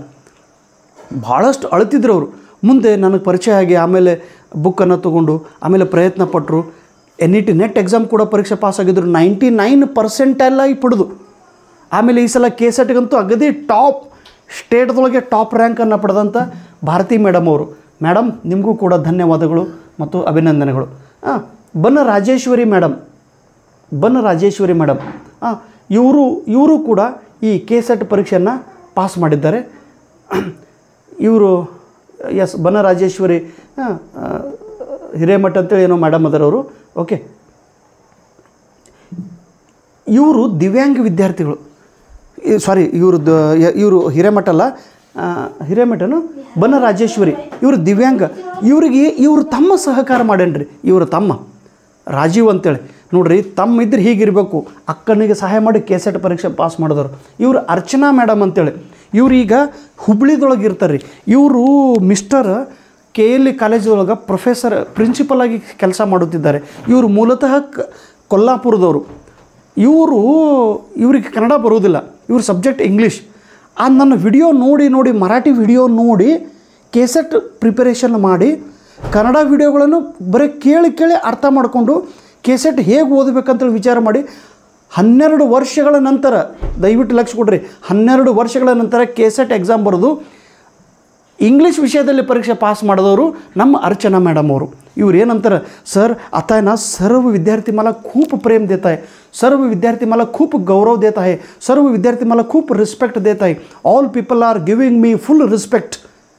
ಭಾಳಷ್ಟು ಅಳ್ತಿದ್ರು ಅವರು ಮುಂದೆ ನನಗೆ ಪರಿಚಯ ಆಗಿ ಆಮೇಲೆ ಬುಕ್ಕನ್ನು ತೊಗೊಂಡು ಆಮೇಲೆ ಪ್ರಯತ್ನ ಪಟ್ಟರು N E T NET exam ಕೂಡ ಪರೀಕ್ಷೆ ಪಾಸ್ ಆಗಿದ್ರು ನೈಂಟಿ ನೈನ್ ಪರ್ಸೆಂಟೆಲ್ಲಾಗಿ ಪಡೆದು ಆಮೇಲೆ ಈ ಸಲ ಕೆ ಸೆಟ್ಗಂತೂ ಅಗದಿ ಟಾಪ್ ಸ್ಟೇಟ್ದೊಳಗೆ ಟಾಪ್ ರ್ಯಾಂಕನ್ನು ಪಡೆದಂಥ ಭಾರತಿ ಮೇಡಮ್ ಅವರು ಮೇಡಮ್ ನಿಮಗೂ ಕೂಡ ಧನ್ಯವಾದಗಳು ಮತ್ತು ಅಭಿನಂದನೆಗಳು ಹಾಂ ಬನ್ನ ರಾಜೇಶ್ವರಿ ಮೇಡಮ್ ಬನ್ನ ರಾಜೇಶ್ವರಿ ಮೇಡಮ್ ಹಾಂ ಇವರು ಇವರು ಕೂಡ ಈ ಕೆ ಸೆಟ್ ಪರೀಕ್ಷೆಯನ್ನು ಪಾಸ್ ಮಾಡಿದ್ದಾರೆ ಇವರು ಎಸ್ ಬನ ರಾಜೇಶ್ವರಿ ಆ, ಆ, ಹಿರೇಮಠ ಅಂತೇಳಿ ಏನೋ ಮೇಡಮ್ ಅದರ ಅವರು ಓಕೆ ಇವರು ದಿವ್ಯಾಂಗ ವಿದ್ಯಾರ್ಥಿಗಳು ಸಾರಿ ಇವರು ಇವರು ಹಿರೇಮಠ ಅಲ್ಲ ಆ, ಹಿರೇಮಠನು ಬನ ರಾಜೇಶ್ವರಿ ಇವರು ದಿವ್ಯಾಂಗ ಇವರಿಗೆ ಇವರು ತಮ್ಮ ಸಹಕಾರ ಮಾಡೇನ್ರಿ ಇವರು ತಮ್ಮ ರಾಜೀವ್ ಅಂತೇಳಿ ನೋಡ್ರಿ ತಮ್ಮ ಇದ್ರೆ ಹೀಗಿರಬೇಕು ಅಕ್ಕನಿಗೆ ಸಹಾಯ ಮಾಡಿ ಕೆ ಸೆಟ್ ಪರೀಕ್ಷೆ ಪಾಸ್ ಮಾಡಿದವರು ಇವರು ಅರ್ಚನಾ ಮೇಡಮ್ ಅಂತೇಳಿ ಇವ್ರು ಈಗ ಹುಬ್ಳಿದೊಳಗೆ ಇರ್ತಾರೆ ರೀ ಇವರು ಮಿಸ್ಟರ್ ಕೆ ಎಲ್ ಇ ಕಾಲೇಜೊಳಗೆ ಪ್ರೊಫೆಸರ್ ಪ್ರಿನ್ಸಿಪಲ್ ಆಗಿ ಕೆಲಸ ಮಾಡುತ್ತಿದ್ದಾರೆ ಇವರು ಮೂಲತಃ ಕ- ಕೊಲ್ಲಾಪುರದವರು ಇವರು ಇವ್ರಿಗೆ ಕನ್ನಡ ಬರೋದಿಲ್ಲ ಇವ್ರ ಸಬ್ಜೆಕ್ಟ್ ಇಂಗ್ಲೀಷ್ ಆ ನನ್ನ ವಿಡಿಯೋ ನೋಡಿ ನೋಡಿ ಮರಾಠಿ ವಿಡಿಯೋ ನೋಡಿ ಕೇಸೆಟ್ ಪ್ರಿಪರೇಷನ್ ಮಾಡಿ ಕನ್ನಡ ವಿಡಿಯೋಗಳನ್ನು ಬರೀ ಕೇಳಿ ಕೇಳಿ ಅರ್ಥ ಮಾಡಿಕೊಂಡು ಕೇಸೆಟ್ ಹೇಗೆ ಓದಬೇಕಂತೇಳಿ ವಿಚಾರ ಮಾಡಿ ಹನ್ನೆರಡು ವರ್ಷಗಳ ನಂತರ ದಯವಿಟ್ಟು ಲಕ್ಷ ಕೊಡ್ರಿ ಹನ್ನೆರಡು ವರ್ಷಗಳ ನಂತರ ಕೇಸೆಟ್ ಎಕ್ಸಾಮ್ ಬರೆದು ಇಂಗ್ಲೀಷ್ ವಿಷಯದಲ್ಲಿ ಪರೀಕ್ಷೆ ಪಾಸ್ ಮಾಡಿದವರು ನಮ್ಮ ಅರ್ಚನಾ ಮೇಡಮ್ ಅವರು ಇವ್ರು ಏನಂತಾರೆ सर आता है ना सर्व विद्यार्थी मला खूप प्रेम देत आहे सर्व विद्यार्थी मला खूप गौरव देत आहे सर्व विद्यार्थी मला खूप रिस्पेक्ट देत आहे all people are giving me full respect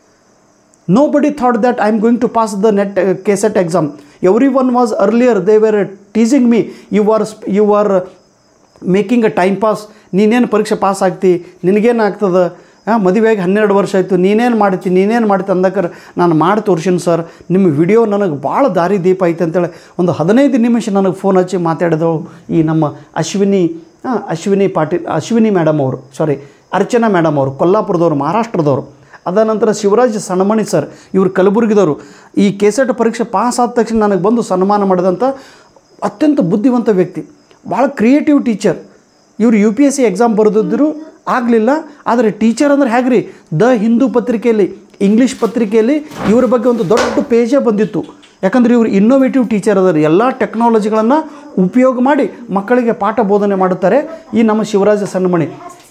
nobody thought that i'm going to pass the net uh, KSET exam everyone was earlier they were teasing me you are sp- you are making a time pass ನೀನೇನು ಪರೀಕ್ಷೆ pass ಆಗ್ತಿ ನಿನಗೇನು ಆಗ್ತದೆ ಹಾಂ ಮದುವೆಯಾಗಿ ಹನ್ನೆರಡು ವರ್ಷ ಆಯಿತು ನೀನೇನು ಮಾಡ್ತಿ ನೀನೇನು ಮಾಡ್ತಿ ಅಂದಕ್ರೆ ನಾನು ಮಾಡಿ ತೋರ್ಸಿನಿ ಸರ್ ನಿಮ್ಮ ವಿಡಿಯೋ ನನಗೆ ಭಾಳ ದಾರಿ ದೀಪ ಐತೆ ಅಂತೇಳಿ ಒಂದು ಹದಿನೈದು ನಿಮಿಷ ನನಗೆ ಫೋನ್ ಹಚ್ಚಿ ಮಾತಾಡಿದವು ಈ ನಮ್ಮ ಅಶ್ವಿನಿ ಹಾಂ ಅಶ್ವಿನಿ ಪಾಟೀಲ್ ಅಶ್ವಿನಿ ಮೇಡಮ್ ಅವರು ಸಾರಿ ಅರ್ಚನಾ ಮೇಡಮ್ ಅವರು ಕೊಲ್ಲಾಪುರದವರು ಮಹಾರಾಷ್ಟ್ರದವರು ಅದ ನಂತರ ಶಿವರಾಜ್ ಸಣಮಣಿ ಸರ್ ಇವರು ಕಲಬುರಗಿದವರು ಈ ಕೆಸೆಟ್ ಪರೀಕ್ಷೆ ಪಾಸ್ ಆದ ತಕ್ಷಣ ನನಗೆ ಬಂದು ಸನ್ಮಾನ ಮಾಡಿದಂಥ ಅತ್ಯಂತ ಬುದ್ಧಿವಂತ ವ್ಯಕ್ತಿ ಭಾಳ ಕ್ರಿಯೇಟಿವ್ ಟೀಚರ್ ಇವರು U P S C exam ಬರೆದಿದ್ದರು ಆಗಲಿಲ್ಲ ಆದರೆ ಟೀಚರ್ ಅಂದ್ರೆ ಹೇಗೆ ರೀ ದ ಹಿಂದೂ ಪತ್ರಿಕೆಯಲ್ಲಿ ಇಂಗ್ಲೀಷ್ ಪತ್ರಿಕೆಯಲ್ಲಿ ಇವರ ಬಗ್ಗೆ ಒಂದು ದೊಡ್ಡ ಪೇಜೇ ಬಂದಿತ್ತು ಯಾಕಂದ್ರೆ ಇವರು ಇನ್ನೋವೇಟಿವ್ ಟೀಚರ್ ಅದಾರೆ ಎಲ್ಲ ಟೆಕ್ನಾಲಜಿಗಳನ್ನು ಉಪಯೋಗ ಮಾಡಿ ಮಕ್ಕಳಿಗೆ ಪಾಠ ಬೋಧನೆ ಮಾಡುತ್ತಾರೆ ಈ ನಮ್ಮ ಶಿವರಾಜ ಸಣ್ಣಮಣಿ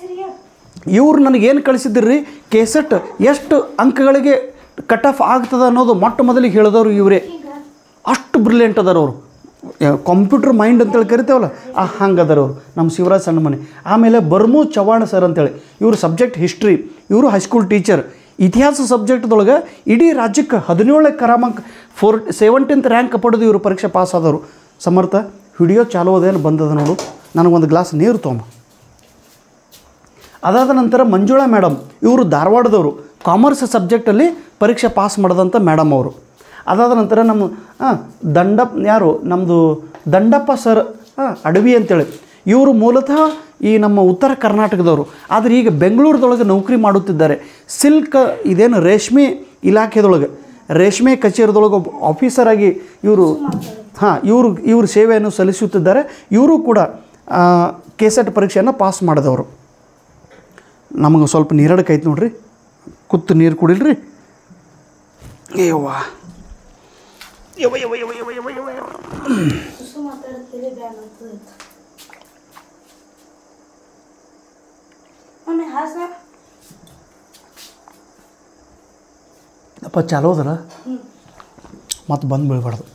ಇವ್ರು ನನಗೇನು ಕಳಿಸಿದ್ರಿ ಕೇಸೆಟ್ ಎಷ್ಟು ಅಂಕಗಳಿಗೆ ಕಟ್ ಆಫ್ ಆಗ್ತದೆ ಅನ್ನೋದು ಮೊಟ್ಟ ಮೊದಲಿಗೆ ಹೇಳಿದವರು ಇವರೇ ಅಷ್ಟು ಬ್ರಿಲಿಯಂಟ್ ಅದಾರ ಅವರು ಕಂಪ್ಯೂಟರ್ ಮೈಂಡ್ ಅಂತೇಳಿ ಕರಿತೇವಲ್ಲ ಆ ಹಂಗೆ ಅದಾರ ಅವರು ನಮ್ಮ ಶಿವರಾಜ್ ಸಣ್ಣಮನಿ ಆಮೇಲೆ ಬರ್ಮು ಚವಾಣ್ ಸರ್ ಅಂತೇಳಿ ಇವರು ಸಬ್ಜೆಕ್ಟ್ ಹಿಸ್ಟ್ರಿ ಇವರು ಹೈಸ್ಕೂಲ್ ಟೀಚರ್ ಇತಿಹಾಸ ಸಬ್ಜೆಕ್ಟ್ದೊಳಗೆ ಇಡೀ ರಾಜ್ಯಕ್ಕೆ ಹದಿನೇಳನೇ ಕ್ರಮಾಂಕ ಫೋರ್ ಸೆವೆಂಟೀನ್ತ್ ರ್ಯಾಂಕ್ ಪಡೆದು ಇವರು ಪರೀಕ್ಷೆ ಪಾಸ್ ಆದವರು ಸಮರ್ಥ ವಿಡಿಯೋ ಚಾಲೋ ಅದೇನು ಬಂದದ ನೋಡು ನನಗೊಂದು ಗ್ಲಾಸ್ ನೀರು ತೊಗೊಂಬ ಅದಾದ ನಂತರ ಮಂಜುಳಾ ಮೇಡಮ್ ಇವರು ಧಾರವಾಡದವರು ಕಾಮರ್ಸ್ ಸಬ್ಜೆಕ್ಟಲ್ಲಿ ಪರೀಕ್ಷೆ ಪಾಸ್ ಮಾಡಿದಂಥ ಮೇಡಮ್ ಅವರು ಅದಾದ ನಂತರ ನಮ್ಮ ಹಾಂ ದಂಡಪ್ ಯಾರು ನಮ್ಮದು ದಂಡಪ್ಪ ಸರ್ ಹಾಂ ಅಡವಿ ಅಂತೇಳಿ ಇವರು ಮೂಲತಃ ಈ ನಮ್ಮ ಉತ್ತರ ಕರ್ನಾಟಕದವರು ಆದರೆ ಈಗ ಬೆಂಗಳೂರದೊಳಗೆ ನೌಕರಿ ಮಾಡುತ್ತಿದ್ದಾರೆ ಸಿಲ್ಕ್ ಇದೇನು ರೇಷ್ಮೆ ಇಲಾಖೆದೊಳಗೆ ರೇಷ್ಮೆ ಕಚೇರಿದೊಳಗೆ ಒಬ್ಬ ಆಫೀಸರ್ ಆಗಿ ಇವರು ಹಾಂ ಇವರು ಇವರು ಸೇವೆಯನ್ನು ಸಲ್ಲಿಸುತ್ತಿದ್ದಾರೆ ಇವರು ಕೂಡ ಕೆಸೆಟ್ ಪರೀಕ್ಷೆಯನ್ನು ಪಾಸ್ ಮಾಡಿದವರು ನಮಗೆ ಸ್ವಲ್ಪ ನೀರಡಕೈತೆ ನೋಡ್ರಿ ಕುತ್ತು ನೀರು ಕುಡಿಲ್ರಿ ಯವ್ವ ಯವ್ವ ಯವ್ವ ಯವ್ವ ಯವ್ವ ಯವ್ವ ಯವ್ವ ಯವ್ವ. ಸುಸು ಮಾತಾಡ್ತೀರಿ ಬ್ಯಾನ್ ಆಗ್ತದೆ ಮಮ್ಮಿ ಹಾಸ ಅಪ್ಪ ಚಾಲೋ ಅದಲ್ಲ ಮತ್ತೆ ಬಂದು ಬೀಳ್ಬಾರ್ದು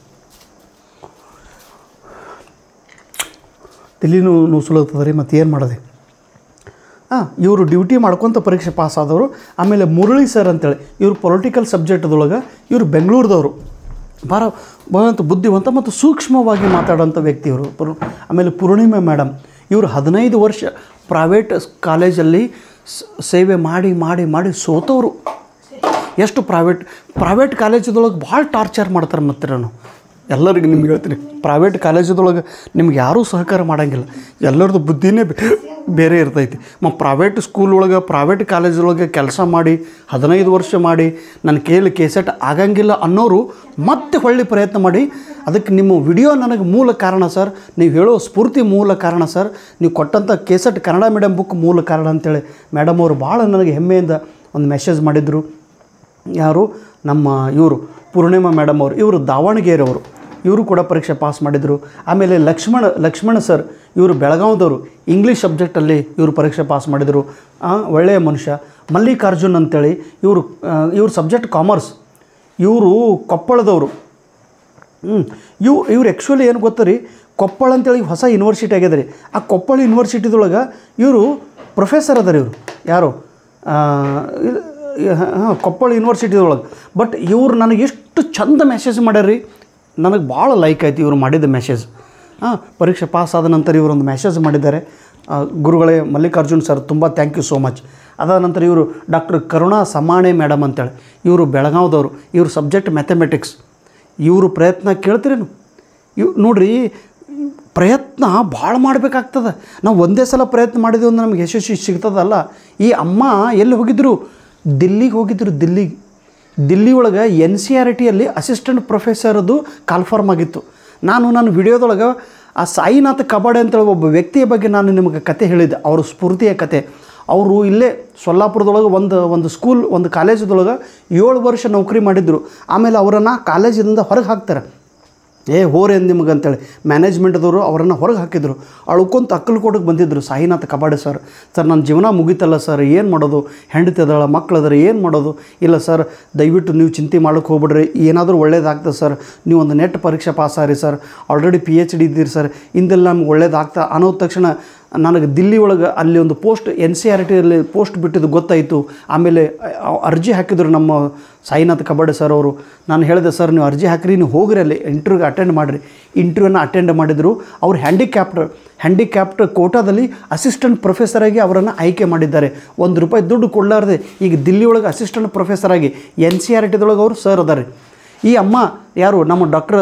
ತಲೆನೂ ನುಸುಲತ್ತದ ರೀ ಮತ್ತೆ ಏನು ಮಾಡೋದು ಹಾಂ ಇವರು ಡ್ಯೂಟಿ ಮಾಡ್ಕೊತ ಪರೀಕ್ಷೆ ಪಾಸ್ ಆದವರು ಆಮೇಲೆ ಮುರಳಿ ಸರ್ ಅಂತೇಳಿ ಇವರು ಪೊಲಿಟಿಕಲ್ ಸಬ್ಜೆಕ್ಟ್ದೊಳಗೆ ಇವರು ಬೆಂಗಳೂರದವರು ಭಾಳ ಬಹಳಂತ ಬುದ್ಧಿವಂತ ಮತ್ತು ಸೂಕ್ಷ್ಮವಾಗಿ ಮಾತಾಡೋಂಥ ವ್ಯಕ್ತಿ ಇವರು ಪುರ್ ಆಮೇಲೆ ಪೂರ್ಣಿಮಾ ಮೇಡಮ್ ಇವರು ಹದಿನೈದು ವರ್ಷ ಪ್ರೈವೇಟ್ ಕಾಲೇಜಲ್ಲಿ ಸ್- ಸೇವೆ ಮಾಡಿ ಮಾಡಿ ಮಾಡಿ ಸೋತವರು ಎಷ್ಟು ಪ್ರೈವೇಟ್ ಪ್ರೈವೇಟ್ ಕಾಲೇಜದೊಳಗೆ ಭಾಳ ಟಾರ್ಚರ್ ಮಾಡ್ತಾರೆ ಮತ್ತೆ ನಾನು ಎಲ್ಲರಿಗೂ ನಿಮ್ಗೆ ಹೇಳ್ತೀನಿ ಪ್ರೈವೇಟ್ ಕಾಲೇಜದೊಳಗೆ ನಿಮ್ಗೆ ಯಾರೂ ಸಹಕಾರ ಮಾಡೋಂಗಿಲ್ಲ ಎಲ್ಲರದ್ದು ಬುದ್ಧಿನೇ ಬೇ- ಬೇರೆ ಇರ್ತೈತಿ ಮ ಪ್ರೈವೇಟ್ ಸ್ಕೂಲ್ ಒಳಗೆ ಪ್ರೈವೇಟ್ ಕಾಲೇಜೊಳಗೆ ಕೆಲಸ ಮಾಡಿ ಹದಿನೈದು ವರ್ಷ ಮಾಡಿ ನನ್ನ ಕೈಯಲ್ಲಿ ಕೇಸೆಟ್ ಆಗಂಗಿಲ್ಲ ಅನ್ನೋರು ಮತ್ತೆ ಹೊಳ್ಳಿ ಪ್ರಯತ್ನ ಮಾಡಿ ಅದಕ್ಕೆ ನಿಮ್ಮ ವಿಡಿಯೋ ನನಗೆ ಮೂಲ ಕಾರಣ ಸರ್ ನೀವು ಹೇಳೋ ಸ್ಫೂರ್ತಿ ಮೂಲ ಕಾರಣ ಸರ್ ನೀವು ಕೊಟ್ಟಂಥ ಕೇಸೆಟ್ ಕನ್ನಡ ಮೀಡಿಯಮ್ ಬುಕ್ ಮೂಲ ಕಾರಣ ಅಂತೇಳಿ ಮೇಡಮ್ ಅವರು ಭಾಳ ನನಗೆ ಹೆಮ್ಮೆಯಿಂದ ಒಂದು ಮೆಸೇಜ್ ಮಾಡಿದರು ಯಾರು ನಮ್ಮ ಇವರು ಪೂರ್ಣಿಮಾ ಮೇಡಮ್ ಅವರು ಇವರು ದಾವಣಗೆರೆಯವರು ಇವರು ಕೂಡ ಪರೀಕ್ಷೆ ಪಾಸ್ ಮಾಡಿದರು ಆಮೇಲೆ ಲಕ್ಷ್ಮಣ ಲಕ್ಷ್ಮಣ ಸರ್ ಇವರು ಬೆಳಗಾವ್ದವರು ಇಂಗ್ಲೀಷ್ ಸಬ್ಜೆಕ್ಟಲ್ಲಿ ಇವರು ಪರೀಕ್ಷೆ ಪಾಸ್ ಮಾಡಿದರು ಆ, ಒಳ್ಳೆಯ ಮನುಷ್ಯ ಮಲ್ಲಿಕಾರ್ಜುನ್ ಅಂತೇಳಿ ಇವರು ಆ, ಇವ್ರ ಸಬ್ಜೆಕ್ಟ್ ಕಾಮರ್ಸ್ ಇವರು ಕೊಪ್ಪಳದವರು ಹ್ಞೂ ಇವು ಇವ್ರು ಆ್ಯಕ್ಚುಲಿ ಏನು ಗೊತ್ತಾ ರೀ ಕೊಪ್ಪಳ ಅಂತೇಳಿ ಹೊಸ ಯೂನಿವರ್ಸಿಟಿ ಆಗ್ಯದ ರೀ ಆ ಕೊಪ್ಪಳ ಯೂನಿವರ್ಸಿಟಿದೊಳಗೆ ಇವರು ಪ್ರೊಫೆಸರ್ ಅದಾರ ಇವರು ಯಾರು ಹಾಂ ಕೊಪ್ಪಳ ಯೂನಿವರ್ಸಿಟಿದೊಳಗೆ ಬಟ್ ಇವ್ರು ನನಗೆ ಎಷ್ಟು ಚಂದ ಮೆಸೇಜ್ ಮಾಡ್ಯಾರ ರೀ ನನಗೆ ಭಾಳ ಲೈಕ್ ಆಯ್ತು ಇವರು ಮಾಡಿದ ಮೆಸೇಜ್ ಹಾಂ ಪರೀಕ್ಷೆ ಪಾಸ್ ಆದ ನಂತರ ಇವರೊಂದು ಮೆಸೇಜ್ ಮಾಡಿದ್ದಾರೆ ಆ, ಗುರುಗಳೇ ಮಲ್ಲಿಕಾರ್ಜುನ್ ಸರ್ ತುಂಬ ಥ್ಯಾಂಕ್ ಯು ಸೋ ಮಚ್ ಅದಾದ ನಂತರ ಇವರು ಡಾಕ್ಟರ್ ಕರುಣಾ ಸಮಾಣೆ ಮೇಡಮ್ ಅಂತೇಳಿ ಇವರು ಬೆಳಗಾವ್ದವರು ಇವರು ಸಬ್ಜೆಕ್ಟ್ ಮ್ಯಾಥಮೆಟಿಕ್ಸ್ ಇವರು ಪ್ರಯತ್ನ ಕೇಳ್ತೀರೇನು ಇವ್ ನೋಡ್ರಿ ಪ್ರಯತ್ನ ಭಾಳ ಮಾಡಬೇಕಾಗ್ತದೆ ನಾವು ಒಂದೇ ಸಲ ಪ್ರಯತ್ನ ಮಾಡಿದ್ವಿ ಅಂದ್ರೆ ನಮ್ಗೆ ಯಶಸ್ವಿ ಸಿಗ್ತದಲ್ಲ ಈ ಅಮ್ಮ ಎಲ್ಲಿ ಹೋಗಿದ್ರು ದಿಲ್ಲಿಗೆ ಹೋಗಿದ್ರು ದಿಲ್ಲಿಗೆ ದಿಲ್ಲಿ ಒಳಗೆ ಎನ್ ಸಿ ಆರ್ ಟಿಯಲ್ಲಿ ಅಸಿಸ್ಟೆಂಟ್ ಪ್ರೊಫೆಸರ್ದು ಕಾಲ್ಫಾರ್ಮ್ ಆಗಿತ್ತು ನಾನು ನನ್ನ ವಿಡಿಯೋದೊಳಗೆ ಆ ಸಾಯಿನಾಥ ಕಬಾಡೆ ಅಂತೇಳಿ ಒಬ್ಬ ವ್ಯಕ್ತಿಯ ಬಗ್ಗೆ ನಾನು ನಿಮಗೆ ಕತೆ ಹೇಳಿದ್ದೆ ಅವ್ರ ಸ್ಫೂರ್ತಿಯ ಕತೆ ಅವರು ಇಲ್ಲೇ ಸೊಲ್ಲಾಪುರದೊಳಗೆ ಒಂದು ಒಂದು ಸ್ಕೂಲ್ ಒಂದು ಕಾಲೇಜದೊಳಗೆ ಏಳು ವರ್ಷ ನೌಕರಿ ಮಾಡಿದ್ರು ಆಮೇಲೆ ಅವರನ್ನು ಕಾಲೇಜಿಂದ ಹೊರಗೆ ಹಾಕ್ತಾರೆ ಏ ಹೋರೆ ನಿಮ್ಗೆ ಅಂತೇಳಿ ಮ್ಯಾನೇಜ್ಮೆಂಟ್ದವರು ಅವರನ್ನು ಹೊರಗೆ ಹಾಕಿದ್ರು ಅಳ್ಕೊಂತ ಅಕ್ಕಲಕೋಟಕ್ಕೆ ಬಂದಿದ್ದರು ಸಾಯಿನಾಥ್ ಕಬಾಡೆ ಸರ್ ಸರ್ ನನ್ನ ಜೀವನ ಮುಗೀತಲ್ಲ ಸರ್ ಏನು ಮಾಡೋದು ಹೆಂಡತಿ ಅದಳ ಮಕ್ಳು ಅದಾರ ಏನು ಮಾಡೋದು ಇಲ್ಲ ಸರ್ ದಯವಿಟ್ಟು ನೀವು ಚಿಂತೆ ಮಾಡೋಕ್ಕೆ ಹೋಗ್ಬಿಡ್ರಿ ಏನಾದರೂ ಒಳ್ಳೇದಾಗ್ತದೆ ಸರ್ ನೀವು ಒಂದು ನೆಟ್ ಪರೀಕ್ಷೆ ಪಾಸ್ ಆರಿ sir already P H D ಇದ್ದೀರಿ ಸರ್ ಇಂದೆಲ್ಲ ನಮ್ಗೆ ಒಳ್ಳೇದಾಗ್ತಾ ಅನ್ನೋ ತಕ್ಷಣ ನನಗೆ ದಿಲ್ಲಿ ಒಳಗೆ ಅಲ್ಲಿ ಒಂದು ಪೋಸ್ಟ್ ಎನ್ ಸಿ ಆರ್ ಟಿಯಲ್ಲಿ ಪೋಸ್ಟ್ ಬಿಟ್ಟಿದ್ದು ಗೊತ್ತಾಯಿತು ಆಮೇಲೆ ಅ- ಅರ್ಜಿ ಹಾಕಿದ್ರು ನಮ್ಮ ಸಾಯಿನಾಥ್ ಕಬಾಡೆ ಸರ್ ಅವರು ನಾನು ಹೇಳಿದೆ ಸರ್ ನೀವು ಅರ್ಜಿ ಹಾಕಿರಿ ನೀವು ಹೋಗ್ರಿ ಅಲ್ಲಿ ಇಂಟರ್ವ್ಯೂಗೆ ಅಟೆಂಡ್ ಮಾಡಿರಿ ಇಂಟರ್ವ್ಯೂನ ಅಟೆಂಡ್ ಮಾಡಿದರು ಅವ್ರು ಹ್ಯಾಂಡಿಕ್ಯಾಪ್ಟ್ ಹ್ಯಾಂಡಿಕ್ಯಾಪ್ಟ್ ಕೋಟಾದಲ್ಲಿ ಅಸಿಸ್ಟೆಂಟ್ ಪ್ರೊಫೆಸರಾಗಿ ಅವರನ್ನು ಆಯ್ಕೆ ಮಾಡಿದ್ದಾರೆ ಒಂದು ರೂಪಾಯಿ ದುಡ್ಡು ಕೊಡಲಾರ್ದೆ ಈಗ ದಿಲ್ಲಿ ಒಳಗೆ ಅಸಿಸ್ಟೆಂಟ್ ಪ್ರೊಫೆಸರಾಗಿ ಎನ್ ಸಿ ಆರ್ ಟಿದೊಳಗೆ ಅವರು ಸರ್ ಅದಾರೆ ಈ ಅಮ್ಮ ಯಾರು ನಮ್ಮ ಡಾಕ್ಟರ್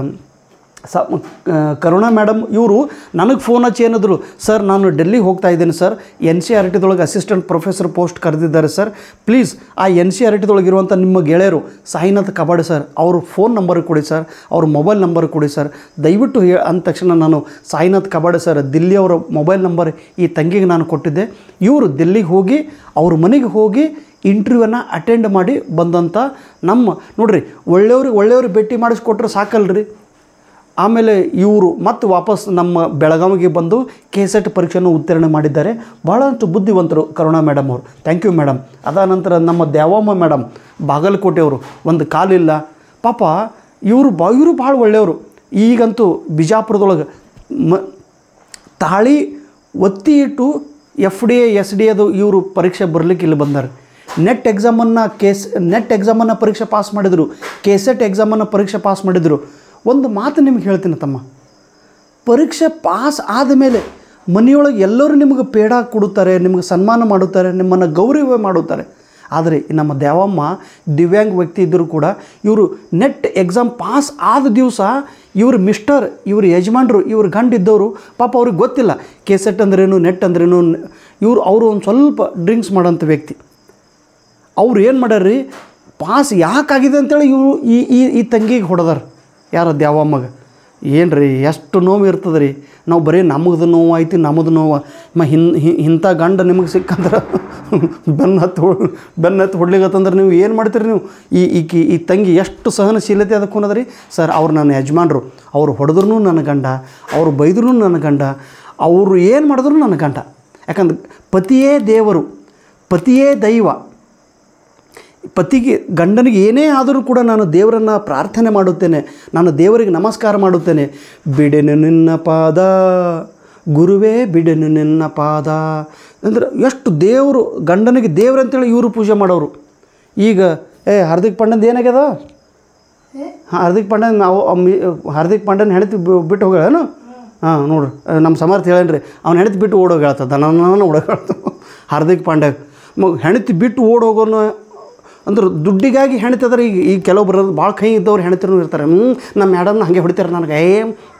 ಸ ಆ, ಕರುಣಾ ಮೇಡಮ್ ಇವರು ನನಗೆ ಫೋನ್ ಹಚ್ಚಿ ಏನಿದ್ರು ಸರ್ ನಾನು ಡೆಲ್ಲಿಗೆ ಹೋಗ್ತಾ ಇದ್ದೀನಿ ಸರ್ ಎನ್ ಸಿ ಆರ್ ಟಿದೊಳಗೆ ಅಸಿಸ್ಟೆಂಟ್ ಪ್ರೊಫೆಸರ್ ಪೋಸ್ಟ್ ಕರೆದಿದ್ದಾರೆ ಸರ್ ಪ್ಲೀಸ್ ಆ ಎನ್ ಸಿ ಆರ್ ಟಿದೊಳಗೆ ಇರುವಂಥ ನಿಮ್ಮ ಗೆಳೆಯರು ಸಾಯಿನಾಥ್ ಕಬಾಡೆ ಸರ್ ಅವ್ರ ಫೋನ್ ನಂಬರ್ ಕೊಡಿ ಸರ್ ಅವ್ರ ಮೊಬೈಲ್ ನಂಬರ್ ಕೊಡಿ ಸರ್ ದಯವಿಟ್ಟು ಹೇ ಅಂದ ತಕ್ಷಣ ನಾನು ಸಾಯಿನಾಥ್ ಕಬಾಡೆ ಸರ್ ದಿಲ್ಲಿ ಅವರ ಮೊಬೈಲ್ ನಂಬರ್ ಈ ತಂಗಿಗೆ ನಾನು ಕೊಟ್ಟಿದ್ದೆ ಇವರು ದಿಲ್ಲಿಗೆ ಹೋಗಿ ಅವ್ರ ಮನೆಗೆ ಹೋಗಿ ಇಂಟರ್ವ್ಯೂವನ್ನು ಅಟೆಂಡ್ ಮಾಡಿ ಬಂದಂಥ ನಮ್ಮ ನೋಡ್ರಿ ಒಳ್ಳೆಯವ್ರಿಗೆ ಒಳ್ಳೆಯವ್ರಿಗೆ ಭೇಟಿ ಮಾಡಿಸ್ಕೊಟ್ರೆ ಸಾಕಲ್ರಿ ಆಮೇಲೆ ಇವರು ಮತ್ತೆ ವಾಪಸ್ ನಮ್ಮ ಬೆಳಗಾವಿಗೆ ಬಂದು ಕೆ ಸೆಟ್ ಪರೀಕ್ಷೆಯನ್ನು ಉತ್ತೀರ್ಣ ಮಾಡಿದ್ದಾರೆ ಭಾಳಷ್ಟು ಬುದ್ಧಿವಂತರು ಕರುಣಾ ಮೇಡಮ್ ಅವರು ಥ್ಯಾಂಕ್ ಯು ಮೇಡಮ್ ಅದಾದ ನಂತರ ನಮ್ಮ ದ್ಯಾವಮ್ಮ ಮೇಡಮ್ ಬಾಗಲಕೋಟೆಯವರು ಒಂದು ಕಾಲಿಲ್ಲ ಪಾಪ ಇವರು ಬಾ ಇವರು ಭಾಳ ಒಳ್ಳೆಯವರು ಈಗಂತೂ ಬಿಜಾಪುರದೊಳಗೆ ಮ ತಾಳಿ ಒತ್ತಿ ಇಟ್ಟು F D A S D ಅದು ಇವರು ಪರೀಕ್ಷೆ ಬರಲಿಕ್ಕೆ ಇಲ್ಲಿ ಬಂದಾರೆ ನೆಟ್ ಎಕ್ಸಾಮನ್ನು ಕೇಸ್ ನೆಟ್ ಎಕ್ಸಾಮನ್ನು ಪರೀಕ್ಷೆ ಪಾಸ್ ಮಾಡಿದರು ಕೆ ಸೆಟ್ ಎಕ್ಸಾಮನ್ನು ಪರೀಕ್ಷೆ ಪಾಸ್ ಮಾಡಿದರು ಒಂದು ಮಾತು ನಿಮ್ಗೆ ಹೇಳ್ತೀನಿ ತಮ್ಮ ಪರೀಕ್ಷೆ ಪಾಸ್ ಆದಮೇಲೆ ಮನೆಯೊಳಗೆ ಎಲ್ಲರೂ ನಿಮಗೆ ಪೇಡ ಕೊಡುತ್ತಾರೆ ನಿಮಗೆ ಸನ್ಮಾನ ಮಾಡುತ್ತಾರೆ ನಿಮ್ಮನ್ನು ಗೌರವ ಮಾಡುತ್ತಾರೆ ಆದರೆ ಈ ನಮ್ಮ ದೇವಮ್ಮ ದಿವ್ಯಾಂಗ ವ್ಯಕ್ತಿ ಇದ್ದರೂ ಕೂಡ ಇವರು ನೆಟ್ ಎಕ್ಸಾಮ್ ಪಾಸ್ ಆದ ದಿವಸ ಇವರು ಮಿಸ್ಟರ್ ಇವರು ಯಜಮಾನ್ರು ಇವ್ರ ಗಂಡಿದ್ದವರು ಪಾಪ ಅವ್ರಿಗೆ ಗೊತ್ತಿಲ್ಲ ಕೆ ಸೆಟ್ ಅಂದ್ರೇನು ನೆಟ್ ಅಂದ್ರೇನು ಇವರು ಅವರು ಒಂದು ಸ್ವಲ್ಪ ಡ್ರಿಂಕ್ಸ್ ಮಾಡೋಂಥ ವ್ಯಕ್ತಿ ಅವ್ರು ಏನು ಮಾಡ್ಯಾರ್ರಿ ಪಾಸ್ ಯಾಕಾಗಿದೆ ಅಂತೇಳಿ ಇವರು ಈ ಈ ಈ ತಂಗಿಗೆ ಹೊಡೆದಾರ ಯಾರ ದ್ಯಾವಮ್ಮಗ ಏನು ರೀ ಎಷ್ಟು ನೋವು ಇರ್ತದೆ ರೀ ನಾವು ಬರೀ ನಮಗದು ನೋವು ಐತಿ ನಮ್ಮದು ನೋವು ಮ ಹಿನ್ ಹಿ- ಇಂಥ ಗಂಡ ನಿಮಗೆ ಸಿಕ್ಕಂದ್ರೆ ಬೆನ್ನ ಹತ್ತು ಹೊ ಬೆನ್ನ ಹತ್ತು ಹೊಡ್ಲಿಗತ್ತಂದ್ರೆ ನೀವು ಏನು ಮಾಡ್ತೀರಿ ನೀವು ಈ ಈಕಿ ಈ ತಂಗಿ ಎಷ್ಟು ಸಹನಶೀಲತೆ ಅದಕ್ಕೆ ಅನ್ನೋದ್ರಿ ಸರ್ ಅವ್ರು ನನ್ನ ಯಜಮಾನ್ರು ಅವ್ರು ಹೊಡೆದ್ರು ನನ್ನ ಗಂಡ ಅವ್ರು ಬೈದ್ರು ನನ್ನ ಗಂಡ ಅವರು ಏನು ಮಾಡಿದ್ರು ನನ್ನ ಗಂಡ ಯಾಕಂದ್ರೆ ಪತಿಯೇ ದೇವರು ಪತಿಯೇ ದೈವ ಪತಿಗೆ ಗಂಡನಿಗೆ ಏನೇ ಆದರೂ ಕೂಡ ನಾನು ದೇವರನ್ನು ಪ್ರಾರ್ಥನೆ ಮಾಡುತ್ತೇನೆ ನಾನು ದೇವರಿಗೆ ನಮಸ್ಕಾರ ಮಾಡುತ್ತೇನೆ ಬಿಡೆನು ನಿನ್ನ ಪಾದ ಗುರುವೇ ಬಿಡೆನು ನಿನ್ನ ಪಾದ ಅಂದರೆ ಎಷ್ಟು ದೇವರು ಗಂಡನಿಗೆ ದೇವ್ರು ಅಂತೇಳಿ ಇವರು ಪೂಜೆ ಮಾಡೋರು ಈಗ ಏ ಹಾರ್ದಿಕ್ ಪಾಂಡ್ಯಂದು ಏನಾಗ್ಯದ ಹಾಂ ಹಾರ್ದಿಕ್ ಪಾಂಡ್ಯನ್ ನಾವು ಅಮ್ಮಿ- ಹಾರ್ದಿಕ್ ಪಾಂಡ್ಯನ್ ಹೆಣತಿ ಬಿಟ್ಟು ಹೋಗ್ಯಾಳೇನು ಹಾಂ ನೋಡ್ರಿ ನಮ್ಮ ಸಮರ್ಥ ಹೇಳೇನ್ರಿ ಅವ್ನು ಹೆಣತಿ ಬಿಟ್ಟು ಓಡೋಗಿ ಹೇಳ್ತದ ನನ್ನ ಓಡೋಗಿ ಹೇಳ್ತ ಹಾರ್ದಿಕ್ ಪಾಂಡ್ಯ ಮ ಹೆಣತಿ ಬಿಟ್ಟು ಓಡೋಗೋನು ಅಂದ್ರೆ ದುಡ್ಡಿಗಾಗಿ ಹೆಣ್ತಿದ್ರೆ ಈಗ ಈಗ ಕೆಲವು ಬರೋದು ಭಾಳ ಕೈ ಇದ್ದವ್ರು ಹೆಣ್ತಿರೂ ಇರ್ತಾರೆ ಹ್ಞೂ ನಮ್ಮ ಮೇಡಮ್ನ ಹಾಗೆ ಹೊಡಿತಾರೆ ನನಗೆ ಏ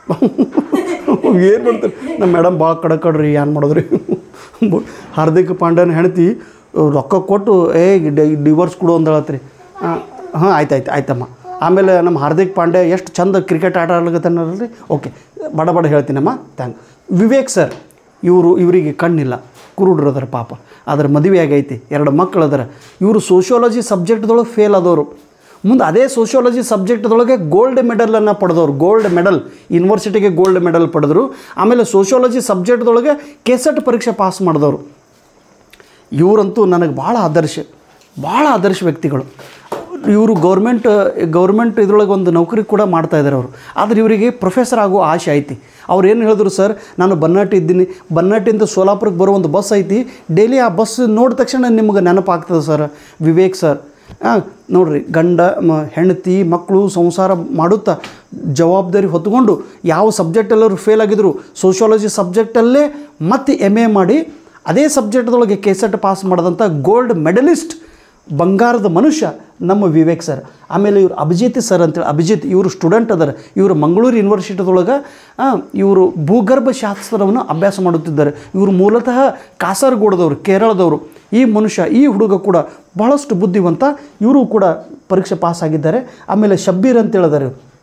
ಏನು ಮಾಡ್ತಾರೆ ನಮ್ಮ ಮೇಡಮ್ ಭಾಳ ಕಡಕಡ್ರಿ ಏನು ಮಾಡೋದ್ರಿ ಬ- ಹಾರ್ದಿಕ್ ಪಾಂಡ್ಯನ ಹೆಂಡತಿ ರೊಕ್ಕ ಕೊಟ್ಟು ಏ ಡಿವೋರ್ಸ್ ಕೊಡು ಅಂತ ಹೇಳತ್ರಿ ಹಾಂ ಆಯ್ತು ಆಯ್ತು ಆಯ್ತಮ್ಮ ಆಮೇಲೆ ನಮ್ಮ ಹಾರ್ದಿಕ್ ಪಾಂಡ್ಯ ಎಷ್ಟು ಚಂದ ಕ್ರಿಕೆಟ್ ಆಟ ಆಡ್ಲಿಕತ್ತಾನಲ್ರಿ ಓಕೆ ಬಡ ಬಡ ಹೇಳ್ತೀನಮ್ಮ ಥ್ಯಾಂಕ್ ವಿವೇಕ್ ಸರ್ ಇವರು ಇವರಿಗೆ ಕಣ್ಣಿಲ್ಲ ಕುರುಡ್ರು ಅದಾರ ಪಾಪ ಅದ್ರ ಮದುವೆ ಆಗೈತಿ ಎರಡು ಮಕ್ಕಳು ಅದಾರ ಇವರು ಸೋಷಿಯಾಲಜಿ ಸಬ್ಜೆಕ್ಟ್ದೊಳಗೆ ಫೇಲ್ ಆದವರು ಮುಂದೆ ಅದೇ ಸೋಷಿಯಾಲಜಿ ಸಬ್ಜೆಕ್ಟ್ದೊಳಗೆ ಗೋಲ್ಡ್ ಮೆಡಲನ್ನು ಪಡೆದವರು ಗೋಲ್ಡ್ ಮೆಡಲ್ ಯೂನಿವರ್ಸಿಟಿಗೆ ಗೋಲ್ಡ್ ಮೆಡಲ್ ಪಡೆದರು ಆಮೇಲೆ ಸೋಷಿಯಾಲಜಿ ಸಬ್ಜೆಕ್ಟ್ದೊಳಗೆ ಕೆಸೆಟ್ ಪರೀಕ್ಷೆ ಪಾಸ್ ಮಾಡಿದವರು ಇವರಂತೂ ನನಗೆ ಭಾಳ ಆದರ್ಶ ಭಾಳ ಆದರ್ಶ ವ್ಯಕ್ತಿಗಳು ಇವರು ಗೌರ್ಮೆಂಟ್ ಗೌರ್ಮೆಂಟ್ ಇದ್ರೊಳಗೆ ಒಂದು ನೌಕರಿ ಕೂಡ ಮಾಡ್ತಾ ಇದ್ದಾರೆ ಅವರು ಆದರೆ ಇವರಿಗೆ ಪ್ರೊಫೆಸರ್ ಆಗೋ ಆಸೆ ಐತಿ ಅವ್ರು ಏನು ಹೇಳಿದ್ರು ಸರ್ ನಾನು ಬನ್ನಾಟಿ ಇದ್ದೀನಿ ಬನ್ನಾಟಿಂದ ಸೋಲಾಪುರಕ್ಕೆ ಬರೋ ಒಂದು ಬಸ್ ಐತಿ ಡೈಲಿ ಆ ಬಸ್ ನೋಡಿದ ತಕ್ಷಣ ನಿಮ್ಗೆ ನೆನಪಾಗ್ತದೆ ಸರ್ ವಿವೇಕ್ ಸರ್ ಹಾಂ ನೋಡ್ರಿ ಗಂಡ ಮ ಹೆಂಡತಿ ಮಕ್ಕಳು ಸಂಸಾರ ಮಾಡುತ್ತಾ ಜವಾಬ್ದಾರಿ ಹೊತ್ಕೊಂಡು ಯಾವ ಸಬ್ಜೆಕ್ಟಲ್ಲರೂ ಫೇಲ್ ಆಗಿದ್ರು ಸೋಷಿಯಾಲಜಿ ಸಬ್ಜೆಕ್ಟಲ್ಲೇ ಮತ್ತೆ ಎಮ್ ಎ ಮಾಡಿ ಅದೇ ಸಬ್ಜೆಕ್ಟ್ದೊಳಗೆ ಕೆಸೆಟ್ ಪಾಸ್ ಮಾಡಿದಂಥ ಗೋಲ್ಡ್ ಮೆಡಲಿಸ್ಟ್ ಬಂಗಾರದ ಮನುಷ್ಯ ನಮ್ಮ ವಿವೇಕ್ ಸರ್ ಆಮೇಲೆ ಇವರು ಅಭಿಜಿತ್ ಸರ್ ಅಂತೇಳಿ ಅಭಿಜಿತ್ ಇವರು ಸ್ಟೂಡೆಂಟ್ ಅದಾರೆ ಇವರು ಮಂಗಳೂರು ಯೂನಿವರ್ಸಿಟಿದೊಳಗೆ ಇವರು ಭೂಗರ್ಭ ಶಾಸ್ತ್ರವನ್ನು ಅಭ್ಯಾಸ ಮಾಡುತ್ತಿದ್ದಾರೆ ಇವರು ಮೂಲತಃ ಕಾಸರಗೋಡದವರು ಕೇರಳದವರು ಈ ಮನುಷ್ಯ ಈ ಹುಡುಗ ಕೂಡ ಬಹಳಷ್ಟು ಬುದ್ಧಿವಂತ ಇವರು ಕೂಡ ಪರೀಕ್ಷೆ ಪಾಸ್ ಆಗಿದ್ದಾರೆ ಆಮೇಲೆ ಶಬ್ಬೀರ್ ಅಂತ ಹೇಳಿದಾರೆ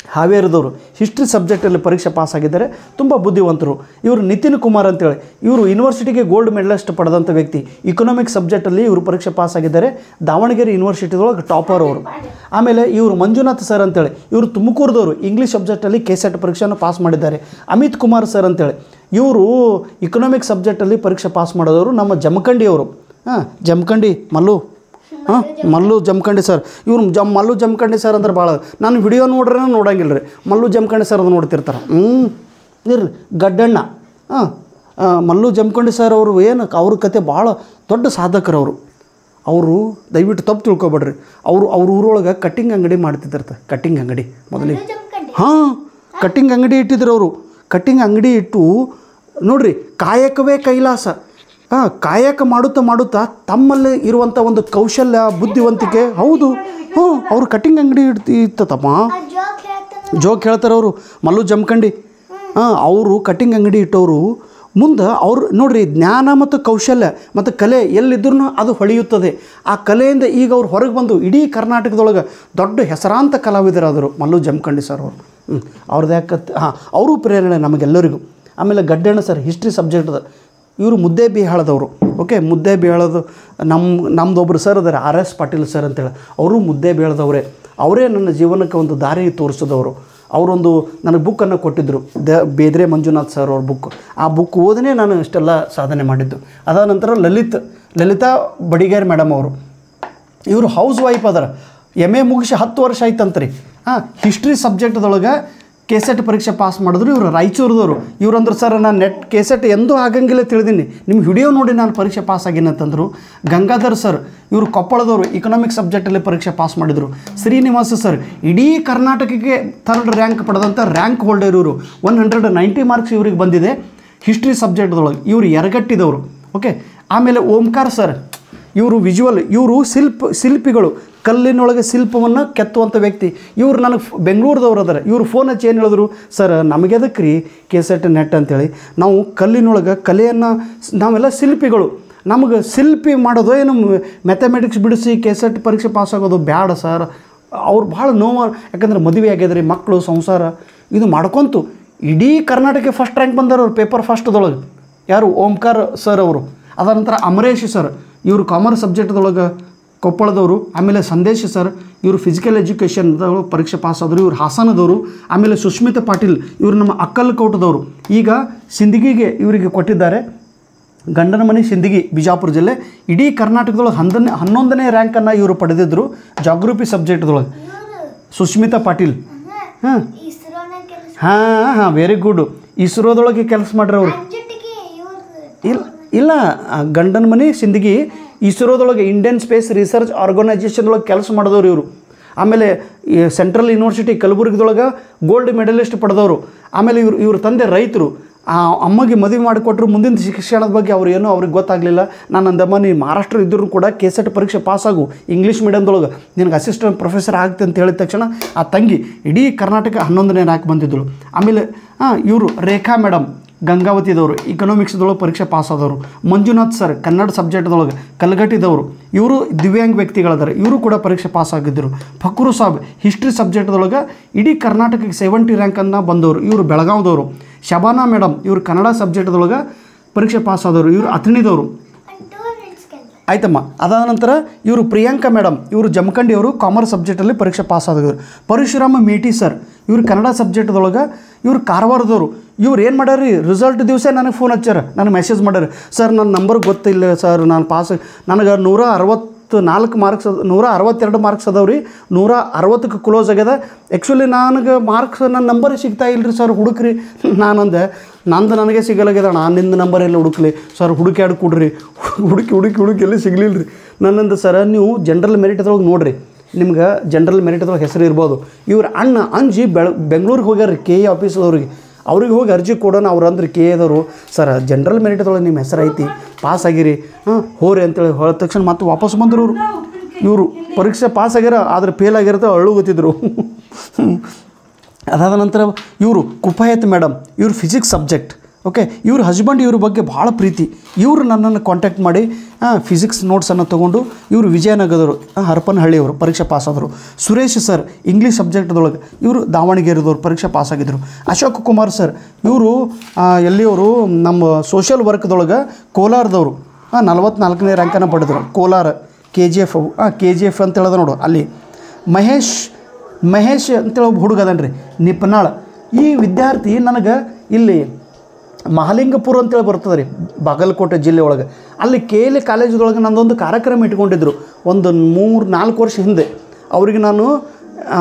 ಹಾವೇರಿದವರು ಹಿಸ್ಟ್ರಿ ಸಬ್ಜೆಕ್ಟಲ್ಲಿ ಪರೀಕ್ಷೆ ಪಾಸ್ ಆಗಿದ್ದಾರೆ ತುಂಬ ಬುದ್ಧಿವಂತರು ಇವರು ನಿತಿನ್ ಕುಮಾರ್ ಅಂತೇಳಿ ಇವರು ಯೂನಿವರ್ಸಿಟಿಗೆ ಗೋಲ್ಡ್ ಮೆಡಲಿಸ್ಟ್ ಪಡೆದಂಥ ವ್ಯಕ್ತಿ ಇಕನಾಮಿಕ್ ಸಬ್ಜೆಕ್ಟಲ್ಲಿ ಇವರು ಪರೀಕ್ಷೆ ಪಾಸ್ ಆಗಿದ್ದಾರೆ ದಾವಣಗೆರೆ ಯೂನಿವರ್ಸಿಟಿದೊಳಗೆ ಟಾಪರ್ ಅವರು ಆಮೇಲೆ ಇವರು ಮಂಜುನಾಥ್ ಸರ್ ಅಂತೇಳಿ ಇವರು ತುಮಕೂರದವರು ಇಂಗ್ಲೀಷ್ ಸಬ್ಜೆಕ್ಟಲ್ಲಿ ಕೆ ಸೆಟ್ ಪರೀಕ್ಷೆಯನ್ನು ಪಾಸ್ ಮಾಡಿದ್ದಾರೆ ಅಮಿತ್ ಕುಮಾರ್ ಸರ್ ಅಂತೇಳಿ ಇವರು ಇಕನಾಮಿಕ್ ಸಬ್ಜೆಕ್ಟಲ್ಲಿ ಪರೀಕ್ಷೆ ಪಾಸ್ ಮಾಡಿದವರು ನಮ್ಮ ಜಮಖಂಡಿಯವರು ಹಾಂ ಜಮಖಂಡಿ ಮಲ್ಲು ಹಾಂ ಮಲ್ಲು ಜಮಖಂಡಿ ಸರ್ ಇವ್ರು ಜಮ್ ಮಲ್ಲು ಜಮಖಂಡಿ ಸರ್ ಅಂದ್ರೆ ಭಾಳ ನಾನು ವಿಡಿಯೋ ನೋಡ್ರೆ ನೋಡಂಗಿಲ್ಲ ರೀ ಮಲ್ಲು ಜಮಖಂಡಿ ಸರ್ ಅದು ನೋಡ್ತಿರ್ತಾರೆ ಹ್ಞೂ ಇರ್ರಿ ಗಡ್ಡಣ್ಣ ಹಾಂ ಮಲ್ಲು ಜಮಖಂಡಿ ಸರ್ ಅವರು ಏನು ಅವ್ರ ಕತೆ ಭಾಳ ದೊಡ್ಡ ಸಾಧಕರು ಅವರು ಅವರು ದಯವಿಟ್ಟು ತಪ್ಪು ತಿಳ್ಕೊಬೇಡ್ರಿ ಅವರು ಅವ್ರ ಊರೊಳಗೆ ಕಟ್ಟಿಂಗ್ ಅಂಗಡಿ ಮಾಡ್ತಿದ್ದಿರ್ತ ಕಟ್ಟಿಂಗ್ ಅಂಗಡಿ ಮೊದಲಿಗೆ ಜಮಖಂಡಿ ಹಾಂ ಕಟ್ಟಿಂಗ್ ಅಂಗಡಿ ಇಟ್ಟಿದ್ರು ಅವರು ಕಟ್ಟಿಂಗ್ ಅಂಗಡಿ ಇಟ್ಟು ನೋಡ್ರಿ ಕಾಯಕವೇ ಕೈಲಾಸ ಹಾಂ ಕಾಯಕ ಮಾಡುತ್ತಾ ಮಾಡುತ್ತಾ ತಮ್ಮಲ್ಲಿ ಇರುವಂಥ ಒಂದು ಕೌಶಲ್ಯ ಬುದ್ಧಿವಂತಿಕೆ ಹೌದು ಹ್ಞೂ ಅವ್ರು ಕಟ್ಟಿಂಗ್ ಅಂಗಡಿ ಇಡ್ತಿ ಇತ್ತಮ್ಮ ಆ ಜೋಕ್ ಹೇಳ್ತಾನೆ ಜೋಕ್ ಹೇಳ್ತಾರೆ ಅವರು ಮಲ್ಲು ಜಮಖಂಡಿ ಹಾಂ ಅವರು ಕಟ್ಟಿಂಗ್ ಅಂಗಡಿ ಇಟ್ಟವರು ಮುಂದೆ ಅವ್ರು ನೋಡ್ರಿ ಜ್ಞಾನ ಮತ್ತು ಕೌಶಲ್ಯ ಮತ್ತು ಕಲೆ ಎಲ್ಲಿದ್ರೂ ಅದು ಹೊಳೆಯುತ್ತದೆ ಆ ಕಲೆಯಿಂದ ಈಗ ಅವ್ರು ಹೊರಗೆ ಬಂದು ಇಡೀ ಕರ್ನಾಟಕದೊಳಗೆ ದೊಡ್ಡ ಹೆಸರಾಂತ ಕಲಾವಿದರಾದರು ಮಲ್ಲು ಜಮಖಂಡಿ ಸರ್ ಅವರು ಹ್ಞೂ ಅವ್ರದ್ದು ಯಾಕೆ ಹಾಂ ಅವರು ಪ್ರೇರಣೆ ನಮಗೆಲ್ಲರಿಗೂ ಆಮೇಲೆ ಗಡ್ಡಣ್ಣ ಸರ್ ಹಿಸ್ಟ್ರಿ ಸಬ್ಜೆಕ್ಟ್ದ ಇವರು ಮುದ್ದೆ ಬಿಹಾಳದವರು ಓಕೆ ಮುದ್ದೆ ಬಿಹಾಳದು ನಮ್ಮ ನಮ್ಮದೊಬ್ಬರು ಸರ್ ಅದಾರೆ ಆರ್ ಎಸ್ ಪಾಟೀಲ್ ಸರ್ ಅಂತೇಳಿ ಅವರು ಮುದ್ದೆ ಬೇಳದವರೇ ಅವರೇ ನನ್ನ ಜೀವನಕ್ಕೆ ಒಂದು ದಾರಿ ತೋರಿಸಿದವರು ಅವರೊಂದು ನನಗೆ ಬುಕ್ಕನ್ನು ಕೊಟ್ಟಿದ್ದರು ದ ಬೇದ್ರೆ ಮಂಜುನಾಥ್ ಸರ್ ಅವ್ರ ಬುಕ್ ಆ ಬುಕ್ ಓದನೇ ನಾನು ಇಷ್ಟೆಲ್ಲ ಸಾಧನೆ ಮಾಡಿದ್ದು ಅದಾದ ನಂತರ ಲಲಿತ್ ಲಲಿತಾ ಬಡಿಗೇರ್ ಮೇಡಮ್ ಅವರು ಇವರು ಹೌಸ್ ವೈಫ್ ಅದರ ಎಮ್ ಎ ಮುಗಿಸಿ ಹತ್ತು ವರ್ಷ ಆಯ್ತಂತ್ರಿ ಹಾಂ ಹಿಸ್ಟ್ರಿ ಸಬ್ಜೆಕ್ಟ್ದೊಳಗೆ ಕೆಸೆಟ್ ಪರೀಕ್ಷೆ ಪಾಸ್ ಮಾಡಿದ್ರು ಇವರು ರಾಯಚೂರದವರು ಇವ್ರಂದ್ರೆ ಸರ್ ನಾನು ನೆಟ್ ಕೆಸೆಟ್ ಎಂದೂ ಆಗಂಗಿಲ್ಲ ತಿಳಿದೀನಿ ನಿಮ್ಮ ವಿಡಿಯೋ ನೋಡಿ ನಾನು ಪರೀಕ್ಷೆ ಪಾಸ್ ಆಗಿನಂತಂದರು ಗಂಗಾಧರ್ ಸರ್ ಇವರು ಕೊಪ್ಪಳದವರು ಇಕನಾಮಿಕ್ ಸಬ್ಜೆಕ್ಟಲ್ಲಿ ಪರೀಕ್ಷೆ ಪಾಸ್ ಮಾಡಿದರು ಶ್ರೀನಿವಾಸ ಸರ್ ಇಡೀ ಕರ್ನಾಟಕಕ್ಕೆ ಥರ್ಡ್ ರ್ಯಾಂಕ್ ಪಡೆದಂಥ ರ್ಯಾಂಕ್ ಹೋಲ್ಡರ್ ಇವರು ಒನ್ ಹಂಡ್ರೆಡ್ ನೈಂಟಿ ಮಾರ್ಕ್ಸ್ ಇವ್ರಿಗೆ ಬಂದಿದೆ ಹಿಸ್ಟ್ರಿ ಸಬ್ಜೆಕ್ಟ್ದೊಳಗೆ ಇವರು ಎರಗಟ್ಟಿದವರು ಓಕೆ ಆಮೇಲೆ ಓಂಕಾರ್ ಸರ್ ಇವರು ವಿಜುವಲ್ ಇವರು ಶಿಲ್ಪ ಶಿಲ್ಪಿಗಳು ಕಲ್ಲಿನೊಳಗೆ ಶಿಲ್ಪವನ್ನು ಕೆತ್ತುವಂಥ ವ್ಯಕ್ತಿ ಇವರು ನನಗೆ ಬೆಂಗಳೂರದವ್ರು ಅದಾರೆ ಇವರು ಫೋನ್ ಹಚ್ಚಿ ಏನು ಹೇಳಿದ್ರು ಸರ್ ನಮಗೆ ಅದಕ್ಕೆ ರೀ ಕೆಸೆಟ್ ನೆಟ್ ಅಂತೇಳಿ ನಾವು ಕಲ್ಲಿನೊಳಗೆ ಕಲೆಯನ್ನು ನಾವೆಲ್ಲ ಶಿಲ್ಪಿಗಳು ನಮಗೆ ಶಿಲ್ಪಿ ಮಾಡೋದು ಏನು ಮ್ಯಾಥಮೆಟಿಕ್ಸ್ ಬಿಡಿಸಿ ಕೆಸೆಟ್ ಪರೀಕ್ಷೆ ಪಾಸ್ ಆಗೋದು ಬ್ಯಾಡ ಸರ್ ಅವ್ರು ಭಾಳ ನೋವು ಯಾಕಂದ್ರೆ ಮದುವೆ ಆಗ್ಯದ್ರಿ ಮಕ್ಕಳು ಸಂಸಾರ ಇದು ಮಾಡ್ಕೊಂತು ಇಡೀ ಕರ್ನಾಟಕ ಫಸ್ಟ್ ರ್ಯಾಂಕ್ ಬಂದಾರ ಅವ್ರು ಪೇಪರ್ ಫಸ್ಟ್ದೊಳಗೆ ಯಾರು ಓಂಕಾರ್ ಸರ್ ಅವರು ಅದ ನಂತರ ಅಮರೇಶ್ ಸರ್ ಇವರು ಕಾಮರ್ಸ್ ಸಬ್ಜೆಕ್ಟ್ದೊಳಗೆ ಕೊಪ್ಪಳದವರು ಆಮೇಲೆ ಸಂದೇಶ್ ಸರ್ ಇವರು ಫಿಸಿಕಲ್ ಎಜುಕೇಷನ್ದವರು ಪರೀಕ್ಷೆ ಪಾಸ್ ಆದರು ಇವರು ಹಾಸನದವರು ಆಮೇಲೆ ಸುಷ್ಮಿತಾ ಪಾಟೀಲ್ ಇವರು ನಮ್ಮ ಅಕ್ಕಲ್ಕೋಟದವರು ಈಗ ಸಿಂದಗಿಗೆ ಇವರಿಗೆ ಕೊಟ್ಟಿದ್ದಾರೆ ಗಂಡನ ಮನೆ ಸಿಂದಗಿ ಬಿಜಾಪುರ ಜಿಲ್ಲೆ ಇಡೀ ಕರ್ನಾಟಕದೊಳಗೆ ಹನ್ನೊಂದನೇ ಹನ್ನೊಂದನೇ ರ್ಯಾಂಕನ್ನು ಇವರು ಪಡೆದಿದ್ದರು ಜಾಗ್ರಫಿ ಸಬ್ಜೆಕ್ಟ್ದೊಳಗೆ ಇವರು ಸುಷ್ಮಿತಾ ಪಾಟೀಲ್ ಹಾಂ ಇಸ್ರೋನ ಕೆಲಸ ಹಾಂ ಹಾಂ ವೆರಿ ಗುಡ್ ಇಸ್ರೋದೊಳಗೆ ಕೆಲಸ ಮಾಡ್ರಿ ಅವರು ಜೊತೆಗೆ ಇವ್ರದ್ದು ಇಲ್ಲ ಇಲ್ಲ ಆ ಗಂಡನ ಮನೆ ಸಿಂದಗಿ ಇಸ್ರೋದೊಳಗೆ ಇಂಡಿಯನ್ ಸ್ಪೇಸ್ ರಿಸರ್ಚ್ ಆರ್ಗನೈಜೇಷನ್ದೊಳಗೆ ಕೆಲಸ ಮಾಡಿದವರು ಇವರು ಆಮೇಲೆ ಈ ಸೆಂಟ್ರಲ್ ಯೂನಿವರ್ಸಿಟಿ ಕಲಬುರಗಿದೊಳಗೆ ಗೋಲ್ಡ್ ಮೆಡಲಿಸ್ಟ್ ಪಡೆದವರು ಆಮೇಲೆ ಇವ್ರು ಇವ್ರ ತಂದೆ ರೈತರು ಆ ಅಮ್ಮಗೆ ಮದುವೆ ಮಾಡಿಕೊಟ್ರು ಮುಂದಿನ ಶಿಕ್ಷಣದ ಬಗ್ಗೆ ಅವ್ರು ಏನೋ ಅವ್ರಿಗೆ ಗೊತ್ತಾಗಲಿಲ್ಲ ನಾನು ಅಂದಮ್ಮ ನೀನು ಮಹಾರಾಷ್ಟ್ರ ಇದ್ದರೂ ಕೂಡ ಕೆ ಸೆಟ್ ಪರೀಕ್ಷೆ ಪಾಸಾಗು ಇಂಗ್ಲೀಷ್ ಮೀಡಿಯಮ್ದೊಳಗೆ ನಿನಗೆ ಅಸಿಸ್ಟೆಂಟ್ ಪ್ರೊಫೆಸರ್ ಆಗುತ್ತೆ ಅಂತ ಹೇಳಿದ ತಕ್ಷಣ ಆ ತಂಗಿ ಇಡೀ ಕರ್ನಾಟಕ ಹನ್ನೊಂದನೇ ರ್ಯಾಂಕ್ ಬಂದಿದ್ದಳು ಆಮೇಲೆ ಹಾಂ ಇವರು ರೇಖಾ ಮೇಡಮ್ ಗಂಗಾವತಿದವರು ಇಕನಾಮಿಕ್ಸ್ದೊಳಗೆ ಪರೀಕ್ಷೆ ಪಾಸ್ ಆದವರು ಮಂಜುನಾಥ್ ಸರ್ ಕನ್ನಡ ಸಬ್ಜೆಕ್ಟ್ದೊಳಗೆ ಕಲ್ಗಟ್ಟಿದವರು ಇವರು ದಿವ್ಯಾಂಗ ವ್ಯಕ್ತಿಗಳದಾರೆ ಇವರು ಕೂಡ ಪರೀಕ್ಷೆ ಪಾಸ್ ಆಗಿದ್ದರು ಫಕ್ರು ಸಾಬ್ ಹಿಸ್ಟ್ರಿ ಸಬ್ಜೆಕ್ಟ್ದೊಳಗೆ ಇಡೀ ಕರ್ನಾಟಕಕ್ಕೆ ಸೆವೆಂಟಿ ರ್ಯಾಂಕನ್ನು ಬಂದವರು ಇವರು ಬೆಳಗಾವ್ದವರು ಶಬಾನಾ ಮೇಡಮ್ ಇವರು ಕನ್ನಡ ಸಬ್ಜೆಕ್ಟ್ದೊಳಗೆ ಪರೀಕ್ಷೆ ಪಾಸ್ ಆದವರು ಇವರು ಅಥಣಿದವರು ಟೂ ಮಿನಿಟ್ಸ್ ಕೆಲಸ ಆಯ್ತಮ್ಮ ಅದಾದ ನಂತರ ಇವರು ಪ್ರಿಯಾಂಕಾ ಮೇಡಮ್ ಇವರು ಜಮಖಂಡಿಯವರು ಕಾಮರ್ಸ್ ಸಬ್ಜೆಕ್ಟಲ್ಲಿ ಪರೀಕ್ಷೆ ಪಾಸ್ ಆದವರು ಪರಶುರಾಮ ಮೇಟಿ ಸರ್ ಇವರು ಕನ್ನಡ ಸಬ್ಜೆಕ್ಟ್ದೊಳಗೆ ಇವರು ಕಾರವಾರದವರು ಇವ್ರು ಏನು ಮಾಡ್ಯಾರಿ ರಿಸಲ್ಟ್ ದಿವಸ ನನಗೆ ಫೋನ್ ಹಚ್ಚಾರ ನನಗೆ ಮೆಸೇಜ್ ಮಾಡ್ಯಾರ ಸರ್ ನನ್ನ ನಂಬರ್ ಗೊತ್ತಿಲ್ಲ ಸರ್ ನಾನು ಪಾಸ್ ನನಗೆ ನೂರ ಅರವತ್ತು ನಾಲ್ಕು ಮಾರ್ಕ್ಸ್ ನೂರ ಅರವತ್ತೆರಡು ಮಾರ್ಕ್ಸ್ ಅದಾವ ರೀ ನೂರ ಅರವತ್ತಕ್ಕೆ ಕ್ಲೋಸ್ ಆಗ್ಯದ ಆ್ಯಕ್ಚುಲಿ ನನಗೆ ಮಾರ್ಕ್ಸ್ ನನ್ನ ನಂಬರ್ ಸಿಗ್ತಾ ಇಲ್ರಿ ಸರ್ ಹುಡುಕ್ರಿ ನಾನಂದೆ ನಂದು ನನಗೆ ಸಿಗಲಾಗ್ಯದ ನಾನು ನಿಂದ ನಂಬರ್ ಎಲ್ಲ ಹುಡುಕ್ಲಿ ಸರ್ ಹುಡುಕ್ಯಾಡ್ ಕೊಡ್ರಿ ಹುಡುಕಿ ಹುಡುಕಿ ಹುಡುಕಿ ಎಲ್ಲಿ ಸಿಗಲಿಲ್ಲ ರೀ ನನ್ನಂದು ಸರ ನೀವು ಜನರಲ್ ಮೆರಿಟ್ದೊಳಗೆ ನೋಡ್ರಿ ನಿಮ್ಗೆ ಜನರಲ್ ಮೆರಿಟ್ದೊಳಗೆ ಹೆಸರು ಇರ್ಬೋದು ಇವ್ರ ಅಣ್ಣ ಅಂಜಿ ಬೆಳ ಬೆಂಗಳೂರಿಗೆ ಹೋಗ್ಯಾರ ಕೆ ಎ ಆಫೀಸ್ದವ್ರಿಗೆ ಅವ್ರಿಗೆ ಹೋಗಿ ಅರ್ಜಿ ಕೊಡೋಣ ಅವ್ರು ಅಂದ್ರೆ ಕೆ ಎದವರು ಸರ್ ಜನರಲ್ ಮೆರಿಟ್ದೊಳಗೆ ನಿಮ್ಮ ಹೆಸರು ಐತಿ ಪಾಸ್ ಆಗಿರಿ ಹಾಂ ಹೋರಿ ಅಂತೇಳಿ ಹೇಳಿದ ತಕ್ಷಣ ಮತ್ತೆ ವಾಪಸ್ ಬಂದರು ಇವರು ಇವರು ಪರೀಕ್ಷೆ ಪಾಸ್ ಆಗ್ಯಾರ ಆದ್ರೆ ಫೇಲ್ ಆಗಿರುತ್ತೆ ಅಳ್ಳು ಗೊತ್ತಿದ್ರು ಅದಾದ ನಂತರ ಇವರು ಕುಪಾಯತ್ ಮೇಡಮ್ ಇವರು ಫಿಸಿಕ್ಸ್ ಸಬ್ಜೆಕ್ಟ್ ಓಕೆ ಇವ್ರ ಹಸ್ಬೆಂಡ್ ಇವ್ರ ಬಗ್ಗೆ ಭಾಳ ಪ್ರೀತಿ ಇವರು ನನ್ನನ್ನು ಕಾಂಟ್ಯಾಕ್ಟ್ ಮಾಡಿ ಫಿಸಿಕ್ಸ್ ನೋಟ್ಸನ್ನು ತೊಗೊಂಡು ಇವರು ವಿಜಯನಗರದವರು ಆ, ಹರಪನಹಳ್ಳಿಯವರು ಪರೀಕ್ಷೆ ಪಾಸ್ ಆದರು ಸುರೇಶ್ ಸರ್ ಇಂಗ್ಲೀಷ್ ಸಬ್ಜೆಕ್ಟ್ದೊಳಗೆ ಇವರು ದಾವಣಗೆರೆದವ್ರು ಪರೀಕ್ಷೆ ಪಾಸ್ ಆಗಿದ್ದರು ಅಶೋಕ್ ಕುಮಾರ್ ಸರ್ ಇವರು ಎಲ್ಲಿಯವರು ನಮ್ಮ ಸೋಷಿಯಲ್ ವರ್ಕ್ದೊಳಗೆ ಕೋಲಾರದವರು ಹಾಂ ನಲವತ್ನಾಲ್ಕನೇ ರ್ಯಾಂಕನ್ನು ಪಡೆದರು ಕೋಲಾರ ಕೆ ಜಿ ಎಫ್ ಹಾಂ ಕೆ ಜಿ ಎಫ್ ಅಂತ ಹೇಳೋದು ನೋಡು ಅಲ್ಲಿ ಮಹೇಶ್ ಮಹೇಶ್ ಅಂತೇಳಿ ಒಬ್ಬ ಹುಡುಗ ಅದನ್ರಿ ನಿಪ್ನಾಳ್ ಈ ವಿದ್ಯಾರ್ಥಿ ನನಗೆ ಇಲ್ಲಿ ಮಹಾಲಿಂಗಪುರ ಅಂತೇಳಿ ಬರ್ತದೆ ರೀ ಬಾಗಲಕೋಟೆ ಜಿಲ್ಲೆ ಒಳಗೆ ಅಲ್ಲಿ ಕೆ ಎಲ್ ಕಾಲೇಜದೊಳಗೆ ನಂದೊಂದು ಕಾರ್ಯಕ್ರಮ ಇಟ್ಕೊಂಡಿದ್ರು ಒಂದು ಮೂರು ನಾಲ್ಕು ವರ್ಷ ಹಿಂದೆ ಅವರಿಗೆ ನಾನು ಆ,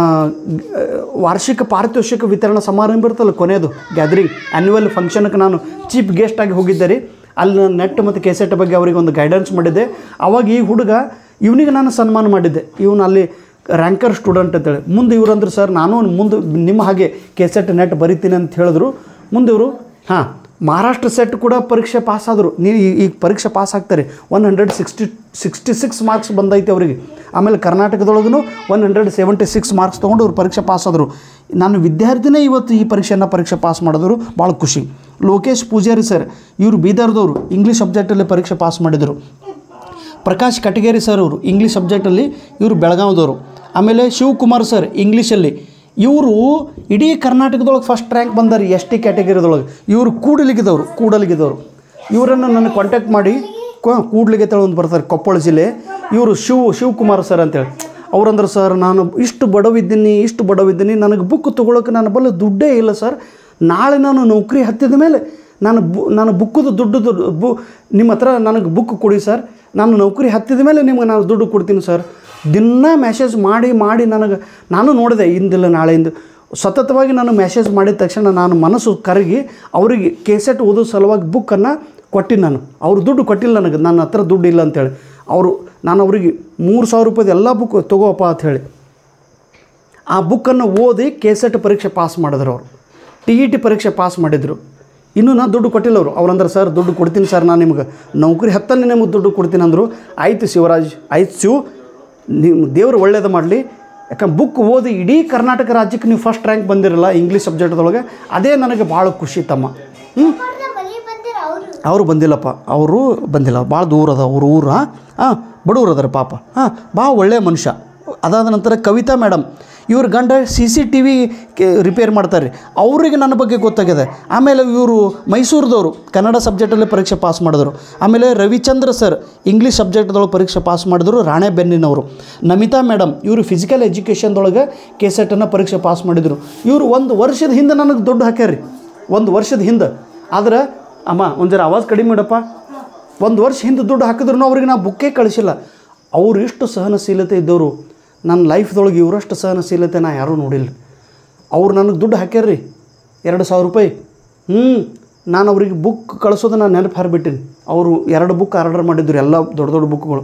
ವಾರ್ಷಿಕ ಪಾರಿತೋಷಿಕ ವಿತರಣಾ ಸಮಾರಂಭ ಇರ್ತಲ್ಲ ಕೊನೆಯದು ಗ್ಯಾದರಿಂಗ್ ಆ್ಯನ್ಯುವಲ್ ಫಂಕ್ಷನ್ಗೆ ನಾನು ಚೀಫ್ ಗೆಸ್ಟ್ ಆಗಿ ಹೋಗಿದ್ದೆ ರೀ ಅಲ್ಲಿ ನಾನು ನೆಟ್ ಮತ್ತು ಕೆಸೆಟ್ ಬಗ್ಗೆ ಅವರಿಗೆ ಒಂದು ಗೈಡೆನ್ಸ್ ಮಾಡಿದ್ದೆ ಅವಾಗ ಈ ಹುಡುಗ ಇವನಿಗೆ ನಾನು ಸನ್ಮಾನ ಮಾಡಿದ್ದೆ ಇವನು ಅಲ್ಲಿ ರ್ಯಾಂಕರ್ ಸ್ಟೂಡೆಂಟ್ ಅಂತೇಳಿ ಮುಂದೆ ಇವ್ರು ಅಂದ್ರೆ ಸರ್ ನಾನು ಮುಂದೆ ನಿಮ್ಮ ಹಾಗೆ ಕೆಸೆಟ್ ನೆಟ್ ಬರಿತೀನಿ ಅಂತ ಹೇಳಿದ್ರು ಮುಂದೆ ಇವರು ಹಾಂ ಮಹಾರಾಷ್ಟ್ರ ಸೆಟ್ ಕೂಡ ಪರೀಕ್ಷೆ ಪಾಸ್ ಆದರು ನೀವು ಈ- ಈಗ ಪರೀಕ್ಷೆ ಪಾಸ್ ಆಗ್ತಾರೆ one hundred sixty sixty six marks ಬಂದೈತೆ ಅವರಿಗೆ ಆಮೇಲೆ ಕರ್ನಾಟಕದೊಳಗೂ one hundred seventy six marks ತೊಗೊಂಡು ಅವ್ರು ಪರೀಕ್ಷೆ ಪಾಸ್ ಆದರು ನಾನು ವಿದ್ಯಾರ್ಥಿನೇ ಇವತ್ತು ಈ ಪರೀಕ್ಷೆಯನ್ನು ಪರೀಕ್ಷೆ ಪಾಸ್ ಮಾಡಿದ್ರು ಭಾಳ ಖುಷಿ ಲೋಕೇಶ್ ಪೂಜಾರಿ ಸರ್ ಇವರು ಬೀದರ್ದವರು ಇಂಗ್ಲೀಷ್ ಸಬ್ಜೆಕ್ಟಲ್ಲಿ ಪರೀಕ್ಷೆ ಪಾಸ್ ಮಾಡಿದರು ಪ್ರಕಾಶ್ ಕಟಗೇರಿ ಸರ್ ಅವರು ಇಂಗ್ಲೀಷ್ ಸಬ್ಜೆಕ್ಟಲ್ಲಿ ಇವರು ಬೆಳಗಾವಿದವರು ಆಮೇಲೆ ಶಿವಕುಮಾರ್ ಸರ್ ಇಂಗ್ಲೀಷಲ್ಲಿ ಇವರು ಇಡೀ ಕರ್ನಾಟಕದೊಳಗೆ ಫಸ್ಟ್ ರ್ಯಾಂಕ್ ಬಂದಾರೆ ಎಸ್ ಟಿ ಕ್ಯಾಟಗರಿದೊಳಗೆ ಇವರು ಕೂಡಲಿಗಿದವರು ಕೂಡಲಿಗಿದವರು ಇವರನ್ನು ನನ್ನ ಕಾಂಟ್ಯಾಕ್ಟ್ ಮಾಡಿ ಕ- ಕೂಡ್ಲಿಗೆ ತಳ ಒಂದು ಬರ್ತಾರೆ ಕೊಪ್ಪಳ ಜಿಲ್ಲೆ ಇವರು ಶಿವ್ ಶಿವಕುಮಾರ್ ಸರ್ ಅಂತೇಳಿ ಅವ್ರಂದ್ರೆ ಸರ್ ನಾನು ಇಷ್ಟು ಬಡವಿದ್ದೀನಿ ಇಷ್ಟು ಬಡವಿದ್ದೀನಿ ನನಗೆ ಬುಕ್ ತೊಗೊಳಕ್ಕೆ ನನ್ನ ಬಲ್ಲ ದುಡ್ಡೇ ಇಲ್ಲ ಸರ್ ನಾಳೆ ನಾನು ನೌಕರಿ ಹತ್ತಿದ ಮೇಲೆ ನಾನು ಬು ನಾನು ಬುಕ್ಕದು ದುಡ್ಡು ದುಡ್ಡು ಬು ನಿಮ್ಮ ಹತ್ರ ನನಗೆ ಬುಕ್ ಕೊಡಿ ಸರ್ ನಾನು ನೌಕರಿ ಹತ್ತಿದ ಮೇಲೆ ನಿಮ್ಗೆ ನಾನು ದುಡ್ಡು ಕೊಡ್ತೀನಿ ಸರ್ ದಿನ ಮೆಸೇಜ್ ಮಾಡಿ ಮಾಡಿ ನನಗೆ ನಾನು ನೋಡಿದೆ ಇಂದಿಲ್ಲ ನಾಳೆಯಿಂದ ಸತತವಾಗಿ ನಾನು ಮೆಸೇಜ್ ಮಾಡಿದ ತಕ್ಷಣ ನಾನು ಮನಸ್ಸು ಕರಗಿ ಅವರಿಗೆ ಕೇಸೆಟ್ ಓದೋ ಸಲುವಾಗಿ ಬುಕ್ಕನ್ನು ಕೊಟ್ಟಿನಿ ನಾನು ಅವ್ರು ದುಡ್ಡು ಕೊಟ್ಟಿಲ್ಲ ನನಗೆ ನನ್ನ ಹತ್ರ ದುಡ್ಡು ಇಲ್ಲ ಅಂತೇಳಿ ಅವರು ನಾನು ಅವರಿಗೆ ಮೂರು ಸಾವಿರ ರೂಪಾಯ್ದು ಎಲ್ಲ ಬುಕ್ ತೊಗೋಪ್ಪ ಅಂತ ಹೇಳಿ ಆ ಬುಕ್ಕನ್ನು ಓದಿ ಕೆಸೆಟ್ ಪರೀಕ್ಷೆ ಪಾಸ್ ಮಾಡಿದ್ರು ಅವರು ಟಿ ಇ ಟಿ ಪರೀಕ್ಷೆ ಪಾಸ್ ಮಾಡಿದರು ಇನ್ನೂ ನಾನು ದುಡ್ಡು ಕೊಟ್ಟಿಲ್ಲ ಅವರು ಅವ್ರಂದ್ರೆ ಸರ್ ದುಡ್ಡು ಕೊಡ್ತೀನಿ ಸರ್ ನಾನು ನಿಮ್ಗೆ ನೌಕರಿ ಹತ್ತನೇ ನಿಮಗೆ ದುಡ್ಡು ಕೊಡ್ತೀನಿ ಅಂದರು ಆಯ್ತು ಶಿವರಾಜ್ ಆಯ್ತು ಶಿವ್ ನಿಮ್ಮ ದೇವರು ಒಳ್ಳೇದು ಮಾಡಲಿ ಯಾಕಂದ್ರೆ ಬುಕ್ ಓದಿ ಇಡೀ ಕರ್ನಾಟಕ ರಾಜ್ಯಕ್ಕೆ ನೀವು ಫಸ್ಟ್ ರ್ಯಾಂಕ್ ಬಂದಿರಲ್ಲ ಇಂಗ್ಲೀಷ್ ಸಬ್ಜೆಕ್ಟ್ದೊಳಗೆ ಅದೇ ನನಗೆ ಭಾಳ ಖುಷಿ ತಮ್ಮ ಹ್ಞೂ ಅವ್ರನ್ನ ಮನೆ ಬಂದಿರ ಅವರು ಅವರು ಬಂದಿಲ್ಲಪ್ಪ ಅವರು ಬಂದಿಲ್ಲ ಭಾಳ ದೂರ ಅದ ಅವ್ರ ಊರು ಹಾಂ ಬಡವ್ರು ಅದಾರ ಪಾಪ ಹಾಂ ಭಾಳ ಒಳ್ಳೆಯ ಮನುಷ್ಯ ಅದಾದ ನಂತರ ಕವಿತಾ ಮೇಡಮ್ ಇವ್ರ ಗಂಡ C C T V repair ಮಾಡ್ತಾರೆ ಅವರಿಗೆ ನನ್ನ ಬಗ್ಗೆ ಗೊತ್ತಾಗಿದೆ ಆಮೇಲೆ ಇವರು ಮೈಸೂರದವರು ಕನ್ನಡ ಸಬ್ಜೆಕ್ಟಲ್ಲಿ ಪರೀಕ್ಷೆ ಪಾಸ್ ಮಾಡಿದ್ರು ಆಮೇಲೆ ರವಿಚಂದ್ರ ಸರ್ ಇಂಗ್ಲೀಷ್ ಸಬ್ಜೆಕ್ಟ್ದೊಳಗೆ ಪರೀಕ್ಷೆ ಪಾಸ್ ಮಾಡಿದ್ರು ರಾಣೆಬೆನ್ನಿನವರು ನಮಿತಾ ಮೇಡಮ್ ಇವರು ಫಿಸಿಕಲ್ ಎಜುಕೇಷನ್ದೊಳಗೆ ಕೆ ಸೆಟನ್ನು ಪರೀಕ್ಷೆ ಪಾಸ್ ಮಾಡಿದರು ಇವರು ಒಂದು ವರ್ಷದ ಹಿಂದೆ ನನಗೆ ದುಡ್ಡು ಹಾಕ್ಯಾರ್ರಿ ಒಂದು ವರ್ಷದ ಹಿಂದೆ ಆದ್ರೆ ಅಮ್ಮ ಒಂದು ಜರ ಆವಾಜ್ ಕಡಿಮೆ ಇಡಪ್ಪ ಒಂದು ವರ್ಷ ಹಿಂದೆ ದುಡ್ಡು ಹಾಕಿದ್ರು ಅವ್ರಿಗೆ ನಾ ಬುಕ್ಕೇ ಕಳಿಸಿಲ್ಲ ಅವ್ರು ಇಷ್ಟು ಸಹನಶೀಲತೆ ಇದ್ದವರು ನನ್ನ ಲೈಫ್ದೊಳಗೆ ಇವರಷ್ಟು ಸಹನಶೀಲತೆ ನಾ ಯಾರೂ ನೋಡಿಲ್ಲ ಅವ್ರು ನನಗೆ ದುಡ್ಡು ಹಾಕ್ಯಾರ್ರಿ ಎರಡು ಸಾವಿರ ರೂಪಾಯಿ ಹ್ಞೂ ನಾನು ಅವ್ರಿಗೆ ಬುಕ್ ಕಳಿಸೋದು ನಾನು ನೆನಪು ಹಾರಿಬಿಟ್ಟಿನಿ ಅವರು ಎರಡು ಬುಕ್ ಆರ್ಡರ್ ಮಾಡಿದ್ರು ಎಲ್ಲ ದೊಡ್ಡ ದೊಡ್ಡ ಬುಕ್ಗಳು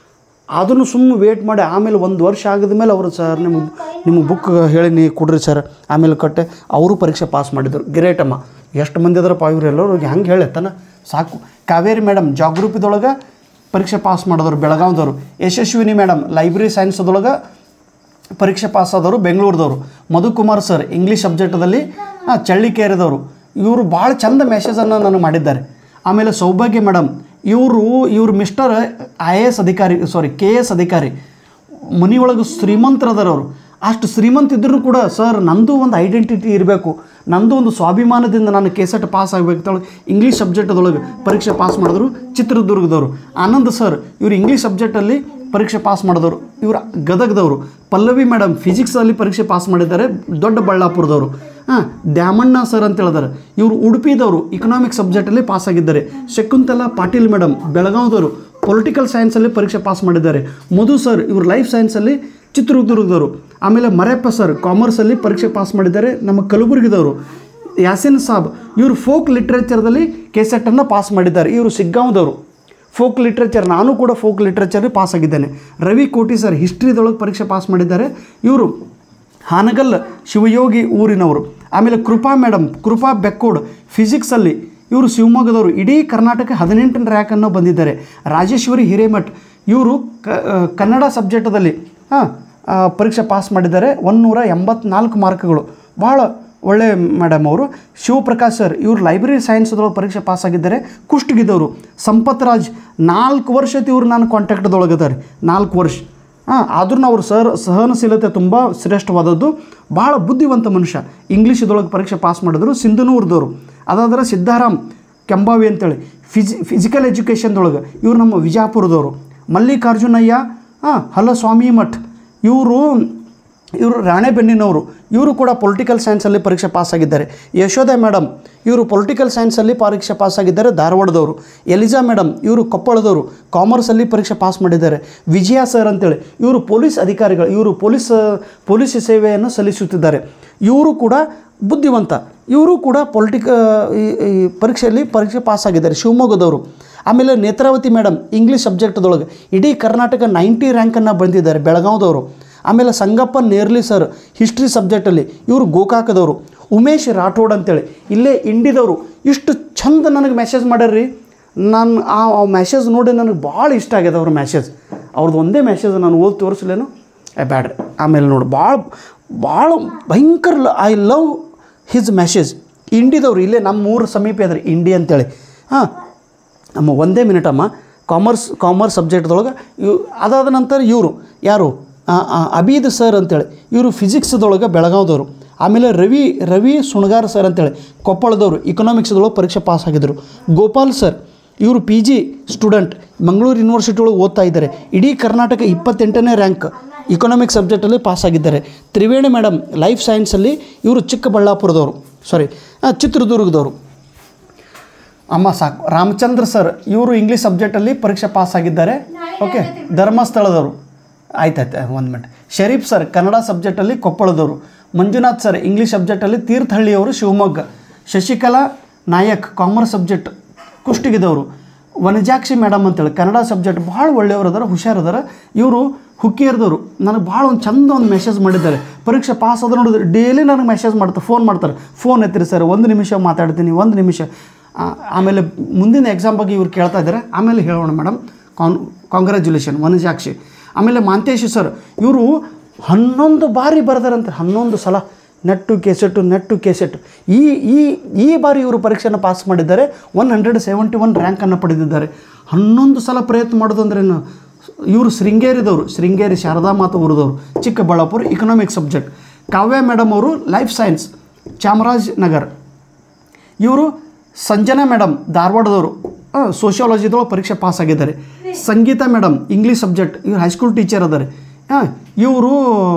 ಅದನ್ನು ಸುಮ್ಮನೆ ವೇಟ್ ಮಾಡಿ ಆಮೇಲೆ ಒಂದು ವರ್ಷ ಆಗಿದ ಮೇಲೆ ಅವರು ಸರ್ ನಿಮಗೆ ನಿಮಗೆ ಬುಕ್ ಹೇಳಿ ನೀ ಕೊಡ್ರಿ ಸರ್ ಆಮೇಲೆ ಕಟ್ಟೆ ಅವರು ಪರೀಕ್ಷೆ ಪಾಸ್ ಮಾಡಿದರು ಗ್ರೇಟ್ ಅಮ್ಮ ಎಷ್ಟು ಮಂದಿ ಅದಾರಪ್ಪ ಇವರೆಲ್ಲರೂ ಹೆಂಗೆ ಹೇಳತ್ತಾನ ಸಾಕು ಕಾವೇರಿ ಮೇಡಮ್ ಜಾಗೃತಿದೊಳಗೆ ಪರೀಕ್ಷೆ ಪಾಸ್ ಮಾಡಿದವರು ಬೆಳಗಾವ್ದವರು ಯಶಸ್ವಿನಿ ಮೇಡಮ್ ಲೈಬ್ರರಿ ಸೈನ್ಸ್ದೊಳಗೆ ಪರೀಕ್ಷೆ ಪಾಸ್ ಆದವರು ಬೆಂಗಳೂರದವರು ಮಧುಕುಮಾರ್ ಸರ್ ಇಂಗ್ಲೀಷ್ ಸಬ್ಜೆಕ್ಟದಲ್ಲಿ ಚಳ್ಳಿಕೇರಿದವರು ಇವರು ಭಾಳ ಚಂದ ಮೆಸೇಜನ್ನು ನನಗೆ ಮಾಡಿದ್ದಾರೆ ಆಮೇಲೆ ಸೌಭಾಗ್ಯ ಮೇಡಮ್ ಇವರು ಇವರು ಮಿಸ್ಟರ್ ಐ ಎ ಎಸ್ ಅಧಿಕಾರಿ ಸಾರಿ ಕೆ ಎಸ್ ಅಧಿಕಾರಿ ಮನೆಯೊಳಗೆ ಶ್ರೀಮಂತರದಾರ ಅವರು ಅಷ್ಟು ಶ್ರೀಮಂತ ಇದ್ರೂ ಕೂಡ ಸರ್ ನಂದು ಒಂದು ಐಡೆಂಟಿಟಿ ಇರಬೇಕು ನಂದು ಒಂದು ಸ್ವಾಭಿಮಾನದಿಂದ ನಾನು ಕೆಸೆಟ್ ಪಾಸ್ ಆಗಬೇಕು ತಗೊಳ್ಳಿ ಇಂಗ್ಲೀಷ್ ಸಬ್ಜೆಕ್ಟದೊಳಗೆ ಪರೀಕ್ಷೆ ಪಾಸ್ ಮಾಡಿದ್ರು ಚಿತ್ರದುರ್ಗದವರು ಆನಂದ್ ಸರ್ ಇವರು ಇಂಗ್ಲೀಷ್ ಸಬ್ಜೆಕ್ಟಲ್ಲಿ ಪರೀಕ್ಷೆ ಪಾಸ್ ಮಾಡಿದವರು ಇವರು ಗದಗದವರು ಪಲ್ಲವಿ ಮೇಡಮ್ ಫಿಸಿಕ್ಸಲ್ಲಿ ಪರೀಕ್ಷೆ ಪಾಸ್ ಮಾಡಿದ್ದಾರೆ ದೊಡ್ಡ ಬಳ್ಳಾಪುರದವರು ಹಾಂ ದ್ಯಾಮಣ್ಣ ಸರ್ ಅಂತ ಹೇಳಿದಾರೆ ಇವರು ಉಡುಪಿದವರು ಇಕನಾಮಿಕ್ ಸಬ್ಜೆಕ್ಟಲ್ಲಿ ಪಾಸ್ ಆಗಿದ್ದಾರೆ ಶಕುಂತಲಾ ಪಾಟೀಲ್ ಮೇಡಮ್ ಬೆಳಗಾವ್ದವರು ಪೊಲಿಟಿಕಲ್ ಸೈನ್ಸಲ್ಲಿ ಪರೀಕ್ಷೆ ಪಾಸ್ ಮಾಡಿದ್ದಾರೆ ಮಧು ಸರ್ ಇವರು ಲೈಫ್ ಸೈನ್ಸಲ್ಲಿ ಚಿತ್ರದುರ್ಗದವರು ಆಮೇಲೆ ಮರೆಯಪ್ಪ ಸರ್ ಕಾಮರ್ಸಲ್ಲಿ ಪರೀಕ್ಷೆ ಪಾಸ್ ಮಾಡಿದ್ದಾರೆ ನಮ್ಮ ಕಲಬುರಗಿದವರು ಯಾಸಿನ್ ಸಾಬ್ ಇವರು ಫೋಕ್ ಲಿಟ್ರೇಚರ್ದಲ್ಲಿ ಕೆಸೆಟನ್ನು ಪಾಸ್ ಮಾಡಿದ್ದಾರೆ ಇವರು ಸಿಗ್ಗಾಂವ್ದವರು ಫೋಕ್ ಲಿಟ್ರೇಚರ್ ನಾನು ಕೂಡ ಫೋಕ್ ಲಿಟ್ರೇಚರ್ ಪಾಸ್ ಆಗಿದ್ದೇನೆ ರವಿ ಕೋಟಿ ಸರ್ ಹಿಸ್ಟ್ರಿದೊಳಗೆ ಪರೀಕ್ಷೆ ಪಾಸ್ ಮಾಡಿದ್ದಾರೆ ಇವರು ಹಾನಗಲ್ ಶಿವಯೋಗಿ ಊರಿನವರು ಆಮೇಲೆ ಕೃಪಾ ಮೇಡಮ್ ಕೃಪಾ ಬೆಕ್ಕೋಡ್ ಫಿಸಿಕ್ಸಲ್ಲಿ ಇವರು ಶಿವಮೊಗ್ಗದವರು ಇಡೀ ಕರ್ನಾಟಕ ಹದಿನೆಂಟನೇ ರ್ಯಾಂಕನ್ನು ಬಂದಿದ್ದಾರೆ ರಾಜೇಶ್ವರಿ ಹಿರೇಮಠ್ ಇವರು ಕ ಆ, ಕನ್ನಡ ಸಬ್ಜೆಕ್ಟದಲ್ಲಿ ಹಾಂ ಪರೀಕ್ಷೆ ಪಾಸ್ ಮಾಡಿದ್ದಾರೆ ಒಂದುನೂರ ಎಂಬತ್ನಾಲ್ಕು ಮಾರ್ಕ್ಗಳು ಭಾಳ ಒಳ್ಳೆ ಮೇಡಮ್ ಅವರು ಶಿವಪ್ರಕಾಶ್ ಸರ್ ಇವರು ಲೈಬ್ರರಿ ಸೈನ್ಸ್ದೊಳಗೆ ಪರೀಕ್ಷೆ ಪಾಸ್ ಆಗಿದ್ದಾರೆ ಕುಷ್ಟಗಿದ್ದವರು ಸಂಪತ್ ರಾಜ್ ನಾಲ್ಕು ವರ್ಷ ಐತಿ ಇವ್ರು ನಾನು ಕಾಂಟ್ಯಾಕ್ಟ್ದೊಳಗದಾರೆ ನಾಲ್ಕು ವರ್ಷ ಹಾಂ ಆದ್ರೂ ಅವ್ರ ಸರ್ ಸಹನಶೀಲತೆ ತುಂಬ ಶ್ರೇಷ್ಠವಾದದ್ದು ಭಾಳ ಬುದ್ಧಿವಂತ ಮನುಷ್ಯ ಇಂಗ್ಲೀಷ್ ಇದ್ರೊಳಗೆ ಪರೀಕ್ಷೆ ಪಾಸ್ ಮಾಡಿದ್ರು ಸಿಂಧನೂರ್ದವರು ಅದಾದ್ರೆ ಸಿದ್ಧಾರಾಮ್ ಕೆಂಬಾವಿ ಅಂತೇಳಿ ಫಿಜಿ ಫಿಸಿಕಲ್ ಎಜುಕೇಷನ್ದೊಳಗೆ ಇವ್ರು ನಮ್ಮ ವಿಜಾಪುರದವರು ಮಲ್ಲಿಕಾರ್ಜುನಯ್ಯ ಹಾಂ ಹಲಸ್ವಾಮಿ ಮಠ್ ಇವರು ಇವರು ರಾಣೆಬೆನ್ನಿನವರು ಇವರು ಕೂಡ ಪೊಲಿಟಿಕಲ್ ಸೈನ್ಸಲ್ಲಿ ಪರೀಕ್ಷೆ ಪಾಸ್ ಆಗಿದ್ದಾರೆ ಯಶೋಧ ಮೇಡಮ್ ಇವರು ಪೊಲಿಟಿಕಲ್ ಸೈನ್ಸಲ್ಲಿ ಪರೀಕ್ಷೆ ಪಾಸ್ ಆಗಿದ್ದಾರೆ ಧಾರವಾಡದವರು ಎಲಿಜಾ ಮೇಡಮ್ ಇವರು ಕೊಪ್ಪಳದವರು ಕಾಮರ್ಸಲ್ಲಿ ಪರೀಕ್ಷೆ ಪಾಸ್ ಮಾಡಿದ್ದಾರೆ ವಿಜಯ ಸರ್ ಅಂತೇಳಿ ಇವರು ಪೊಲೀಸ್ ಅಧಿಕಾರಿಗಳು ಇವರು ಪೊಲೀಸ್ ಪೊಲೀಸ್ ಸೇವೆಯನ್ನು ಸಲ್ಲಿಸುತ್ತಿದ್ದಾರೆ ಇವರು ಕೂಡ ಬುದ್ಧಿವಂತ ಇವರು ಕೂಡ ಪೊಲಿಟಿಕ ಈ ಈ ಪರೀಕ್ಷೆಯಲ್ಲಿ ಪರೀಕ್ಷೆ ಪಾಸ್ ಆಗಿದ್ದಾರೆ ಶಿವಮೊಗ್ಗದವರು ಆಮೇಲೆ ನೇತ್ರಾವತಿ ಮೇಡಮ್ ಇಂಗ್ಲೀಷ್ ಸಬ್ಜೆಕ್ಟ್ದೊಳಗೆ ಇಡೀ ಕರ್ನಾಟಕ ನೈಂಟಿ ರ್ಯಾಂಕನ್ನು ಬಂದಿದ್ದಾರೆ ಬೆಳಗಾವ್ದವರು ಆಮೇಲೆ ಸಂಗಪ್ಪ ನೇರ್ಲಿ ಸರ್ ಹಿಸ್ಟ್ರಿ ಸಬ್ಜೆಕ್ಟಲ್ಲಿ ಇವರು ಗೋಕಾಕದವರು ಉಮೇಶ್ ರಾಠೋಡ್ ಅಂತೇಳಿ ಇಲ್ಲೇ ಇಂಡಿದವರು ಇಷ್ಟು ಚಂದ ನನಗೆ ಮೆಸೇಜ್ ಮಾಡ್ಯಾರ್ರಿ ನಾನು ಆ ಮೆಸೇಜ್ ನೋಡಿ ನನಗೆ ಭಾಳ ಇಷ್ಟ ಆಗ್ಯದ ಅವ್ರ ಮೆಸೇಜ್ ಅವ್ರದ್ದು ಒಂದೇ ಮೆಸೇಜ್ ನಾನು ಓದಿ ತೋರಿಸ್ಲೇನು ಏ ಬ್ಯಾಡ್ರಿ ಆಮೇಲೆ ನೋಡಿ ಭಾಳ ಭಾಳ ಭಯಂಕರ ಐ ಲವ್ ಹಿಸ್ ಮೆಸೇಜ್ ಇಂಡಿದವ್ರು ಇಲ್ಲೇ ನಮ್ಮ ಊರು ಸಮೀಪ ಅದ್ರಿ ಇಂಡಿ ಅಂತೇಳಿ ಹಾಂ ಅಮ್ಮ ಒಂದೇ ಮಿನಿಟ್ ಅಮ್ಮ ಕಾಮರ್ಸ್ ಕಾಮರ್ಸ್ ಸಬ್ಜೆಕ್ಟ್ದೊಳಗೆ ಇವ್ ಅದಾದ ನಂತರ ಇವರು ಯಾರು ಆ, ಆ, ಅಬೀದ್ ಸರ್ ಅಂತೇಳಿ ಇವರು ಫಿಸಿಕ್ಸ್ದೊಳಗೆ ಬೆಳಗಾವ್ದವರು ಆಮೇಲೆ ರವಿ ರವಿ ಸುಣಗಾರ್ ಸರ್ ಅಂತೇಳಿ ಕೊಪ್ಪಳದವರು ಇಕನಾಮಿಕ್ಸ್ದೊಳಗೆ ಪರೀಕ್ಷೆ ಪಾಸ್ ಆಗಿದ್ದರು ಗೋಪಾಲ್ ಸರ್ ಇವರು P G student Mangaluru university ಒಳಗೆ ಓದ್ತಾ ಇದ್ದಾರೆ ಇಡೀ ಕರ್ನಾಟಕ ಇಪ್ಪತ್ತೆಂಟನೇ ರ್ಯಾಂಕ್ ಇಕನಾಮಿಕ್ಸ್ ಸಬ್ಜೆಕ್ಟಲ್ಲಿ ಪಾಸ್ ಆಗಿದ್ದಾರೆ ತ್ರಿವೇಣಿ ಮೇಡಮ್ ಲೈಫ್ ಸೈನ್ಸಲ್ಲಿ ಇವರು ಚಿಕ್ಕಬಳ್ಳಾಪುರದವರು ಸಾರಿ ಚಿತ್ರದುರ್ಗದವರು ಅಮ್ಮ ಸಾಕು ರಾಮಚಂದ್ರ ಸರ್ ಇವರು ಇಂಗ್ಲೀಷ್ ಸಬ್ಜೆಕ್ಟಲ್ಲಿ ಪರೀಕ್ಷೆ ಪಾಸ್ ಆಗಿದ್ದಾರೆ ಓಕೆ ಧರ್ಮಸ್ಥಳದವರು ಆಯ್ತಾಯ್ತು ಒಂದು ಮಿನಿಟ್ ಶರೀಫ್ ಸರ್ ಕನ್ನಡ ಸಬ್ಜೆಕ್ಟಲ್ಲಿ ಕೊಪ್ಪಳದವರು ಮಂಜುನಾಥ್ ಸರ್ ಇಂಗ್ಲೀಷ್ ಸಬ್ಜೆಕ್ಟಲ್ಲಿ ತೀರ್ಥಹಳ್ಳಿಯವರು ಶಿವಮೊಗ್ಗ ಶಶಿಕಲಾ ನಾಯಕ್ ಕಾಮರ್ಸ್ ಸಬ್ಜೆಕ್ಟ್ ಕುಷ್ಟಗಿದವರು ವನಜಾಕ್ಷಿ ಮೇಡಮ್ ಅಂತೇಳಿ ಕನ್ನಡ ಸಬ್ಜೆಕ್ಟ್ ಭಾಳ ಒಳ್ಳೆಯವರು ಅದಾರ ಹುಷಾರದಾರ ಇವರು ಹುಕ್ಕಿಯರ್ದವರು ನನಗೆ ಭಾಳ ಒಂದು ಚಂದ ಒಂದು ಮೆಸೇಜ್ ಮಾಡಿದ್ದಾರೆ ಪರೀಕ್ಷೆ ಪಾಸ್ ಆದ್ರೆ ನೋಡಿದ್ರೆ ಡೈಲಿ ನನಗೆ ಮೆಸೇಜ್ ಮಾಡ್ತಾರೆ ಫೋನ್ ಮಾಡ್ತಾರೆ ಫೋನ್ ಎತ್ತಿರಿ ಸರ್ ಒಂದು ನಿಮಿಷ ಮಾತಾಡ್ತೀನಿ ಒಂದು ನಿಮಿಷ ಆ, ಆಮೇಲೆ ಮುಂದಿನ ಎಕ್ಸಾಮ್ ಬಗ್ಗೆ ಇವ್ರು ಕೇಳ್ತಾ ಇದ್ದಾರೆ ಆಮೇಲೆ ಹೇಳೋಣ ಮೇಡಮ್ ಕಾನ್ ಕಾಂಗ್ರ್ಯಾಚುಲೇಷನ್ ವನಜಾಕ್ಷಿ ಆಮೇಲೆ ಮಾಂತೇಶ್ ಸರ್ ಇವರು ಹನ್ನೊಂದು ಬಾರಿ ಬರೆದಾರಂತೆ ಹನ್ನೊಂದು ಸಲ ನೆಟ್ಟು ಕೆಸೆಟ್ಟು ನೆಟ್ಟು ಕೆಸೆಟ್ಟು ಈ ಈ ಈ ಬಾರಿ ಇವರು ಪರೀಕ್ಷೆನ ಪಾಸ್ ಮಾಡಿದ್ದಾರೆ ಒನ್ ಹಂಡ್ರೆಡ್ ಸೆವೆಂಟಿ ಒನ್ ರ್ಯಾಂಕನ್ನು ಪಡೆದಿದ್ದಾರೆ ಹನ್ನೊಂದು ಸಲ ಪ್ರಯತ್ನ ಮಾಡೋದು ಅಂದ್ರೇನು ಇವರು ಶೃಂಗೇರಿದವರು ಶೃಂಗೇರಿ ಶಾರದಾ ಮಾತಾ ಊರದವರು Chikkaballapura economic subject Kavya madam ಅವರು ಲೈಫ್ ಸೈನ್ಸ್ ಚಾಮರಾಜ್ ನಗರ್ ಇವರು ಸಂಜನಾ ಮೇಡಮ್ ಧಾರವಾಡದವರು ಸೋಷಿಯಾಲಜಿದೊಳಗೆ ಪರೀಕ್ಷೆ ಪಾಸ್ ಆಗಿದ್ದಾರೆ ಸಂಗೀತ ಮೇಡಮ್ ಇಂಗ್ಲೀಷ್ ಸಬ್ಜೆಕ್ಟ್ ಇವ್ರು ಹೈಸ್ಕೂಲ್ ಟೀಚರ್ ಅದಾರೆ ಹಾಂ ಇವರು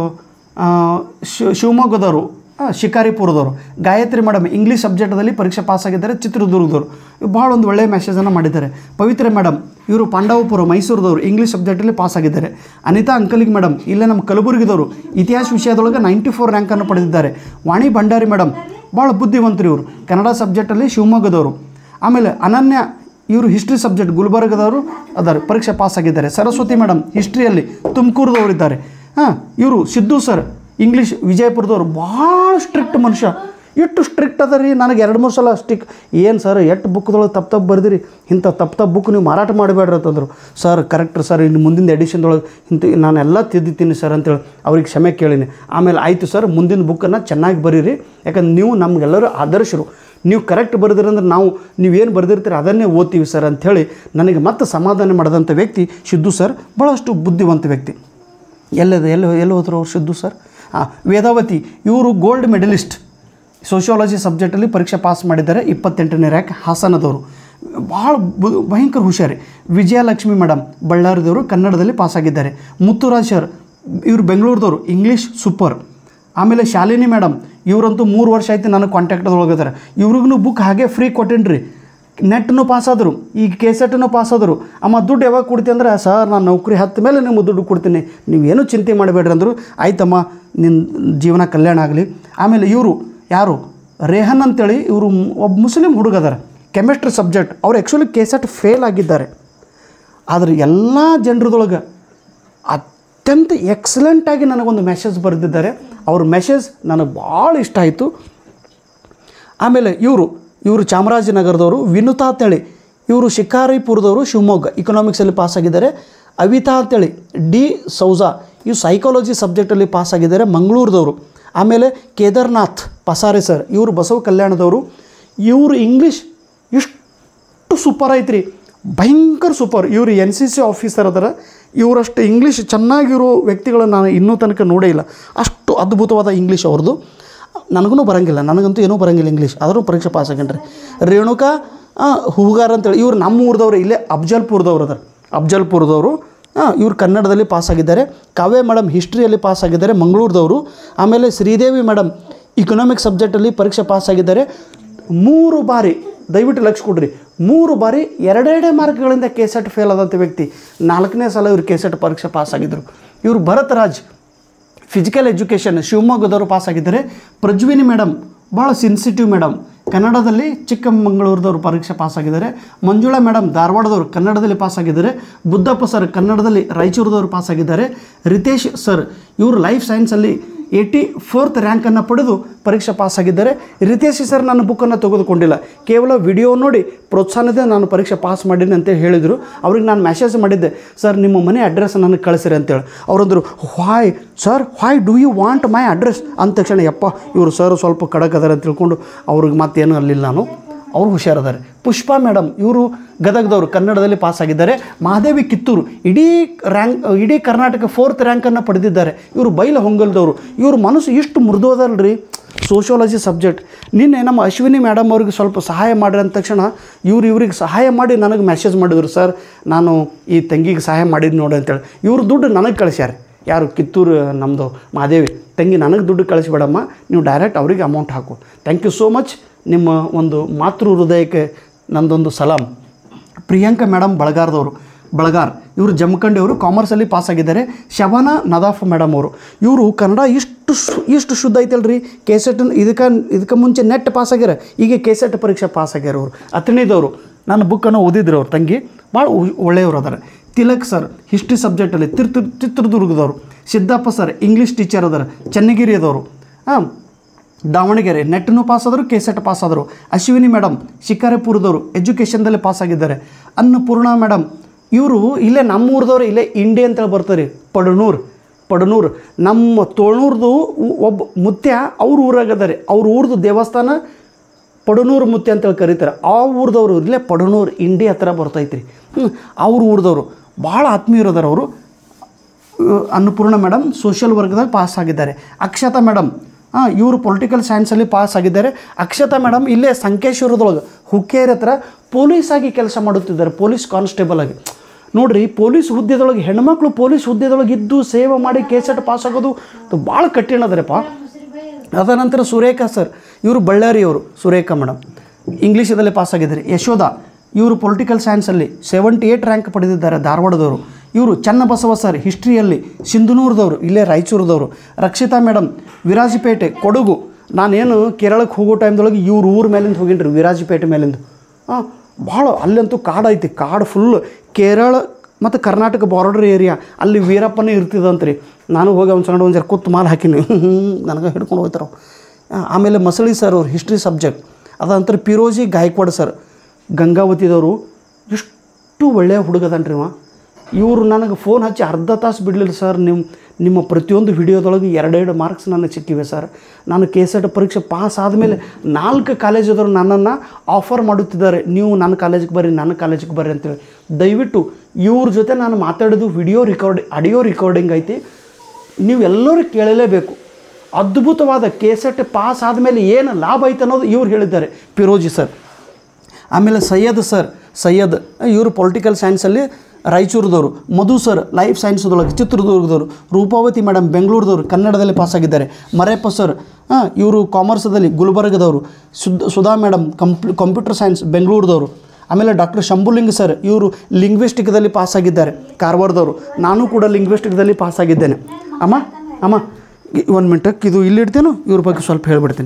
ಶಿವಮೊಗ್ಗದವರು ಆ, ಶಿಕಾರಿಪುರದವರು ಗಾಯತ್ರಿ ಮೇಡಮ್ ಇಂಗ್ಲೀಷ್ ಸಬ್ಜೆಕ್ಟದಲ್ಲಿ ಪರೀಕ್ಷೆ ಪಾಸ್ ಆಗಿದ್ದಾರೆ ಚಿತ್ರದುರ್ಗದವರು ಭಾಳ ಒಂದು ಒಳ್ಳೆಯ ಮೆಸೇಜನ್ನು ಮಾಡಿದ್ದಾರೆ ಪವಿತ್ರ ಮೇಡಮ್ ಇವರು ಪಾಂಡವಪುರ ಮೈಸೂರದವರು ಇಂಗ್ಲೀಷ್ ಸಬ್ಜೆಕ್ಟಲ್ಲಿ ಪಾಸ್ ಆಗಿದ್ದಾರೆ ಅನಿತಾ ಅಂಕಲಿಗ್ ಮೇಡಮ್ ಇಲ್ಲೇ ನಮ್ಮ ಕಲಬುರಗಿದವರು ಇತಿಹಾಸ ವಿಷಯದೊಳಗೆ ನೈಂಟಿ ಫೋರ್ ರ್ಯಾಂಕನ್ನು ಪಡೆದಿದ್ದಾರೆ ವಾಣಿ ಭಂಡಾರಿ ಮೇಡಮ್ ಭಾಳ ಬುದ್ಧಿವಂತರು ಇವರು ಕನ್ನಡ ಸಬ್ಜೆಕ್ಟಲ್ಲಿ ಶಿವಮೊಗ್ಗದವರು ಆಮೇಲೆ ಅನನ್ಯ ಇವರು ಹಿಸ್ಟ್ರಿ ಸಬ್ಜೆಕ್ಟ್ ಗುಲ್ಬರ್ಗದವರು ಅದಾರೆ ಪರೀಕ್ಷೆ ಪಾಸ್ ಆಗಿದ್ದಾರೆ ಸರಸ್ವತಿ ಮೇಡಮ್ ಹಿಸ್ಟ್ರಿಯಲ್ಲಿ ತುಮಕೂರದವರು ಇದ್ದಾರೆ ಹಾಂ ಇವರು ಸಿದ್ದು ಸರ್ ಇಂಗ್ಲೀಷ್ ವಿಜಯಪುರದವರು ಭಾಳ ಸ್ಟ್ರಿಕ್ಟ್ ಮನುಷ್ಯ ಎಷ್ಟು ಸ್ಟ್ರಿಕ್ಟ್ ಅದ ರೀ ನನಗೆ ಎರಡು ಮೂರು ಸಲ ಸ್ಟಿಕ್ ಏನು ಸರ್ ಎಷ್ಟು ಬುಕ್ದೊಳಗೆ ತಪ್ಪು ತಪ್ಪು ಬರ್ದಿರಿ ಇಂಥ ತಪ್ಪು ತಪ್ಪು ಬುಕ್ ನೀವು ಮಾರಾಟ ಮಾಡಬೇಡ್ರಿ ಅಂತಂದರು ಸರ್ ಕರೆಕ್ಟ್ ಸರ್ ಇನ್ನು ಮುಂದಿನ ಎಡಿಷನ್ದೊಳಗೆ ಇಂಥ ನಾನೆಲ್ಲ ತಿದ್ದಿದ್ದೀನಿ ಸರ್ ಅಂತೇಳಿ ಅವ್ರಿಗೆ ಕ್ಷಮೆ ಕೇಳೀನಿ ಆಮೇಲೆ ಆಯಿತು ಸರ್ ಮುಂದಿನ ಬುಕ್ಕನ್ನು ಚೆನ್ನಾಗಿ ಬರೀರಿ ಯಾಕಂದ್ರೆ ನೀವು ನಮಗೆಲ್ಲರೂ ಆದರ್ಶರು ನೀವು ಕರೆಕ್ಟ್ ಬರೆದಿರಂದ್ರೆ ನಾವು ನೀವೇನು ಬರೆದಿರ್ತೀರಿ ಅದನ್ನೇ ಓದ್ತೀವಿ ಸರ್ ಅಂಥೇಳಿ ನನಗೆ ಮತ್ತೆ ಸಮಾಧಾನ ಮಾಡಿದಂಥ ವ್ಯಕ್ತಿ ಸಿದ್ದು ಸರ್ ಭಾಳಷ್ಟು ಬುದ್ಧಿವಂತ ವ್ಯಕ್ತಿ ಎಲ್ಲದ ಎಲ್ಲಿ ಎಲ್ಲಿ ಹೋದ್ರು ಅವ್ರು ಸಿದ್ದು ಸರ್ ಹಾಂ ವೇದಾವತಿ ಇವರು ಗೋಲ್ಡ್ ಮೆಡಲಿಸ್ಟ್ ಸೋಷಿಯಾಲಜಿ ಸಬ್ಜೆಕ್ಟಲ್ಲಿ ಪರೀಕ್ಷೆ ಪಾಸ್ ಮಾಡಿದ್ದಾರೆ ಇಪ್ಪತ್ತೆಂಟನೇ ರ್ಯಾಂಕ್ ಹಾಸನದವರು ಭಾಳ ಬು- ಭಯಂಕರ ಹುಷಾರಿ ವಿಜಯಲಕ್ಷ್ಮಿ ಮೇಡಮ್ ಬಳ್ಳಾರಿದವರು ಕನ್ನಡದಲ್ಲಿ ಪಾಸ್ ಆಗಿದ್ದಾರೆ ಮುತ್ತುರಾಜ್ ಸರ್ ಇವರು ಬೆಂಗಳೂರದವರು ಇಂಗ್ಲೀಷ್ ಸೂಪರ್ ಆಮೇಲೆ ಶಾಲಿನಿ ಮೇಡಮ್ ಇವರಂತೂ ಮೂರು ವರ್ಷ ಆಯ್ತು ನನಗೆ ಕಾಂಟ್ಯಾಕ್ಟ್ದೊಳಗಿದ್ದಾರೆ ಇವ್ರಿಗೂ ಬುಕ್ ಹಾಗೆ ಫ್ರೀ ಕೊಟ್ಟೇನ್ರಿ ನೆಟ್ನು ಪಾಸ್ ಆದರು ಈಗ ಕೆಸೆಟ್ನು ಪಾಸ್ ಆದರು ಅಮ್ಮ ದುಡ್ಡು ಯಾವಾಗ ಕೊಡ್ತೀನಿ ಅಂದ್ರೆ ಸರ್ ನಾನು ನೌಕರಿ ಹತ್ತ ಮೇಲೆ ನಿಮ್ಗೆ ದುಡ್ಡು ಕೊಡ್ತೀನಿ ನೀವೇನು ಚಿಂತೆ ಮಾಡಬೇಡ್ರಿ ಅಂದರು ಆಯ್ತಮ್ಮ ನಿನ್ನ ಜೀವನ ಕಲ್ಯಾಣ ಆಗಲಿ ಆಮೇಲೆ ಇವರು ಯಾರು ರೇಹನ್ ಅಂತೇಳಿ ಇವರು ಒಬ್ಬ ಮುಸ್ಲಿಂ ಹುಡುಗ ಅದಾರ ಕೆಮಿಸ್ಟ್ರಿ ಸಬ್ಜೆಕ್ಟ್ ಅವ್ರು ಆ್ಯಕ್ಚುಲಿ ಕೆಸೆಟ್ ಫೇಲ್ ಆಗಿದ್ದಾರೆ ಆದರೆ ಎಲ್ಲ ಜನರದೊಳಗೆ ಅತ್ಯಂತ ಎಕ್ಸಲೆಂಟಾಗಿ ನನಗೊಂದು ಮೆಸೇಜ್ ಬರೆದಿದ್ದಾರೆ ಅವ್ರ ಮೆಸೇಜ್ ನನಗೆ ಭಾಳ ಇಷ್ಟ ಆಯಿತು ಆಮೇಲೆ ಇವರು ಇವರು ಚಾಮರಾಜನಗರದವರು ವಿನುತಾ ಅಂತೇಳಿ ಇವರು ಶಿಕಾರಿಪುರದವರು ಶಿವಮೊಗ್ಗ ಇಕನಾಮಿಕ್ಸಲ್ಲಿ ಪಾಸ್ ಆಗಿದ್ದಾರೆ ಅವಿತಾ ಅಂತೇಳಿ ಡಿ ಸೌಜಾ ಇವು ಸೈಕಾಲಜಿ ಸಬ್ಜೆಕ್ಟಲ್ಲಿ ಪಾಸ್ ಆಗಿದ್ದಾರೆ ಮಂಗಳೂರದವರು ಆಮೇಲೆ ಕೇದಾರ್ನಾಥ್ ಪಸಾರೆ ಸರ್ ಇವರು ಬಸವ ಕಲ್ಯಾಣದವರು ಇವರು ಇಂಗ್ಲೀಷ್ ಇಷ್ಟು ಸೂಪರ್ ಐತ್ರಿ ಭಯಂಕರ ಸೂಪರ್ ಇವರು ಎನ್ ಸಿ ಸಿ ಆಫೀಸರ್ ಅದರ ಇವರಷ್ಟು ಇಂಗ್ಲೀಷ್ ಚೆನ್ನಾಗಿರೋ ವ್ಯಕ್ತಿಗಳನ್ನ ನಾನು ಇನ್ನೂ ತನಕ ನೋಡೇ ಇಲ್ಲ ಅಷ್ಟು ಅದ್ಭುತವಾದ ಇಂಗ್ಲೀಷ್ ಅವ್ರದ್ದು ನನಗೂ ಬರಂಗಿಲ್ಲ ನನಗಂತೂ ಏನೂ ಬರಂಗಿಲ್ಲ ಇಂಗ್ಲೀಷ್ ಆದರೂ ಪರೀಕ್ಷೆ ಪಾಸ್ ಆಗೇನ್ರಿ ರೇಣುಕಾ ಆ, ಹೂಗಾರ್ ಅಂತೇಳಿ ಇವ್ರು ನಮ್ಮ ಊರದವ್ರು ಇಲ್ಲೇ ಅಫ್ಜಲ್ಪುರದವ್ರು ಅದಾರ ಅಫ್ಜಲ್ಪುರದವರು ಹಾಂ ಇವ್ರು ಕನ್ನಡದಲ್ಲಿ ಪಾಸ್ ಆಗಿದ್ದಾರೆ ಕಾವ್ಯ ಮೇಡಮ್ ಹಿಸ್ಟ್ರಿಯಲ್ಲಿ ಪಾಸ್ ಆಗಿದ್ದಾರೆ ಮಂಗಳೂರದವರು ಆಮೇಲೆ ಶ್ರೀದೇವಿ ಮೇಡಮ್ ಇಕನಾಮಿಕ್ ಸಬ್ಜೆಕ್ಟಲ್ಲಿ ಪರೀಕ್ಷೆ ಪಾಸ್ ಆಗಿದ್ದಾರೆ ಮೂರು ಬಾರಿ ದಯವಿಟ್ಟು ಲಕ್ಷ ಕೊಡ್ರಿ ಮೂರು ಬಾರಿ ಎರಡೆರಡೇ ಮಾರ್ಕ್ಗಳಿಂದ ಕೆ ಸೆಟ್ ಫೇಲ್ ಆದಂಥ ವ್ಯಕ್ತಿ ನಾಲ್ಕನೇ ಸಲ ಇವರು ಕೆ ಸೆಟ್ ಪರೀಕ್ಷೆ ಪಾಸ್ ಆಗಿದ್ದರು ಇವರು ಭರತ್ ರಾಜ್ ಫಿಸಿಕಲ್ ಎಜುಕೇಷನ್ ಶಿವಮೊಗ್ಗದವರು ಪಾಸ್ ಆಗಿದ್ದಾರೆ ಪ್ರಜ್ವಿನಿ ಮೇಡಮ್ ಭಾಳ ಸೆನ್ಸಿಟಿವ್ ಮೇಡಮ್ ಕನ್ನಡದಲ್ಲಿ ಚಿಕ್ಕಮಗಳೂರದವರು ಪರೀಕ್ಷೆ ಪಾಸ್ ಆಗಿದ್ದಾರೆ ಮಂಜುಳಾ ಮೇಡಮ್ ಧಾರವಾಡದವರು ಕನ್ನಡದಲ್ಲಿ ಪಾಸ್ ಆಗಿದ್ದಾರೆ ಬುದ್ಧಪ್ಪ ಸರ್ ಕನ್ನಡದಲ್ಲಿ ರಾಯಚೂರದವರು ಪಾಸ್ ಆಗಿದ್ದಾರೆ ರಿತೇಶ್ ಸರ್ ಇವರು ಲೈಫ್ ಸೈನ್ಸಲ್ಲಿ ಏಯ್ಟಿ ಫೋರ್ತ್ ರ್ಯಾಂಕನ್ನು ಪಡೆದು ಪರೀಕ್ಷೆ ಪಾಸ್ ಆಗಿದ್ದಾರೆ ರಿತೇಶ್ ಸರ್ ನನ್ನ ಬುಕ್ಕನ್ನು ತೆಗೆದುಕೊಂಡಿಲ್ಲ ಕೇವಲ ವಿಡಿಯೋ ನೋಡಿ ಪ್ರೋತ್ಸಾಹನದೇ ನಾನು ಪರೀಕ್ಷೆ ಪಾಸ್ ಮಾಡೀನಿ ಅಂತ ಹೇಳಿದರು ಅವ್ರಿಗೆ ನಾನು ಮೆಸೇಜ್ ಮಾಡಿದ್ದೆ ಸರ್ ನಿಮ್ಮ ಮನೆ ಅಡ್ರೆಸ್ ನನಗೆ ಕಳಿಸಿರಿ ಅಂತೇಳಿ ಅವರಂದರು why sir why do you want my address ಅಂದ ತಕ್ಷಣ ಯಪ್ಪ ಇವರು ಸರ್ ಸ್ವಲ್ಪ ಖಡಕ್ ಅದಾರ ಅಂತ ತಿಳ್ಕೊಂಡು ಅವ್ರಿಗೆ ಮತ್ತೇನು ಅಲ್ಲಿಲ್ಲ ನಾನು ಅವ್ರು ಹುಷಾರದಾರೆ ಪುಷ್ಪಾ ಮೇಡಮ್ ಇವರು ಗದಗದವರು ಕನ್ನಡದಲ್ಲಿ ಪಾಸ್ ಆಗಿದ್ದಾರೆ ಮಹಾದೇವಿ ಕಿತ್ತೂರು ಇಡೀ ರ್ಯಾಂಕ್ ಇಡೀ ಕರ್ನಾಟಕ ಫೋರ್ತ್ ರ್ಯಾಂಕನ್ನು ಪಡೆದಿದ್ದಾರೆ ಇವರು ಬೈಲ ಹೊಂಗಲ್ದವರು ಇವ್ರ ಮನಸ್ಸು ಇಷ್ಟು ಮೃದುವದಲ್ರಿ ಸೋಷಿಯಾಲಜಿ ಸಬ್ಜೆಕ್ಟ್ ನಿನ್ನೆ ನಮ್ಮ ಅಶ್ವಿನಿ ಮೇಡಮ್ ಅವ್ರಿಗೆ ಸ್ವಲ್ಪ ಸಹಾಯ ಮಾಡ್ರಿ ಅಂದ ತಕ್ಷಣ ಇವ್ರು ಇವ್ರಿಗೆ ಸಹಾಯ ಮಾಡಿ ನನಗೆ ಮೆಸೇಜ್ ಮಾಡಿದ್ರು ಸರ್ ನಾನು ಈ ತಂಗಿಗೆ ಸಹಾಯ ಮಾಡಿದ್ದು ನೋಡಿ ಅಂತೇಳಿ ಇವ್ರು ದುಡ್ಡು ನನಗೆ ಕಳಿಸ್ಯಾರ ಯಾರು ಕಿತ್ತೂರು ನಮ್ಮದು ಮಹಾದೇವಿ ತಂಗಿ ನನಗೆ ದುಡ್ಡು ಕಳಿಸ್ಬೇಡಮ್ಮ ನೀವು ಡೈರೆಕ್ಟ್ ಅವರಿಗೆ ಅಮೌಂಟ್ ಹಾಕು ಥ್ಯಾಂಕ್ ಯು ಸೋ ಮಚ್ ನಿಮ್ಮ ಒಂದು ಮಾತೃ ಹೃದಯಕ್ಕೆ ನಂದೊಂದು ಸಲಾಂ ಪ್ರಿಯಾಂಕಾ ಮೇಡಮ್ ಬಳಗಾರದವರು ಬಳಗಾರ್ ಇವರು ಜಮಖಂಡಿ ಅವರು ಕಾಮರ್ಸಲ್ಲಿ ಪಾಸ್ ಆಗಿದ್ದಾರೆ ಶಬಾನಾ ನದಾಫ್ ಮೇಡಮ್ ಅವರು ಇವರು ಕನ್ನಡ ಇಷ್ಟು ಶು- ಇಷ್ಟು ಶುದ್ಧ ಐತಲ್ರಿ ಕೆ ಸೆಟ್ ಇದಕ್ಕೆ ಇದಕ್ಕೆ ಮುಂಚೆ ನೆಟ್ ಪಾಸ್ ಆಗ್ಯಾರ ಈಗ ಕೆ ಸೆಟ್ ಪರೀಕ್ಷೆ ಪಾಸ್ ಆಗ್ಯಾರ ಅವರು ಅತಣಿದವರು ನನ್ನ ಬುಕ್ಕನ್ನು ಓದಿದ್ರು ಅವ್ರು ತಂಗಿ ಭಾಳ ಒಳ್ಳೆಯವರು ಅದಾರೆ ತಿಲಕ್ ಸರ್ ಹಿಸ್ಟ್ರಿ ಸಬ್ಜೆಕ್ಟಲ್ಲಿ ತಿರ್ತು ಚಿತ್ರದುರ್ಗದವರು ಸಿದ್ದಪ್ಪ ಸರ್ ಇಂಗ್ಲೀಷ್ ಟೀಚರ್ ಅದಾರ ಚನ್ನಗಿರಿಯದವರು ಹಾಂ ದಾವಣಗೆರೆ ನೆಟ್ನು ಪಾಸ್ ಆದರು ಕೆ ಸೆಟ್ ಪಾಸ್ ಆದರು ಅಶ್ವಿನಿ ಮೇಡಮ್ ಶಿಕಾರಿಪುರದವರು ಎಜುಕೇಷನ್ದಲ್ಲಿ ಪಾಸ್ ಆಗಿದ್ದಾರೆ ಅನ್ನಪೂರ್ಣ ಮೇಡಮ್ ಇವರು ಇಲ್ಲೇ ನಮ್ಮೂರದವ್ರು ಇಲ್ಲೇ ಇಂಡಿ ಅಂತೇಳಿ ಬರ್ತಾರೆ ಪಡನೂರು ಪಡನೂರು ನಮ್ಮ ತೋಳ್ನೂರ್ದು ಉ- ಒಬ್ಬ ಮುತ್ಯ ಅವ್ರ ಊರಾಗದಾರೆ ಅವ್ರ ಊರ್ದು ದೇವಸ್ಥಾನ ಪಡನೂರು ಮುತ್ಯ ಅಂತೇಳಿ ಕರೀತಾರೆ ಆ ಊರ್ದವರು ಇಲ್ಲೇ ಪಡನೂರು ಇಂಡಿ ಹತ್ರ ಬರ್ತೈತ್ರಿ ಹ್ಞೂ ಅವ್ರ ಊರ್ದವರು ಭಾಳ ಆತ್ಮೀಯರದಾರ ಅವರು ಅಹ್, ಅನ್ನಪೂರ್ಣ ಮೇಡಮ್ ಸೋಷಿಯಲ್ ವರ್ಗದಾಗ ಪಾಸ್ ಆಗಿದ್ದಾರೆ ಅಕ್ಷತಾ ಮೇಡಮ್ ಹಾಂ ಇವರು ಪೊಲಿಟಿಕಲ್ ಸೈನ್ಸಲ್ಲಿ ಪಾಸ್ ಆಗಿದ್ದಾರೆ ಅಕ್ಷತಾ ಮೇಡಮ್ ಇಲ್ಲೇ ಸಂಕೇಶ್ವರದೊಳಗೆ ಹುಕ್ಕೇರಿ ಹತ್ರ ಪೊಲೀಸ್ ಆಗಿ ಕೆಲಸ ಮಾಡುತ್ತಿದ್ದಾರೆ ಪೊಲೀಸ್ ಕಾನ್ಸ್ಟೇಬಲ್ ಆಗಿ ನೋಡ್ರಿ ಪೊಲೀಸ್ ಹುದ್ದೆದೊಳಗೆ ಹೆಣ್ಮಕ್ಳು ಪೊಲೀಸ್ ಹುದ್ದೆದೊಳಗೆ ಇದ್ದು ಸೇವೆ ಮಾಡಿ ಕೇಸೆಟ್ ಪಾಸ್ ಆಗೋದು ಭಾಳ ಕಠಿಣ ಅದರಪ್ಪ ಅದ ನಂತರ ಸುರೇಖಾ ಸರ್ ಇವರು ಬಳ್ಳಾರಿಯವರು ಸುರೇಖಾ ಮೇಡಮ್ ಇಂಗ್ಲೀಷದಲ್ಲಿ ಪಾಸ್ ಆಗಿದ್ದಾರೆ ಯಶೋಧ ಇವರು ಪೊಲಿಟಿಕಲ್ ಸೈನ್ಸಲ್ಲಿ ಸೆವೆಂಟಿ ಏಯ್ಟ್ ರ್ಯಾಂಕ್ ಪಡೆದಿದ್ದಾರೆ ಧಾರವಾಡದವರು ಇವರು ಚನ್ನಬಸವ ಸರ್ ಹಿಸ್ಟ್ರಿಯಲ್ಲಿ ಸಿಂಧನೂರದವರು ಇಲ್ಲೇ ರಾಯಚೂರದವರು ರಕ್ಷಿತಾ ಮೇಡಮ್ ವಿರಾಜಪೇಟೆ ಕೊಡಗು ನಾನೇನು ಕೇರಳಕ್ಕೆ ಹೋಗೋ ಟೈಮ್ದೊಳಗೆ ಇವ್ರ ಊರ ಮೇಲಿಂದ ಹೋಗಿನ್ರಿ ವಿರಾಜಪೇಟೆ ಮೇಲಿಂದ ಹಾಂ ಭಾಳ ಅಲ್ಲಂತೂ ಕಾಡು ಐತಿ ಕಾಡು ಫುಲ್ ಕೇರಳ ಮತ್ತು ಕರ್ನಾಟಕ ಬಾರ್ಡರ್ ಏರಿಯಾ ಅಲ್ಲಿ ವೀರಪ್ಪನೇ ಇರ್ತಿದಂತ್ರಿ ನಾನು ಹೋಗಿ ಅವ್ನು ಸಣ್ಣ ಒಂದು ಜರ ಕೂತು ಮಾಲ್ ಹಾಕಿನಿ ನನಗೆ ಹಿಡ್ಕೊಂಡು ಹೋಗ್ತಾರೆ ಅವು. ಆ, ಆಮೇಲೆ ಮಸಳಿ ಸರ್ ಅವ್ರು ಹಿಸ್ಟ್ರಿ ಸಬ್ಜೆಕ್ಟ್ ಅದಂತರ ಪಿರೋಜಿ ಗಾಯಕ್ವಾಡ್ ಸರ್ ಗಂಗಾವತಿದವರು ಎಷ್ಟು ಒಳ್ಳೆಯ ಹುಡುಗದನ್ರಿ ಅವ ಇವರು ನನಗೆ ಫೋನ್ ಹಚ್ಚಿ ಅರ್ಧ ತಾಸು ಬಿಡಲಿಲ್ಲ ಸರ್ ನಿಮ್ಮ ನಿಮ್ಮ ಪ್ರತಿಯೊಂದು ವಿಡಿಯೋದೊಳಗೆ ಎರಡೆರಡು ಮಾರ್ಕ್ಸ್ ನನಗೆ ಸಿಕ್ಕಿವೆ ಸರ್ ನಾನು ಕೆ ಸೆಟ್ ಪರೀಕ್ಷೆ ಪಾಸ್ ಆದಮೇಲೆ ನಾಲ್ಕು ಕಾಲೇಜದವರು ನನ್ನನ್ನು ಆಫರ್ ಮಾಡುತ್ತಿದ್ದಾರೆ ನೀವು ನನ್ನ ಕಾಲೇಜಿಗೆ ಬರ್ರಿ ನನ್ನ ಕಾಲೇಜಿಗೆ ಬರ್ರಿ ಅಂತೇಳಿ ದಯವಿಟ್ಟು ಇವ್ರ ಜೊತೆ ನಾನು ಮಾತಾಡೋದು ವಿಡಿಯೋ ರೆಕಾರ್ಡ್ ಆಡಿಯೋ ರೆಕಾರ್ಡಿಂಗ್ ಐತಿ ನೀವೆಲ್ಲರೂ ಕೇಳಲೇಬೇಕು ಅದ್ಭುತವಾದ ಕೆ ಸೆಟ್ ಪಾಸ್ ಆದಮೇಲೆ ಏನು ಲಾಭ ಐತೆ ಅನ್ನೋದು ಇವ್ರು ಹೇಳಿದ್ದಾರೆ ಪಿರೋಜಿ ಸರ್ ಆಮೇಲೆ ಸೈಯದ್ ಸರ್ ಸೈಯದ್ ಇವರು ಪೊಲಿಟಿಕಲ್ ಸೈನ್ಸಲ್ಲಿ ರಾಯಚೂರದವರು ಮಧು ಸರ್ ಲೈಫ್ ಸೈನ್ಸ್ದೊಳಗೆ ಚಿತ್ರದುರ್ಗದವರು ರೂಪಾವತಿ ಮೇಡಮ್ ಬೆಂಗಳೂರದವರು ಕನ್ನಡದಲ್ಲಿ ಪಾಸ್ ಆಗಿದ್ದಾರೆ ಮರೇಪ್ಪ ಸರ್ ಹಾಂ ಇವರು ಕಾಮರ್ಸದಲ್ಲಿ ಗುಲ್ಬರ್ಗದವರು ಸುದ್ ಸುಧಾ ಮೇಡಮ್ ಕಂಪ್ಯೂ ಕಂಪ್ಯೂಟರ್ ಸೈನ್ಸ್ ಬೆಂಗಳೂರದವರು ಆಮೇಲೆ ಡಾಕ್ಟರ್ ಶಂಭುಲಿಂಗ್ ಸರ್ ಇವರು ಲಿಂಗ್ವಿಸ್ಟಿಕ್ದಲ್ಲಿ ಪಾಸ್ ಆಗಿದ್ದಾರೆ ಕಾರವಾರದವರು ನಾನು ಕೂಡ ಲಿಂಗ್ವಿಸ್ಟಿಕ್ದಲ್ಲಿ ಪಾಸ್ ಆಗಿದ್ದೇನೆ ಅಮ್ಮ ಅಮ್ಮ ಒಂದು ಮಿನಿಟಕ್ಕೆ ಇದು ಇಲ್ಲಿ ಇಡ್ತೇನೋ ಇವ್ರ ಬಗ್ಗೆ ಸ್ವಲ್ಪ ಹೇಳ್ಬಿಡ್ತೀನಿ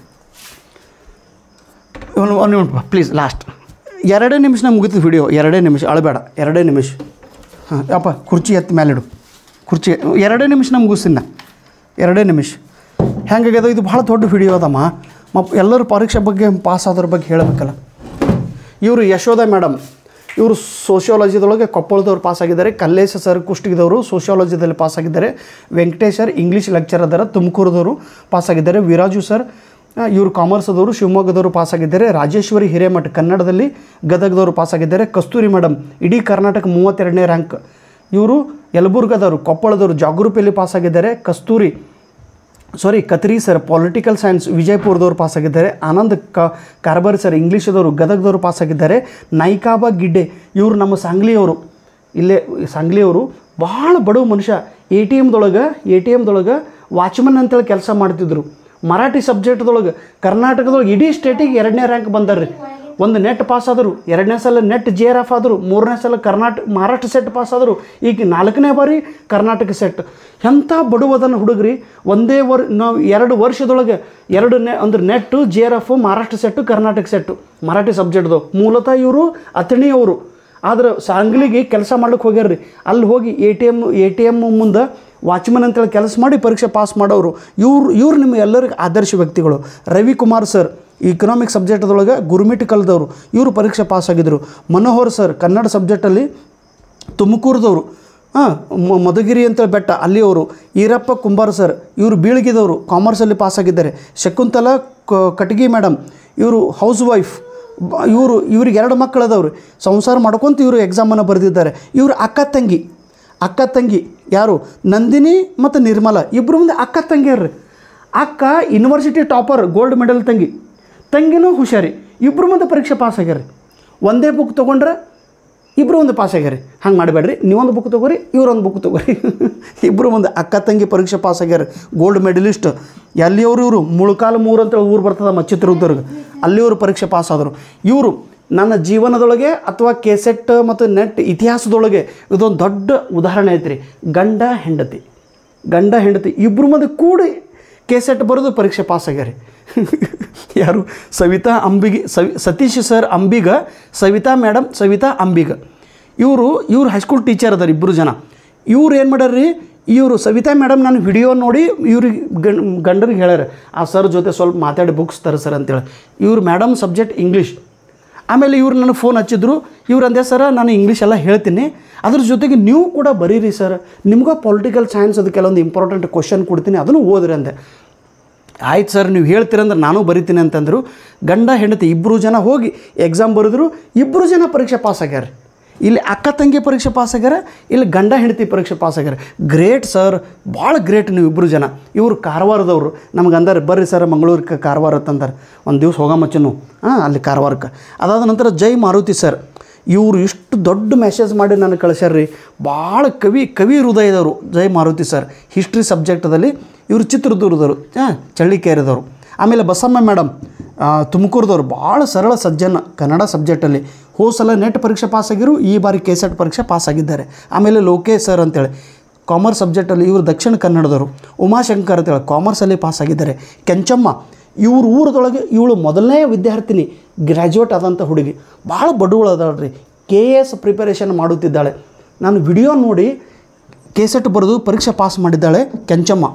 ಒಂದು ಒಂದು ನಿಮಿಷ ಪ್ಲೀಸ್ ಲಾಸ್ಟ್ ಎರಡೇ ನಿಮಿಷ ನಮ್ಗೆ ಮುಗಿತು ವಿಡಿಯೋ ಎರಡೇ ನಿಮಿಷ ಅಳಬೇಡ ಎರಡೇ ನಿಮಿಷ ಹಾಂ ಯಪ್ಪ ಕುರ್ಚಿ ಎತ್ತಿ ಮೇಲಿಡು ಕುರ್ಚಿ ಎರಡೇ ನಿಮಿಷ ನಮ್ಗೆ ಮುಗಿಸಿನ ಎರಡೇ ನಿಮಿಷ ಹೆಂಗಾಗ್ಯದ ಇದು ಭಾಳ ದೊಡ್ಡ ವಿಡಿಯೋ ಅದಮ್ಮ ಮ ಎಲ್ಲರೂ ಪರೀಕ್ಷೆ ಬಗ್ಗೆ ಪಾಸ್ ಆದ್ರ ಬಗ್ಗೆ ಹೇಳಬೇಕಲ್ಲ ಇವರು ಯಶೋಧ ಮೇಡಮ್ ಇವರು ಸೋಷಿಯಾಲಜಿದೊಳಗೆ ಕೊಪ್ಪಳದವ್ರು ಪಾಸ್ ಆಗಿದ್ದಾರೆ ಕಲ್ಲೇಶ ಸರ್ ಕುಷ್ಟಗಿದವರು ಸೋಷಿಯಾಲಜಿದಲ್ಲಿ ಪಾಸ್ ಆಗಿದ್ದಾರೆ ವೆಂಕಟೇಶ್ ಸರ್ ಇಂಗ್ಲೀಷ್ ಲೆಕ್ಚರ್ ಅದಾರ ತುಮಕೂರದವರು ಪಾಸ್ ಆಗಿದ್ದಾರೆ ವಿರಾಜು ಸರ್ ಆ, ಇವರು ಕಾಮರ್ಸದವರು ಶಿವಮೊಗ್ಗದವರು ಪಾಸ್ ಆಗಿದ್ದಾರೆ ರಾಜೇಶ್ವರಿ ಹಿರೇಮಠ ಕನ್ನಡದಲ್ಲಿ ಗದಗದವರು ಪಾಸ್ ಆಗಿದ್ದಾರೆ ಕಸ್ತೂರಿ ಮೇಡಮ್ ಇಡೀ ಕರ್ನಾಟಕ ಮೂವತ್ತೆರಡನೇ ರ್ಯಾಂಕ್ ಇವರು ಯಲಬುರ್ಗದವರು ಕೊಪ್ಪಳದವರು ಜಾಗೃಪಿಯಲ್ಲಿ ಪಾಸ್ ಆಗಿದ್ದಾರೆ Kasturi sorry Katri sir political science ವಿಜಯಪುರದವ್ರು ಪಾಸ್ ಆಗಿದ್ದಾರೆ ಆನಂದ್ ಕ ಕಾರ್ಬಾರಿ ಸರ್ ಇಂಗ್ಲೀಷದವರು ಗದಗದವರು ಪಾಸ್ ಆಗಿದ್ದಾರೆ ನೈಕಾಬಾ ಗಿಡ್ಡೆ ಇವರು ನಮ್ಮ ಸಾಂಗ್ಲಿಯವರು ಇಲ್ಲೇ ಸಾಂಗ್ಲಿಯವರು ಭಾಳ ಬಡವ ಮನುಷ್ಯ ಎ ಟಿ ಎಮ್ದೊಳಗೆ ಎ ಟಿ ಎಮ್ದೊಳಗೆ ವಾಚ್ಮನ್ ಅಂತೇಳಿ ಕೆಲಸ ಮಾಡ್ತಿದ್ರು ಮರಾಠಿ ಸಬ್ಜೆಕ್ಟ್ದೊಳಗೆ ಕರ್ನಾಟಕದೊಳಗೆ ಇಡೀ ಸ್ಟೇಟಿಗೆ ಎರಡನೇ ರ್ಯಾಂಕ್ ಬಂದಾರ್ರಿ ಒಂದು ನೆಟ್ ಪಾಸ್ ಆದರು ಎರಡನೇ ಸಲ ನೆಟ್ ಜೆ ಆರ್ ಎಫ್ ಆದರು ಮೂರನೇ ಸಲ ಕರ್ನಾಟಕ ಮಹಾರಾಷ್ಟ್ರ ಸೆಟ್ ಪಾಸ್ ಆದರು ಈಗ ನಾಲ್ಕನೇ ಬಾರಿ ಕರ್ನಾಟಕ ಸೆಟ್ ಎಂಥ ಬಡವದನ್ನು ಹುಡುಗ್ರಿ ಒಂದೇ ವರ್ ನಾವು ಎರಡು ವರ್ಷದೊಳಗೆ ಎರಡು ನೆ ಅಂದ್ರೆ NET J R F Maharashtra SET Karnataka SET Marathi ಸಬ್ಜೆಕ್ಟ್ದು ಮೂಲತಃ ಇವರು ಅಥಣಿಯವರು ಆದ್ರೆ ಸಾಂಗ್ಲಿಗೆ ಕೆಲಸ ಮಾಡ್ಲಿಕ್ಕೆ ಹೋಗ್ಯಾರ್ರಿ ಅಲ್ಲಿ ಹೋಗಿ A T M A T M ಮುಂದೆ ವಾಚ್ಮನ್ ಅಂತೇಳಿ ಕೆಲಸ ಮಾಡಿ ಪರೀಕ್ಷೆ ಪಾಸ್ ಮಾಡೋರು ಇವ್ರು ಇವ್ರು ನಿಮ್ಮ ಎಲ್ಲರಿಗೂ ಆದರ್ಶ ವ್ಯಕ್ತಿಗಳು ರವಿಕುಮಾರ್ ಸರ್ ಇಕನಾಮಿಕ್ ಸಬ್ಜೆಕ್ಟ್ದೊಳಗೆ ಗುರುಮಿಟ್ ಕಲ್ದವರು ಇವರು ಪರೀಕ್ಷೆ ಪಾಸ್ ಆಗಿದ್ದರು ಮನೋಹರ್ ಸರ್ ಕನ್ನಡ ಸಬ್ಜೆಕ್ಟಲ್ಲಿ ತುಮಕೂರದವರು ಹಾಂ ಮಧುಗಿರಿ ಅಂತ ಬೆಟ್ಟ ಅಲ್ಲಿಯವರು ಈರಪ್ಪ ಕುಂಬಾರ ಸರ್ ಇವರು ಬೀಳ್ಗಿದವರು ಕಾಮರ್ಸಲ್ಲಿ ಪಾಸ್ ಆಗಿದ್ದಾರೆ ಶಕುಂತಲಾ ಕ- ಕಟಗಿ ಮೇಡಮ್ ಇವರು ಹೌಸ್ ವೈಫ್ ಬ- ಇವರು ಇವ್ರಿಗೆ ಎರಡು ಮಕ್ಕಳದವ್ರು ಸಂಸಾರ ಮಾಡ್ಕೊಂತ ಇವರು ಎಕ್ಸಾಮನ್ನು ಬರೆದಿದ್ದಾರೆ ಇವರು ಅಕ್ಕ ತಂಗಿ ಅಕ್ಕ ತಂಗಿ ಯಾರು ನಂದಿನಿ ಮತ್ತು ನಿರ್ಮಲಾ ಇಬ್ಬರು ಮುಂದೆ ಅಕ್ಕ ತಂಗಿಯರ್ರಿ ಅಕ್ಕ ಯೂನಿವರ್ಸಿಟಿ ಟಾಪರ್ ಗೋಲ್ಡ್ ಮೆಡಲ್ ತಂಗಿ ತಂಗಿನೂ ಹುಷಾರಿ ಇಬ್ಬರು ಮುಂದೆ ಪರೀಕ್ಷೆ ಪಾಸ್ ಆಗ್ಯಾರ ಒಂದೇ ಬುಕ್ ತೊಗೊಂಡ್ರೆ ಇಬ್ಬರು ಒಂದು ಪಾಸ್ ಆಗ್ಯಾರ ಹಂಗೆ ಮಾಡಬೇಡ್ರಿ ನೀವೊಂದು ಬುಕ್ ತೊಗೋರಿ ಇವರೊಂದು ಬುಕ್ ತೊಗೋರಿ ಇಬ್ಬರು ಒಂದು ಅಕ್ಕ ತಂಗಿ ಪರೀಕ್ಷೆ ಪಾಸ್ ಆಗ್ಯಾರ ಗೋಲ್ಡ್ ಮೆಡಲಿಸ್ಟ್ ಎಲ್ಲಿಯವರು ಇವರು ಮುಳುಕಾಲು ಮೂರು ಅಂತ ಊರು ಬರ್ತದಮ್ಮ ಚಿತ್ರದುರ್ಗ ಅಲ್ಲಿಯವರು ಪರೀಕ್ಷೆ ಪಾಸ್ ಆದರು ಇವರು ನನ್ನ ಜೀವನದೊಳಗೆ ಅಥವಾ ಕೆಸೆಟ್ ಮತ್ತು ನೆಟ್ ಇತಿಹಾಸದೊಳಗೆ ಇದೊಂದು ದೊಡ್ಡ ಉದಾಹರಣೆ ಐತ್ರಿ ಗಂಡ ಹೆಂಡತಿ ಗಂಡ ಹೆಂಡತಿ ಇಬ್ಬರು ಮಂದಿ ಕೂಡಿ ಕೆಸೆಟ್ ಬರೆದು ಪರೀಕ್ಷೆ ಪಾಸ್ ಆಗ್ಯಾರ ಯಾರು ಸವಿತಾ ಅಂಬಿಗಿ ಸವಿ ಸತೀಶ್ ಸರ್ ಅಂಬಿಗ ಸವಿತಾ ಮೇಡಮ್ ಸವಿತಾ ಅಂಬಿಗ ಇವರು ಇವ್ರು ಹೈಸ್ಕೂಲ್ ಟೀಚರ್ ಅದಾರ ಇಬ್ಬರು ಜನ ಇವ್ರು ಏನು ಮಾಡ್ಯಾರ್ರಿ ಇವರು ಸವಿತಾ ಮೇಡಮ್ ನಾನು ವಿಡಿಯೋ ನೋಡಿ ಇವ್ರಿಗೆ ಗಂಡ್ ಗಂಡರಿಗೆ ಹೇಳ್ಯಾರ ಆ ಸರ್ ಜೊತೆ ಸ್ವಲ್ಪ ಮಾತಾಡಿ ಬುಕ್ಸ್ ತರ ಸರ್ ಅಂತೇಳಿ ಇವ್ರು ಮೇಡಮ್ ಸಬ್ಜೆಕ್ಟ್ ಇಂಗ್ಲೀಷ್ ಆಮೇಲೆ ಇವ್ರು ನನಗೆ ಫೋನ್ ಹಚ್ಚಿದ್ರು ಇವ್ರು ಅಂದೆ ಸರ ನಾನು ಇಂಗ್ಲೀಷ್ ಎಲ್ಲ ಹೇಳ್ತೀನಿ ಅದ್ರ ಜೊತೆಗೆ ನೀವು ಕೂಡ ಬರೀರಿ ಸರ್ ನಿಮ್ಗೆ ಪೊಲಿಟಿಕಲ್ ಸೈನ್ಸ್ ಅದು ಕೆಲವೊಂದು ಇಂಪಾರ್ಟೆಂಟ್ ಕ್ವಶನ್ ಕೊಡ್ತೀನಿ ಅದನ್ನು ಓದ್ರಿ ಅಂದೆ ಆಯ್ತು ಸರ್ ನೀವು ಹೇಳ್ತೀರಂದ್ರೆ ನಾನು ಬರಿತೀನಿ ಅಂತಂದರು ಗಂಡ ಹೆಂಡತಿ ಇಬ್ಬರು ಜನ ಹೋಗಿ ಎಕ್ಸಾಮ್ ಬರೆದ್ರು ಇಬ್ಬರು ಜನ ಪರೀಕ್ಷೆ ಪಾಸ್ ಆಗ್ಯಾರ ಇಲ್ಲಿ ಅಕ್ಕ ತಂಗಿ ಪರೀಕ್ಷೆ ಪಾಸ್ ಆಗ್ಯಾರ ಇಲ್ಲಿ ಗಂಡ ಹೆಂಡತಿ ಪರೀಕ್ಷೆ ಪಾಸ್ ಆಗ್ಯಾರ ಗ್ರೇಟ್ ಸರ್ ಭಾಳ ಗ್ರೇಟ್ ನೀವು ಇಬ್ಬರು ಜನ ಇವರು ಕಾರವಾರದವರು ನಮ್ಗೆ ಅಂದಾರೆ ಬರ್ರಿ ಸರ್ ಮಂಗಳೂರಿಗೆ ಕಾರವಾರ ಅಂತಂದಾರೆ ಒಂದು ದಿವ್ಸ ಹೋಗಮಚ್ಚನು ಹಾಂ ಅಲ್ಲಿ ಕಾರವಾರಕ್ಕೆ ಅದಾದ ನಂತರ ಜೈ ಮಾರುತಿ ಸರ್ ಇವರು ಇಷ್ಟು ದೊಡ್ಡ ಮೆಸೇಜ್ ಮಾಡಿ ನನಗೆ ಕಳಿಸ್ಯಾರ್ರಿ ಭಾಳ ಕವಿ ಕವಿ ಹೃದಯದವರು ಜೈ ಮಾರುತಿ ಸರ್ ಹಿಸ್ಟ್ರಿ ಸಬ್ಜೆಕ್ಟದಲ್ಲಿ ಇವರು ಚಿತ್ರದುರ್ಗದವರು ಹಾಂ ಚಳ್ಳಿಕೇರಿದವರು ಆಮೇಲೆ ಬಸಮ್ಮ ಮೇಡಮ್ ತುಮಕೂರದವ್ರು ಭಾಳ ಸರಳ ಸಜ್ಜನ ಕನ್ನಡ ಸಬ್ಜೆಕ್ಟಲ್ಲಿ ಹೋದ ಸಲ ನೆಟ್ ಪರೀಕ್ಷೆ ಪಾಸ್ ಆಗಿರು ಈ ಬಾರಿ ಕೆ ಸೆಟ್ ಪರೀಕ್ಷೆ ಪಾಸ್ ಆಗಿದ್ದಾರೆ ಆಮೇಲೆ ಲೋಕೇಶ್ ಸರ್ ಅಂತೇಳಿ ಕಾಮರ್ಸ್ ಸಬ್ಜೆಕ್ಟಲ್ಲಿ ಇವರು ದಕ್ಷಿಣ ಕನ್ನಡದವರು ಉಮಾಶಂಕರ್ ಅಂತೇಳಿ ಕಾಮರ್ಸಲ್ಲಿ ಪಾಸ್ ಆಗಿದ್ದಾರೆ ಕೆಂಚಮ್ಮ ಇವ್ರ ಊರದೊಳಗೆ ಇವಳು ಮೊದಲನೇ ವಿದ್ಯಾರ್ಥಿನಿ ಗ್ರ್ಯಾಜುಯೇಟ್ ಆದಂಥ ಹುಡುಗಿ ಭಾಳ ಬಡವಳು ಅದಾಳ್ರಿ ಕೆ ಎ ಎಸ್ ಪ್ರಿಪರೇಷನ್ ಮಾಡುತ್ತಿದ್ದಾಳೆ ನಾನು ವಿಡಿಯೋ ನೋಡಿ ಕೆ ಸೆಟ್ ಬರೆದು ಪರೀಕ್ಷೆ ಪಾಸ್ ಮಾಡಿದ್ದಾಳೆ ಕೆಂಚಮ್ಮ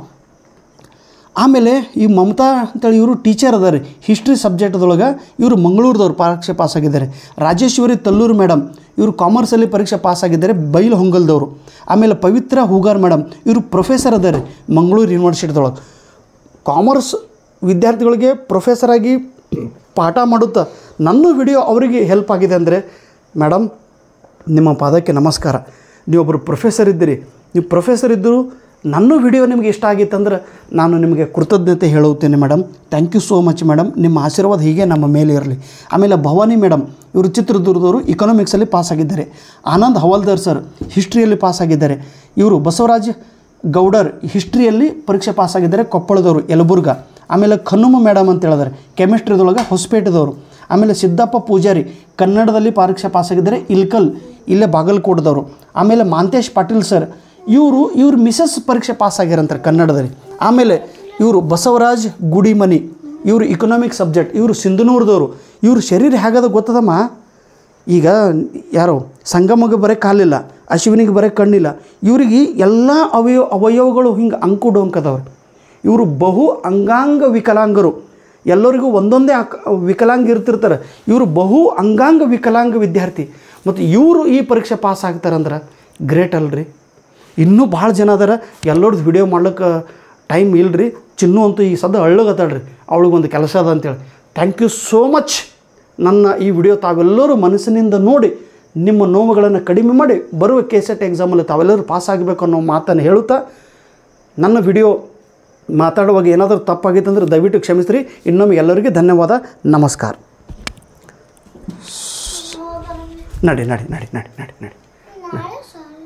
ಆಮೇಲೆ ಈ ಮಮತಾ ಅಂತೇಳಿ ಇವರು ಟೀಚರ್ ಅದಾರೆ ಹಿಸ್ಟ್ರಿ ಸಬ್ಜೆಕ್ಟ್ದೊಳಗೆ ಇವರು ಮಂಗಳೂರದವ್ರು ಪರೀಕ್ಷೆ ಪಾಸ್ ಆಗಿದ್ದಾರೆ ರಾಜೇಶ್ವರಿ ತಲ್ಲೂರು ಮೇಡಮ್ ಇವರು ಕಾಮರ್ಸಲ್ಲಿ ಪರೀಕ್ಷೆ ಪಾಸ್ ಆಗಿದ್ದಾರೆ ಬೈಲ್ ಹೊಂಗಲ್ದವರು ಆಮೇಲೆ ಪವಿತ್ರ ಹೂಗಾರ್ ಮೇಡಮ್ ಇವರು ಪ್ರೊಫೆಸರ್ ಅದಾರೆ ಮಂಗಳೂರು ಯೂನಿವರ್ಸಿಟಿದೊಳಗೆ ಕಾಮರ್ಸ್ ವಿದ್ಯಾರ್ಥಿಗಳಿಗೆ ಪ್ರೊಫೆಸರ್ ಆಗಿ ಪಾಠ ಮಾಡುತ್ತಾ ನನ್ನ ವಿಡಿಯೋ ಅವರಿಗೆ ಹೆಲ್ಪ್ ಆಗಿದೆ ಅಂದರೆ ಮೇಡಮ್ ನಿಮ್ಮ ಪಾದಕ್ಕೆ ನಮಸ್ಕಾರ ನೀವೊಬ್ಬರು ಪ್ರೊಫೆಸರ್ ಇದ್ದೀರಿ ನೀವು ಪ್ರೊಫೆಸರ್ ಇದ್ದರು ನನ್ನ ವಿಡಿಯೋ ನಿಮಗೆ ಇಷ್ಟ ಆಗಿತ್ತಂದ್ರೆ ನಾನು ನಿಮಗೆ ಕೃತಜ್ಞತೆ ಹೇಳುತ್ತೇನೆ madam thank you so much madam ನಿಮ್ಮ ಆಶೀರ್ವಾದ ಹೀಗೆ ನಮ್ಮ ಮೇಲೆ ಇರಲಿ ಆಮೇಲೆ ಭವಾನಿ ಮೇಡಮ್ ಇವರು ಚಿತ್ರದುರ್ಗದವರು ಇಕನಾಮಿಕ್ಸಲ್ಲಿ ಪಾಸ್ ಆಗಿದ್ದಾರೆ ಆನಂದ್ ಹವಾಲ್ದಾರ್ ಸರ್ ಹಿಸ್ಟ್ರಿಯಲ್ಲಿ ಪಾಸ್ ಆಗಿದ್ದಾರೆ ಇವರು ಬಸವರಾಜ್ ಗೌಡರ್ ಹಿಸ್ಟ್ರಿಯಲ್ಲಿ ಪರೀಕ್ಷೆ ಪಾಸ್ ಆಗಿದ್ದಾರೆ ಕೊಪ್ಪಳದವರು ಯಲಬುರ್ಗ ಆಮೇಲೆ ಖನ್ನುಮ ಮೇಡಮ್ ಅಂತ ಹೇಳಿದಾರೆ ಕೆಮಿಸ್ಟ್ರಿದೊಳಗೆ ಹೊಸಪೇಟೆದವರು ಆಮೇಲೆ ಸಿದ್ದಪ್ಪ ಪೂಜಾರಿ ಕನ್ನಡದಲ್ಲಿ ಪರೀಕ್ಷೆ ಪಾಸ್ ಆಗಿದ್ದಾರೆ ಇಲ್ಕಲ್ ಇಲ್ಲೇ ಬಾಗಲಕೋಟದವರು ಆಮೇಲೆ ಮಾಂತೇಶ್ ಪಾಟೀಲ್ ಸರ್ ಇವರು ಇವ್ರು ಮಿಸಸ್ ಪರೀಕ್ಷೆ ಪಾಸ್ ಆಗ್ಯಾರಂತಾರೆ ಕನ್ನಡದಲ್ಲಿ ಆಮೇಲೆ ಇವರು ಬಸವರಾಜ್ ಗುಡಿಮನಿ ಇವರು ಇಕನಾಮಿಕ್ ಸಬ್ಜೆಕ್ಟ್ ಇವರು ಸಿಂಧನೂರದವರು ಇವ್ರ ಶರೀರ ಹೇಗದ ಗೊತ್ತದಮ್ಮ ಈಗ ಯಾರೋ ಸಂಗಮಗೆ ಬರೀ ಕಾಲಿಲ್ಲ ಅಶ್ವಿನಿಗೆ ಬರೀ ಕಣ್ಣಿಲ್ಲ ಇವರಿಗೆ ಎಲ್ಲ ಅವಯವ ಅವಯವಗಳು ಹಿಂಗೆ ಅಂಕು ಡೊಂಕದವ್ರು ಇವರು ಬಹು ಅಂಗಾಂಗ ವಿಕಲಾಂಗರು ಎಲ್ಲರಿಗೂ ಒಂದೊಂದೇ ಅಕ್ ವಿಕಲಾಂಗ ಇರ್ತಿರ್ತಾರೆ ಇವರು ಬಹು ಅಂಗಾಂಗ ವಿಕಲಾಂಗ ವಿದ್ಯಾರ್ಥಿ ಮತ್ತು ಇವರು ಈ ಪರೀಕ್ಷೆ ಪಾಸ್ ಆಗ್ತಾರಂದ್ರೆ ಗ್ರೇಟ್ ಅಲ್ರಿ ಇನ್ನೂ ಭಾಳ ಜನ ಅದಾರ ಎಲ್ಲರದ್ದು ವಿಡಿಯೋ ಮಾಡ್ಲಿಕ್ಕೆ ಟೈಮ್ ಇಲ್ರಿ ಚಿನ್ನು ಅಂತೂ ಈ ಸದ್ದ ಅಳ್ಳಗತ್ತಾಳ್ರಿ ಅವಳಿಗೊಂದು ಕೆಲಸ ಅದ ಅಂತೇಳಿ ಥ್ಯಾಂಕ್ ಯು ಸೋ ಮಚ್ ನನ್ನ ಈ ವಿಡಿಯೋ ತಾವೆಲ್ಲರೂ ಮನಸ್ಸಿನಿಂದ ನೋಡಿ ನಿಮ್ಮ ನೋವುಗಳನ್ನು ಕಡಿಮೆ ಮಾಡಿ ಬರುವ ಕೆ ಸೆಟ್ ಎಕ್ಸಾಮಲ್ಲಿ ತಾವೆಲ್ಲರೂ ಪಾಸ್ ಆಗಬೇಕು ಅನ್ನೋ ಮಾತನ್ನು ಹೇಳುತ್ತಾ ನನ್ನ ವಿಡಿಯೋ ಮಾತಾಡುವಾಗ ಏನಾದರೂ ತಪ್ಪಾಗಿತ್ತು ಅಂದರೆ ದಯವಿಟ್ಟು ಕ್ಷಮಿಸ್ರಿ ಇನ್ನೊಮ್ಮೆ ಎಲ್ಲರಿಗೂ ಧನ್ಯವಾದ ನಮಸ್ಕಾರ ನಡಿ ನಡಿ ನಡಿ ನಡಿ ನಡಿ ನಡಿ